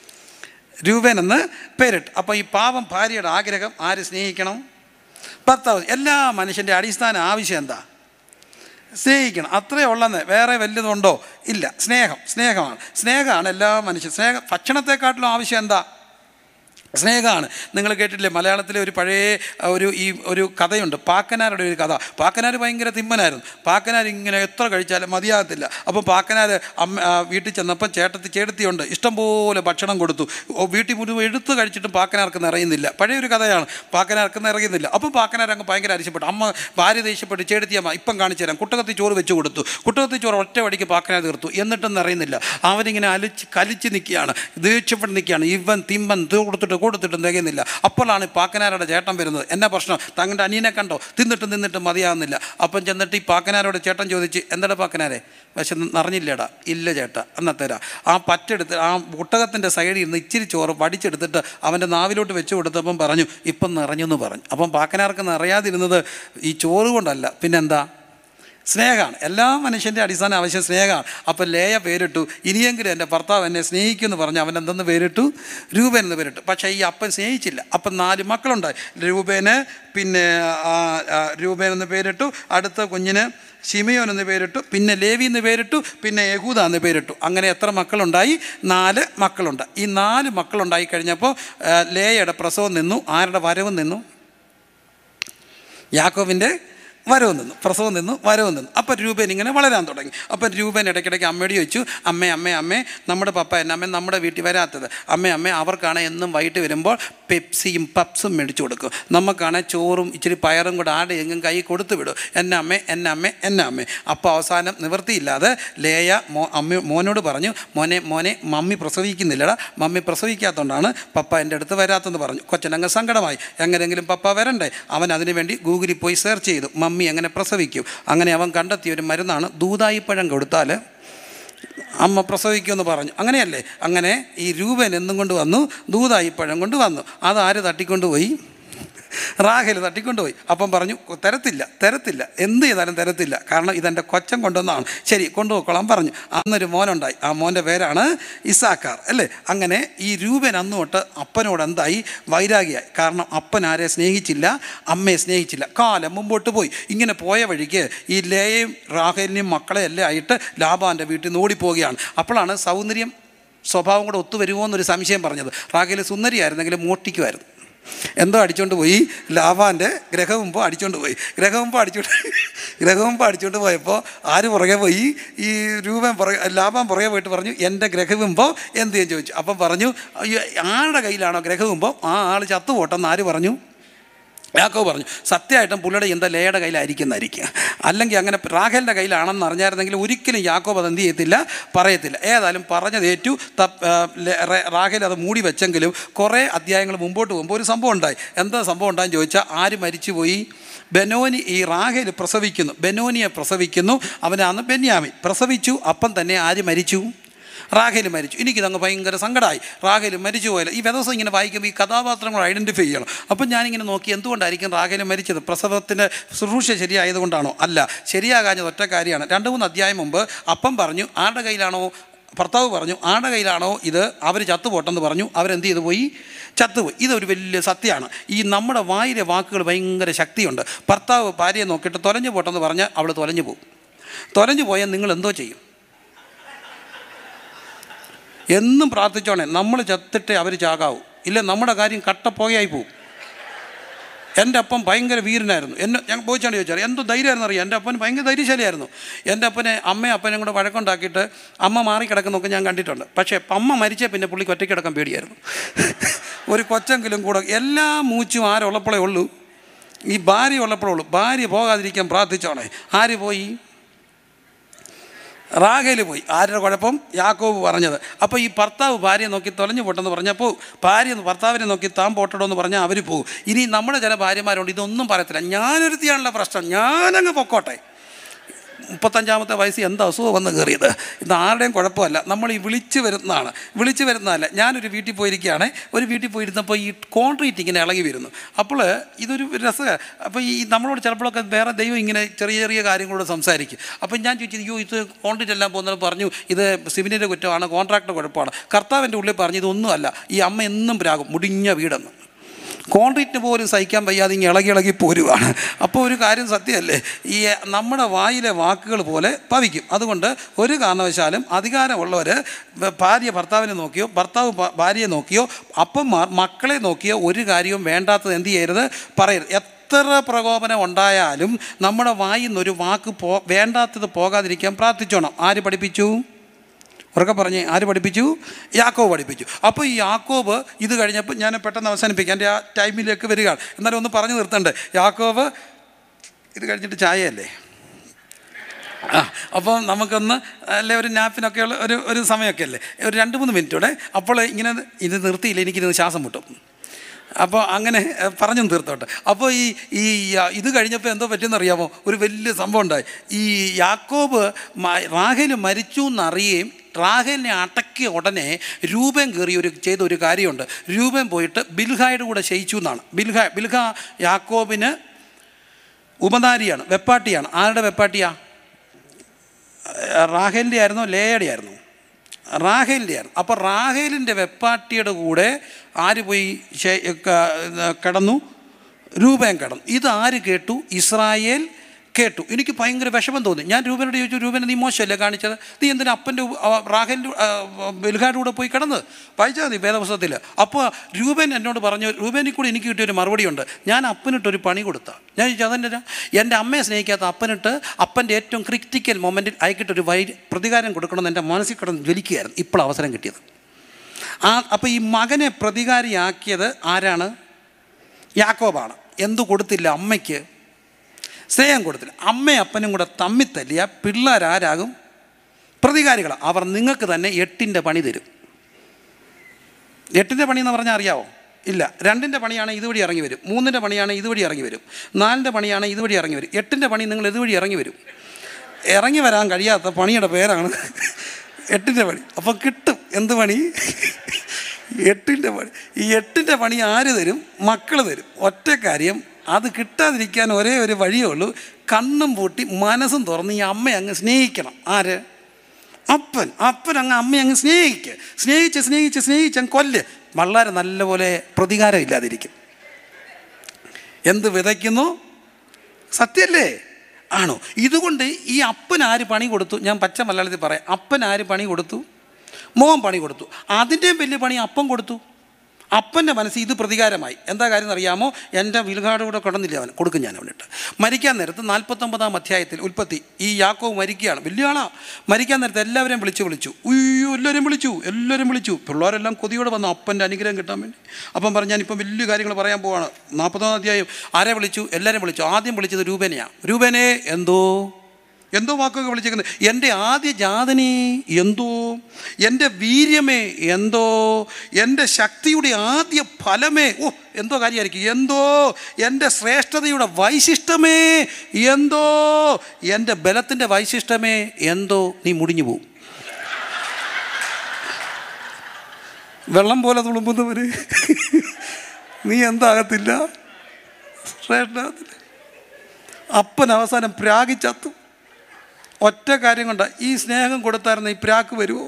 രൂപൻ എന്ന് പേരിട്ട് അപ്പോൾ ഈ പാവം ഭാര്യയുടെ ആഗ്രഹം ആര് സ്നേഹിക്കണം ഭർത്താവ് എല്ലാ മനുഷ്യൻ്റെ അടിസ്ഥാന ആവശ്യം എന്താ സ്നേഹിക്കണം അത്രേ ഉള്ളെന്ന് വേറെ വലുതുണ്ടോ ഇല്ല സ്നേഹം സ്നേഹമാണ് സ്നേഹമാണ് എല്ലാ മനുഷ്യൻ സ്നേഹം ഭക്ഷണത്തെക്കാട്ടിലും ആവശ്യം എന്താ സ്നേഹമാണ് നിങ്ങൾ കേട്ടിട്ടില്ലേ മലയാളത്തിലെ ഒരു പഴയ ആ, ഒരു ഈ ഒരു കഥയുണ്ട് പാക്കനാരുടെ ഒരു കഥ പാക്കനാർ ഭയങ്കര തിമ്മനായിരുന്നു പാക്കനാർ ഇങ്ങനെ എത്ര കഴിച്ചാലും മതിയാകത്തില്ല അപ്പോൾ പാക്കനാർ അമ്മ ആ, വീട്ടിൽ ചെന്നപ്പം ചേട്ടത്തി ചേട്ടത്തിയുണ്ട് ഇഷ്ടംപോലെ ഭക്ഷണം കൊടുത്തു ഓ, വീട്ടിൽ മുഴുവൻ എടുത്ത് കഴിച്ചിട്ടും പാക്കനാർക്ക് നിറയുന്നില്ല പഴയ ഒരു കഥയാണ് പാക്കനാർക്ക് നിറയുന്നില്ല അപ്പോൾ പാക്കനാർ അങ്ങ് ഭയങ്കര അരിശപ്പെട്ടു അമ്മ ഭാര്യ ദേഷ്യപ്പെട്ട് ചേട്ടത്തിയമ്മ ഇപ്പം കാണിച്ചു തരാം കുട്ടകത്തി ചോറ് വെച്ച് കൊടുത്തു കുട്ടകത്തി ചോറ് ഒറ്റ വടിക്ക് പാക്കനാർ തീർത്തു എന്നിട്ടും നിറയുന്നില്ല അവനിങ്ങനെ അലിച്ച് കലിച്ച് നിൽക്കുകയാണ് ദേഷ്യപ്പെട്ട് നിൽക്കുകയാണ് ഇവൻ തിമ്മൻ ഇത് കൊടുത്തിട്ട് കൊടുത്തിട്ടും തികയുന്നില്ല അപ്പോഴാണ് ഈ പാക്കനാരുടെ ചേട്ടൻ വരുന്നത് എന്നാ പ്രശ്നം തങ്ങളുടെ അനിയനെ കണ്ടോ തിന്നിട്ടും തിന്നിട്ടും മതിയാകുന്നില്ല അപ്പം ചെന്നിട്ട് ഈ പാക്കനാരോട് ചേട്ടൻ ചോദിച്ച് എന്താടാ പാക്കനാരെ പക്ഷെ നിറഞ്ഞില്ലേടാ ഇല്ല ചേട്ടാ എന്നാ തരാം ആ പറ്റെടുത്ത് ആ ഒട്ടകത്തിൻ്റെ സൈഡിൽ നിന്ന് ഇച്ചിരി ചോറ് വടിച്ചെടുത്തിട്ട് അവൻ്റെ നാവിലോട്ട് വെച്ച് കൊടുത്തപ്പം പറഞ്ഞു ഇപ്പം നിറഞ്ഞു എന്ന് പറഞ്ഞു അപ്പം പാക്കനാർക്ക് നിറയാതിരുന്നത് ഈ ചോറ് കൊണ്ടല്ല പിന്നെന്താ സ്നേഹമാണ് എല്ലാ മനുഷ്യൻ്റെ അടിസ്ഥാന ആവശ്യം സ്നേഹമാണ് അപ്പം ലേയ പേരിട്ടു ഇനിയെങ്കിലും എൻ്റെ ഭർത്താവ് എന്നെ സ്നേഹിക്കുമെന്ന് പറഞ്ഞ് അവൻ എന്തെന്ന് പേരിട്ടു രൂപൻ എന്ന് പേരിട്ടു പക്ഷേ ഈ അപ്പൻ സ്നേഹിച്ചില്ല അപ്പം നാല് മക്കളുണ്ടായി രൂപേന് പിന്നെ ആ, ആ, രൂപേൻ എന്ന് പേരിട്ടു അടുത്ത കുഞ്ഞിന് ഷിമയോൻ എന്ന് പേരിട്ടു പിന്നെ ലേവി എന്ന് പേരിട്ടു പിന്നെ യഹൂദ എന്ന് പേരിട്ടു അങ്ങനെ എത്ര മക്കളുണ്ടായി നാല് മക്കളുണ്ട് ഈ നാല് മക്കളുണ്ടായി കഴിഞ്ഞപ്പോൾ ആ, ലേയയുടെ പ്രസവം നിന്നു ആരുടെ വരവും നിന്നു യാക്കോബിൻ്റെ വരവ് നിന്നു പ്രസവം നിന്നു വരവ് നിന്നു അപ്പം രൂപൻ ഇങ്ങനെ വളരാൻ തുടങ്ങി അപ്പം രൂപൻ ഇടയ്ക്കിടയ്ക്ക് അമ്മയോട് ചോദിച്ചു അമ്മേ അമ്മേ അമ്മേ നമ്മുടെ പപ്പ എന്നെ അമ്മ നമ്മുടെ വീട്ടിൽ വരാത്തത് അമ്മേ അമ്മേ അവർക്കാണ് എന്നും വൈകിട്ട് വരുമ്പോൾ പെപ്സിയും പപ്സും മേടിച്ചു കൊടുക്കും നമുക്കാണ് ചോറും ഇച്ചിരി പയറും കൂടെ ആടെ എങ്ങും കൈ കൊടുത്തു വിടും എന്നെ അമ്മേ എന്നെ അമ്മേ എന്നെ അമ്മേ അപ്പോൾ അവസാനം നിവൃത്തിയില്ലാതെ ലേയ മോ അമ്മ മോനോട് പറഞ്ഞു മോനെ മോനെ മമ്മി പ്രസവിക്കുന്നില്ലടാ മമ്മി പ്രസവിക്കാത്തതുകൊണ്ടാണ് പപ്പ എൻ്റെ അടുത്ത് വരാത്തെന്ന് പറഞ്ഞു കൊച്ചനങ്ങ് സങ്കടമായി എങ്ങനെയെങ്കിലും പപ്പ വരണ്ടേ അവൻ അതിനു വേണ്ടി ഗൂഗിളിൽ പോയി സെർച്ച് ചെയ്തു മമ്മി എങ്ങനെ പ്രസവിക്കും അങ്ങനെ അവൻ കണ്ടെത്തിയ ഒരു മരുന്നാണ് ദൂതായിപ്പഴം കൊടുത്താൽ അമ്മ പ്രസവിക്കുമെന്ന് പറഞ്ഞു അങ്ങനെയല്ലേ അങ്ങനെ ഈ രൂപൻ എന്നും കൊണ്ട് വന്നു ദൂതായിപ്പഴം കൊണ്ട് വന്നു അതാര് തട്ടിക്കൊണ്ടുപോയി റാഹേൽ തട്ടിക്കൊണ്ടുപോയി അപ്പം പറഞ്ഞു തരത്തില്ല തരത്തില്ല എന്ത് ചെയ്താലും തരത്തില്ല കാരണം ഇതെൻ്റെ കൊച്ചൻ കൊണ്ടുവന്നതാണ് ശരി കൊണ്ടുപോയിക്കോളാൻ പറഞ്ഞു അന്നൊരു മോനുണ്ടായി ആ മോൻ്റെ പേരാണ് ഇസാക്കാർ അല്ലേ അങ്ങനെ ഈ രൂപൻ അന്ന് തൊട്ട് അപ്പനോട് എന്തായി വൈരാഗിയായി കാരണം അപ്പൻ ആരെ സ്നേഹിച്ചില്ല അമ്മയെ സ്നേഹിച്ചില്ല കാലം മുമ്പോട്ട് പോയി ഇങ്ങനെ പോയ വഴിക്ക് ഈ ലേയും റാഹേലിനെയും മക്കളെ എല്ലാം ആയിട്ട് ലാബാൻ്റെ വീട്ടിൽ നിന്ന് ഓടിപ്പോവുകയാണ് അപ്പോഴാണ് സൗന്ദര്യം സ്വഭാവം കൂടെ ഒത്തുവരുമോ എന്നൊരു സംശയം പറഞ്ഞത് റാഖേൽ സുന്ദരിയായിരുന്നെങ്കിലും മോട്ടിക്കുമായിരുന്നു എന്തോ അടിച്ചുകൊണ്ട് പോയി ലാഭാൻ്റെ ഗ്രഹമുമ്പോ അടിച്ചുകൊണ്ട് പോയി ഗ്രഹമുമ്പോ അടിച്ചുകൊണ്ട് ഗ്രഹമുമ്പോ അടിച്ചുകൊണ്ട് പോയപ്പോൾ ആര് പുറകെ പോയി ഈ രൂപൻ പുറകെ ലാഭം പുറകെ പോയിട്ട് പറഞ്ഞു എൻ്റെ ഗ്രഹമുമ്പോ എന്ത് ചെയ്യാൻ ചോദിച്ചു അപ്പം പറഞ്ഞു "അയ്യോ, ആരുടെ കയ്യിലാണോ ഗ്രഹമുമ്പോ ആ ആൾ ചത്തുപോട്ടെന്ന് ആര് പറഞ്ഞു യാക്കോ പറഞ്ഞു സത്യമായിട്ടും പുള്ളിയുടെ എന്താ ലേയുടെ കയ്യിലായിരിക്കുന്നതായിരിക്കും അല്ലെങ്കിൽ അങ്ങനെ റാഖേലിൻ്റെ കയ്യിലാണെന്ന് അറിഞ്ഞായിരുന്നെങ്കിൽ ഒരിക്കലും യാക്കോബ് അത് എന്ത് ചെയ്യത്തില്ല പറയത്തില്ല ഏതായാലും പറഞ്ഞത് ഏറ്റു തപ്പ് ആ, ലെ- റേ- റാഖേൽ അത് മൂടി വെച്ചെങ്കിലും കുറേ അധ്യായങ്ങൾ മുമ്പോട്ട് പോകുമ്പോൾ ഒരു സംഭവം ഉണ്ടായി എന്താ സംഭവം ഉണ്ടായെന്ന് ചോദിച്ചാൽ ആര് മരിച്ചുപോയി ബെനോനി ഈ റാഖേൽ പ്രസവിക്കുന്നു ബെനോനിയെ പ്രസവിക്കുന്നു അവനാണ് ബെന്യാമിൻ പ്രസവിച്ചു അപ്പം തന്നെ ആര് മരിച്ചു റാഖേൽ മരിച്ചു എനിക്കിതങ്ങ് ഭയങ്കര സങ്കടമായി റാഖേൽ മരിച്ചു പോയാലും ഈ വ്യവസ്ഥ ഇങ്ങനെ വായിക്കുമ്പോൾ ഈ കഥാപാത്രങ്ങൾ ഐഡൻറ്റിഫൈ ചെയ്യണം അപ്പം ഞാനിങ്ങനെ നോക്കി എന്തുകൊണ്ടായിരിക്കും റാഖേൽ മരിച്ചത് പ്രസവത്തിൻ്റെ ശുശ്രൂഷ ശരിയായതുകൊണ്ടാണോ അല്ല ശരിയാകാഞ്ഞത് ഒറ്റ കാര്യമാണ് രണ്ട് മൂന്ന് അധ്യായം മുമ്പ് അപ്പം പറഞ്ഞു ആരുടെ കയ്യിലാണോ ഭർത്താവ് പറഞ്ഞു ആരുടെ കയ്യിലാണോ ഇത് അവർ ചത്തുപോട്ടെന്ന് പറഞ്ഞു അവരെന്ത് ചെയ്തു പോയി ചത്തുപോയി ഇതൊരു വലിയ സത്യമാണ് ഈ നമ്മുടെ വായിലെ വാക്കുകൾ ഭയങ്കര ശക്തിയുണ്ട് ഭർത്താവ് ഭാര്യയെ നോക്കിയിട്ട് തൊലഞ്ഞു പോട്ടെന്ന് പറഞ്ഞാൽ അവൾ തൊലഞ്ഞു പോകും തൊലഞ്ഞു പോയാൽ നിങ്ങൾ എന്തോ ചെയ്യും എന്നും പ്രാർത്ഥിച്ചോണേ നമ്മൾ ചത്തിട്ടേ അവർ ചാകാവൂ ഇല്ല നമ്മുടെ കാര്യം കട്ടപ്പോയായി പോവും എൻ്റെ അപ്പം ഭയങ്കര വീരനായിരുന്നു എന്നെ ഞാൻ പോയിച്ചാണ് ചോദിച്ചാൽ എന്തോ ധൈര്യമായിരുന്നു അറിയാം എൻ്റെ അപ്പൻ ഭയങ്കര ധൈര്യശാലിയായിരുന്നു എൻ്റെ അപ്പനെ അമ്മയും അപ്പനും കൂടെ വഴക്കുണ്ടാക്കിയിട്ട് അമ്മ മാറി കിടക്കുന്നൊക്കെ ഞാൻ കണ്ടിട്ടുണ്ട് പക്ഷേ അമ്മ മരിച്ചേ പിന്നെ പുള്ളിക്ക് ഒറ്റയ്ക്ക് കിടക്കാൻ പേടിയായിരുന്നു ഒരു കൊച്ചെങ്കിലും കൂടെ എല്ലാ മൂച്ചും ആരുള്ളപ്പോഴേ ഉള്ളൂ ഈ ഭാര്യ ഉള്ളപ്പോഴേ ഉള്ളൂ ഭാര്യ പോകാതിരിക്കാൻ പ്രാർത്ഥിച്ചോണേ ആര് പോയി റാഹേൽ പോയി ആരുടെ കുഴപ്പം യാക്കോബ് പറഞ്ഞത് അപ്പോൾ ഈ ഭർത്താവ് ഭാര്യയെ നോക്കി തൊലഞ്ഞു പോട്ടെന്ന് പറഞ്ഞപ്പോൾ ഭാര്യ ഭർത്താവിനെ നോക്കി താൻ പോട്ടടോ എന്ന് പറഞ്ഞാൽ അവർ പോകും ഇനി നമ്മുടെ ചില ഭാര്യമാരുണ്ട് ഇതൊന്നും പറയത്തില്ല ഞാനൊരുത്തിയാണല്ലോ പ്രശ്നം ഞാനങ്ങ് പൊക്കോട്ടെ മുപ്പത്തഞ്ചാമത്തെ വയസ്സ് എന്താ അസുഖം വന്ന് കയറിയത് ഇത് ആരുടെയും കുഴപ്പമല്ല നമ്മൾ ഈ വിളിച്ച് വരുന്നതാണ് വിളിച്ച് വരുന്നതല്ല ഞാനൊരു വീട്ടിൽ പോയിരിക്കുകയാണ് ഒരു വീട്ടിൽ പോയിരുന്നപ്പോൾ ഈ കോൺക്രീറ്റ് ഇങ്ങനെ ഇളകി വരുന്നു അപ്പോൾ ഇതൊരു രസ അപ്പോൾ ഈ നമ്മളോട് ചിലപ്പോഴൊക്കെ വേറെ ദൈവം ഇങ്ങനെ ചെറിയ ചെറിയ കാര്യങ്ങളോട് സംസാരിക്കും അപ്പം ഞാൻ ചോദിച്ചു അയ്യോ ഇത് കോൺക്രീറ്റ് എല്ലാം പോകുന്നത് പറഞ്ഞു ഇത് സിവിലിൻ്റെ കുറ്റമാണ് കോൺട്രാക്ടർ കുഴപ്പമാണ് കർത്താവിൻ്റെ ഉള്ളിൽ പറഞ്ഞു ഇതൊന്നുമല്ല ഈ അമ്മ എന്നും പ്രാകും മുടിഞ്ഞ വീടെന്ന് കോൺക്രീറ്റിന് പോലും സഹിക്കാൻ വയ്യാതെ ഇങ്ങനെ ഇളകി ഇളകി പോരുവാണ് അപ്പോൾ ഒരു കാര്യം സത്യമല്ലേ ഈ നമ്മുടെ വായിലെ വാക്കുകൾ പോലെ പവിക്കും അതുകൊണ്ട് ഒരു കാരണവശാലും അധികാരമുള്ളവർ ഭാര്യ ഭർത്താവിനെ നോക്കിയോ ഭർത്താവ് ഭ- ഭാര്യയെ നോക്കിയോ അപ്പന്മാർ മക്കളെ നോക്കിയോ ഒരു കാര്യവും വേണ്ടാത്തത് എന്ത് ചെയ്യരുത് പറയരുത് എത്ര പ്രകോപനം ഉണ്ടായാലും നമ്മുടെ വായിൽ നിന്ന് ഒരു വാക്ക് പോ വേണ്ടാത്തത് പോകാതിരിക്കാൻ പ്രാർത്ഥിച്ചോണം ആര് പഠിപ്പിച്ചു ഉറക്കെ പറഞ്ഞ് ആര് പഠിപ്പിച്ചു യാക്കോബ് പഠിപ്പിച്ചു അപ്പോൾ ഈ യാക്കോബ് ഇത് കഴിഞ്ഞപ്പോൾ ഞാൻ പെട്ടെന്ന് അവസാനിപ്പിക്കാം എൻ്റെ ആ ടൈമിലേക്ക് വരികയാണ് എന്നാലും ഒന്ന് പറഞ്ഞു നിർത്തണ്ടേ യാക്കോബ് ഇത് കഴിഞ്ഞിട്ട് ചായയല്ലേ ആ അപ്പോൾ നമുക്കൊന്ന് അല്ലെ ഒരു നാപ്പിനൊക്കെ ഉള്ള ഒരു ഒരു സമയമൊക്കെ അല്ലേ ഒരു രണ്ട് മൂന്ന് മിനിറ്റ് കൂടെ അപ്പോൾ ഇങ്ങനെ ഇത് നിർത്തിയില്ല എനിക്കിത് ശ്വാസം മുട്ടും അപ്പോൾ അങ്ങനെ എ, പറഞ്ഞു തീർത്തോട്ടെ അപ്പോൾ ഈ ഈ ആ, ഇത് കഴിഞ്ഞപ്പോൾ എന്തോ പറ്റിയെന്ന് അറിയാമോ ഒരു വലിയ സംഭവം ഉണ്ടായി ഈ യാക്കോബ് മ- റാഹേൽ മരിച്ചു എന്നറിയുകയും റാഹേലിനെ അടക്കിയ ഉടനെ രൂപൻ കയറി ഒരു ചെയ്ത ഒരു കാര്യമുണ്ട് രൂപൻ പോയിട്ട് ബിൽഹായുടെ കൂടെ ശയിച്ചു എന്നാണ് ബിൽഹ ബിൽഹ യാക്കോബിന് ഉപനാരിയാണ് വെപ്പാട്ടിയാണ് ആരുടെ വെപ്പാട്ടിയാ റാഹേലിൻ്റെ ആയിരുന്നോ ലേയുടെ ആയിരുന്നു റാഹേലിൻ്റെ ആയിരുന്നു അപ്പോൾ റാഹേലിൻ്റെ വെപ്പാട്ടിയുടെ കൂടെ ആര് പോയി ശേ- ക- കിടന്നു രൂപൻ കിടന്നു ഇത് ആര് കേട്ടു ഇസ്രായേൽ കേട്ടു എനിക്ക് ഭയങ്കര വിഷമം തോന്നി ഞാൻ രൂപനോട് ചോദിച്ചു രൂപനെ നീ മോശമല്ലേ കാണിച്ചത് നീ എന്തിനാ അപ്പൻ്റെ റാഹേലിൻ്റെ ബെൽഹായുടെ കൂടെ പോയി കിടന്നത് വായിച്ചാൽ മതി വേദപുസ്തകത്തിൽ അപ്പോൾ രൂപൻ എന്നോട് പറഞ്ഞു രൂപനിൽ കൂടി എനിക്ക് കിട്ടിയൊരു മറുപടിയുണ്ട് ഞാൻ അപ്പനിട്ടൊരു പണി കൊടുത്ത ഞാൻ ചോദിച്ചു അതെൻ്റെ എൻ്റെ അമ്മയെ സ്നേഹിക്കാത്ത അപ്പനിട്ട് അപ്പൻ്റെ ഏറ്റവും ക്രിറ്റിക്കൽ മൊമെൻറ്റിൽ അയക്കിട്ടൊരു വൈ പ്രതികാരം കൊടുക്കണമെന്ന് എൻ്റെ മനസ്സിൽ കിടന്ന് ജ്വലിക്കുകയായിരുന്നു ഇപ്പോൾ അവസരം കിട്ടിയത് ആ അപ്പോൾ ഈ മകനെ പ്രതികാരിയാക്കിയത് ആരാണ് യാക്കോബാണ് എന്തു കൊടുത്തില്ല അമ്മയ്ക്ക് സ്നേഹം കൊടുത്തില്ല അമ്മയും അപ്പനും കൂടെ തമ്മിൽ തല്ലിയ പിള്ളേരാരാകും പ്രതികാരികൾ അവർ നിങ്ങൾക്ക് തന്നെ എട്ടിൻ്റെ പണി തരും എട്ടിൻ്റെ പണി എന്ന് പറഞ്ഞാൽ അറിയാവോ ഇല്ല രണ്ടിൻ്റെ പണിയാണ് ഇതുവഴി ഇറങ്ങി വരും മൂന്നിൻ്റെ പണിയാണ് ഇതുവഴി ഇറങ്ങി വരും നാലിൻ്റെ പണിയാണ് ഇതുവഴി ഇറങ്ങി വരും എട്ടിൻ്റെ പണി നിങ്ങൾ ഇതുവഴി ഇറങ്ങി വരും ഇറങ്ങി വരാൻ കഴിയാത്ത പണിയുടെ പേരാണ് എട്ടിൻ്റെ പണി അപ്പോൾ കിട്ടും എന്ത് പണി എട്ടിൻ്റെ പണി ഈ എട്ടിൻ്റെ പണി ആര് തരും മക്കൾ തരും ഒറ്റ കാര്യം അത് കിട്ടാതിരിക്കാൻ ഒരേ ഒരു വഴിയേ ഉള്ളൂ കണ്ണും പൂട്ടി മനസ്സും തുറന്ന് ഈ അമ്മയെ അങ്ങ് സ്നേഹിക്കണം ആര് അപ്പൻ അപ്പൻ അങ്ങ് അമ്മയെ അങ്ങ് സ്നേഹിക്ക് സ്നേഹിച്ച് സ്നേഹിച്ച് സ്നേഹിച്ച് അങ്ങ് കൊല്ല് വളരെ നല്ലപോലെ പ്രതികാരം ഇല്ലാതിരിക്കും എന്ത് വിതയ്ക്കുന്നു സത്യല്ലേ ആണോ ഇതുകൊണ്ട് ഈ അപ്പൻ ആര് പണി കൊടുത്തു ഞാൻ പച്ച മലയാളത്തിൽ പറയാം അപ്പൻ ആര് പണി കൊടുത്തു മോൻ പണി കൊടുത്തു അതിൻ്റെയും വലിയ പണി അപ്പം കൊടുത്തു അപ്പൻ്റെ മനസ്സിൽ ഇത് പ്രതികാരമായി എന്താ കാര്യം എന്നറിയാമോ എൻ്റെ വിൽഘാട് കൂടെ കിടന്നില്ല അവൻ കൊടുക്കും ഞാൻ അവനിട്ട് മരിക്കാൻ നേരത്ത് നാൽപ്പത്തൊമ്പതാം അധ്യായത്തിൽ ഉൽപ്പത്തി ഈ യാക്കോവ് മരിക്കുകയാണ് വലിയ ആളാ മരിക്കാൻ നേരത്ത് എല്ലാവരെയും വിളിച്ചു വിളിച്ചു ഉയ്യോ എല്ലാവരും വിളിച്ചു എല്ലാവരും വിളിച്ചു പിള്ളേരെല്ലാം കൊതിയോടെ വന്നു അപ്പൻ്റെ അനുഗ്രഹം കിട്ടാൻ വേണ്ടി അപ്പം പറഞ്ഞു ഞാനിപ്പം വലിയ കാര്യങ്ങൾ പറയാൻ പോവാണ് നാൽപ്പത്തൊന്നാം അധ്യായം ആരെ വിളിച്ചു എല്ലാവരും വിളിച്ചു ആദ്യം വിളിച്ചത് രൂപനെയാണ് രൂപനെ എന്തോ എന്തോ വാക്കൊക്കെ വിളിച്ചേക്കുന്നത് എൻ്റെ ആദ്യ ജാതനെ എന്തോ എൻ്റെ വീര്യമേ എന്തോ എൻ്റെ ശക്തിയുടെ ആദ്യ ഫലമേ ഓ എന്തോ കാര്യമായിരിക്കും എന്തോ എൻ്റെ ശ്രേഷ്ഠതയുടെ വൈശിഷ്ടമേ എന്തോ എൻ്റെ ബലത്തിൻ്റെ വൈശിഷ്ടമേ എന്തോ നീ മുടിഞ്ഞു പോവും വെള്ളം പോലെ തുളുമ്പുന്നവര് നീ എന്താകത്തില്ല ശ്രേഷ്ഠാകത്തില്ല അപ്പൻ അവസാനം പ്രാഗിച്ചത്തും ഒറ്റ കാര്യം കൊണ്ട് ഈ സ്നേഹം കൊടുത്തായിരുന്ന ഈ പ്രാക്ക് വരുമോ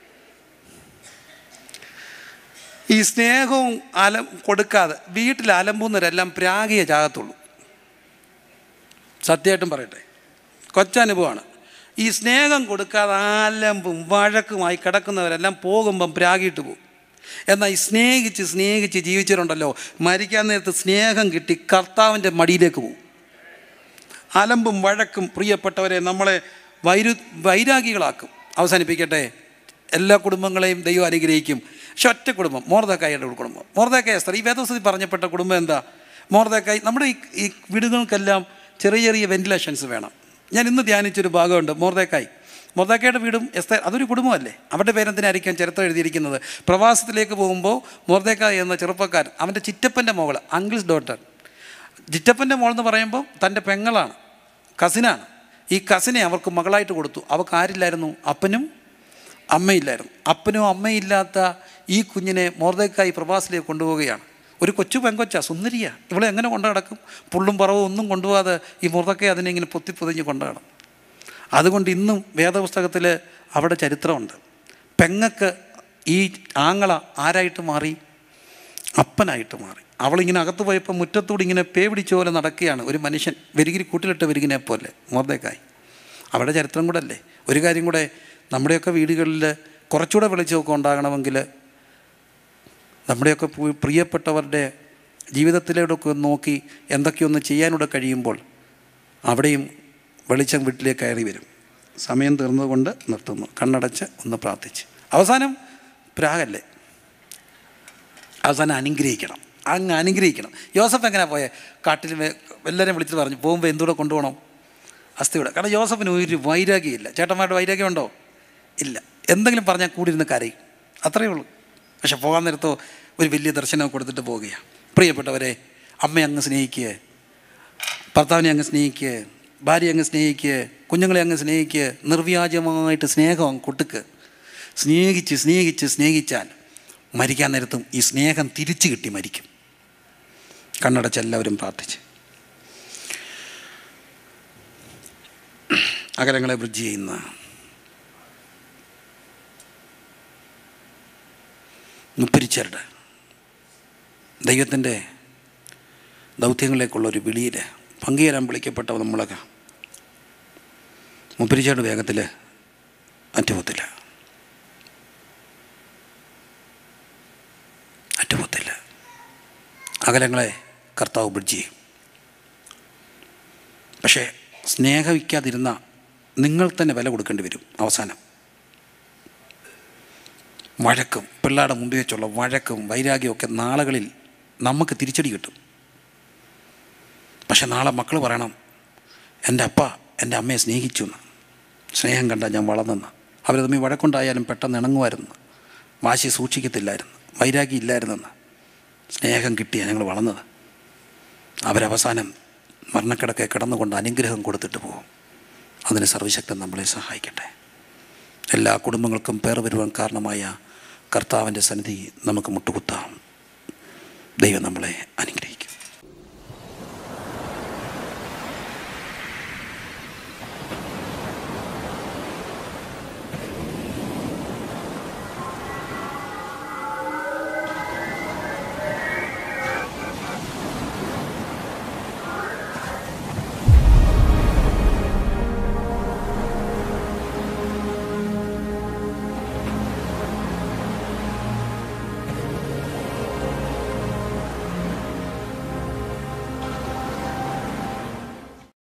ഈ സ്നേഹവും അലം കൊടുക്കാതെ വീട്ടിൽ അലമ്പുന്നവരെല്ലാം പ്രാഗിയെ ചാകത്തുള്ളൂ സത്യമായിട്ടും പറയട്ടെ കൊച്ചനുഭവമാണ് ഈ സ്നേഹം കൊടുക്കാതെ അലമ്പും വഴക്കുമായി കിടക്കുന്നവരെല്ലാം പോകുമ്പം പ്രാഗിയിട്ട് പോകും എന്നാൽ ഈ സ്നേഹിച്ച് സ്നേഹിച്ച് ജീവിച്ചിട്ടുണ്ടല്ലോ മരിക്കാൻ നേരത്ത് സ്നേഹം കിട്ടി കർത്താവിൻ്റെ മടിയിലേക്ക് പോകും അലമ്പും വഴക്കും പ്രിയപ്പെട്ടവരെ നമ്മളെ വൈരു വൈരാഗികളാക്കും അവസാനിപ്പിക്കട്ടെ എല്ലാ കുടുംബങ്ങളെയും ദൈവം അനുഗ്രഹിക്കും പക്ഷെ ഒറ്റ കുടുംബം മോർദക്കായുടെ ഒരു കുടുംബം മോർദക്കായ സ്ത്രീ വേദവസതി പറഞ്ഞപ്പെട്ട കുടുംബം എന്താ മോർദക്കായി നമ്മുടെ ഈ ഈ വീടുകൾക്കെല്ലാം ചെറിയ ചെറിയ വെന്റിലേഷൻസ് വേണം ഞാൻ ഇന്ന് ധ്യാനിച്ചൊരു ഭാഗമുണ്ട് മോർദക്കായി മൊർദക്കയുടെ വീടും എസ്തേർ അതൊരു കുടുംബമല്ലേ അവരുടെ പേരെന്തിനായിരിക്കും ചരിത്രം എഴുതിയിരിക്കുന്നത് പ്രവാസത്തിലേക്ക് പോകുമ്പോൾ മൊർദേക്ക എന്ന ചെറുപ്പക്കാരൻ അവൻ്റെ ചിറ്റപ്പൻ്റെ മകൾ അങ്കിൾസ് ഡോട്ടർ ചിറ്റപ്പൻ്റെ മോൾ എന്ന് പറയുമ്പോൾ തൻ്റെ പെങ്ങളാണ് കസിനാണ് ഈ കസിനെ അവർക്ക് മകളായിട്ട് കൊടുത്തു അവർക്ക് ആരില്ലായിരുന്നു അപ്പനും അമ്മയില്ലായിരുന്നു അപ്പനും അമ്മയും ഇല്ലാത്ത ഈ കുഞ്ഞിനെ മോർദേക്കായി പ്രവാസിലേക്ക് കൊണ്ടുപോവുകയാണ് ഒരു കൊച്ചു പെങ്കൊച്ച സുന്ദരിയ ഇവളെ എങ്ങനെ കൊണ്ടു നടക്കും പുള്ളും പറവും ഒന്നും കൊണ്ടുപോകാതെ ഈ മുറതൊക്കെ അതിനെ ഇങ്ങനെ പൊത്തി പൊതിഞ്ഞ് കൊണ്ടു നടക്കും അതുകൊണ്ട് ഇന്നും വേദപുസ്തകത്തിൽ അവിടെ ചരിത്രമുണ്ട് പെങ്ങക്ക് ഈ ആങ്ങള ആരായിട്ട് മാറി അപ്പനായിട്ട് മാറി അവളിങ്ങനെ അകത്ത് പോയപ്പോൾ മുറ്റത്തൂടെ ഇങ്ങനെ പേ പിടിച്ച പോലെ നടക്കുകയാണ് ഒരു മനുഷ്യൻ വെരുകിരി കൂട്ടിലിട്ട വെരുകിനെ പോലെ മോർദേക്കായി അവിടെ ചരിത്രം കൂടെ അല്ലേ ഒരു കാര്യം കൂടെ നമ്മുടെയൊക്കെ വീടുകളിൽ കുറച്ചുകൂടെ വെളിച്ചമൊക്കെ ഉണ്ടാകണമെങ്കിൽ നമ്മുടെയൊക്കെ പു- പ്രിയപ്പെട്ടവരുടെ ജീവിതത്തിലൂടെയൊക്കെ ഒന്ന് നോക്കി എന്തൊക്കെയൊന്ന് ചെയ്യാനൂടെ കഴിയുമ്പോൾ അവിടെയും വെളിച്ചം വീട്ടിലേക്ക് കയറി വരും സമയം തീർന്നതുകൊണ്ട് നിർത്തുന്നു കണ്ണടച്ച് ഒന്ന് പ്രാർത്ഥിച്ച് അവസാനം പ്രാഗല്ലേ അവസാനം അനുഗ്രഹിക്കണം അങ്ങ് അനുഗ്രഹിക്കണം യോസഫ് എങ്ങനെ പോയെ കാട്ടിൽ വേ- എല്ലാവരെയും വിളിച്ചിട്ട് പറഞ്ഞു പോകുമ്പോൾ എന്തുകൂടെ കൊണ്ടുപോകണം അസ്ഥിയുടെ കാരണം യോസഫിന് ഒരു വൈരാഗ്യമില്ല ചേട്ടന്മാരുടെ വൈരാഗ്യമുണ്ടോ ഇല്ല എന്തെങ്കിലും പറഞ്ഞാൽ കൂടി ഇരുന്ന് കരയും അത്രയേ ഉള്ളൂ പക്ഷെ പോകാൻ നേരത്തോ ഒരു വലിയ ദർശനം കൊടുത്തിട്ട് പോവുകയാണ് പ്രിയപ്പെട്ടവരെ അമ്മയെ അങ്ങ് സ്നേഹിക്കുക ഭർത്താവിനെ അങ്ങ് സ്നേഹിക്കുക ഭാര്യയെ അങ്ങ് സ്നേഹിക്കുക കുഞ്ഞുങ്ങളെ അങ്ങ് സ്നേഹിക്കുക നിർവ്യാജമായിട്ട് സ്നേഹം അങ്ങ് കൊടുക്ക് സ്നേഹിച്ച് സ്നേഹിച്ച് സ്നേഹിച്ചാൽ മരിക്കാൻ നേരത്തും ഈ സ്നേഹം തിരിച്ചു കിട്ടി മരിക്കും കണ്ണടച്ച് എല്ലാവരും പ്രാർത്ഥിച്ച് അകലങ്ങളെ ബ്രിഡ്ജ് ചെയ്യുന്ന മുപ്പിരിച്ചരുടെ ദൈവത്തിൻ്റെ ദൗത്യങ്ങളിലേക്കുള്ള ഒരു വിളിയിൽ പങ്കുചേരാൻ വിളിക്കപ്പെട്ട നമ്മളൊക്കെ മുപ്പിരിച്ചയുടെ വേഗത്തിൽ അറ്റുപോത്തില്ല അറ്റുപോത്തില്ല അകലങ്ങളെ കർത്താവ് ബ്രിഡ്ജ് ചെയ്യും പക്ഷേ സ്നേഹിക്കാതിരുന്ന നിങ്ങൾ തന്നെ വില കൊടുക്കേണ്ടി വരും അവസാനം വഴക്കും പിള്ളേരുടെ മുമ്പിൽ വെച്ചുള്ള വഴക്കും വൈരാഗ്യമൊക്കെ നാളുകളിൽ നമുക്ക് തിരിച്ചടി കിട്ടും പക്ഷെ നാളെ മക്കൾ പറയണം എൻ്റെ അപ്പ എൻ്റെ അമ്മയെ സ്നേഹിച്ചു എന്ന് സ്നേഹം കണ്ട ഞാൻ വളർന്നെന്ന് അവർ തമ്മിൽ വഴക്കുണ്ടായാലും പെട്ടെന്ന് ഇണങ്ങുമായിരുന്നു വാശി സൂക്ഷിക്കത്തില്ലായിരുന്നു വൈരാഗ്യം ഇല്ലായിരുന്നെന്ന് സ്നേഹം കിട്ടിയാണ് ഞങ്ങൾ വളർന്നത് അവരവസാനം മരണക്കിടക്കെ കിടന്നുകൊണ്ട് അനുഗ്രഹം കൊടുത്തിട്ട് പോകും അതിന് സർവശക്തൻ നമ്മളെ സഹായിക്കട്ടെ എല്ലാ കുടുംബങ്ങൾക്കും പേർ വരുവാൻ കാരണമായ കർത്താവിൻ്റെ സന്നിധി നമുക്ക് മുട്ടുകുത്താം ദൈവം നമ്മളെ അനുഗ്രഹിക്കും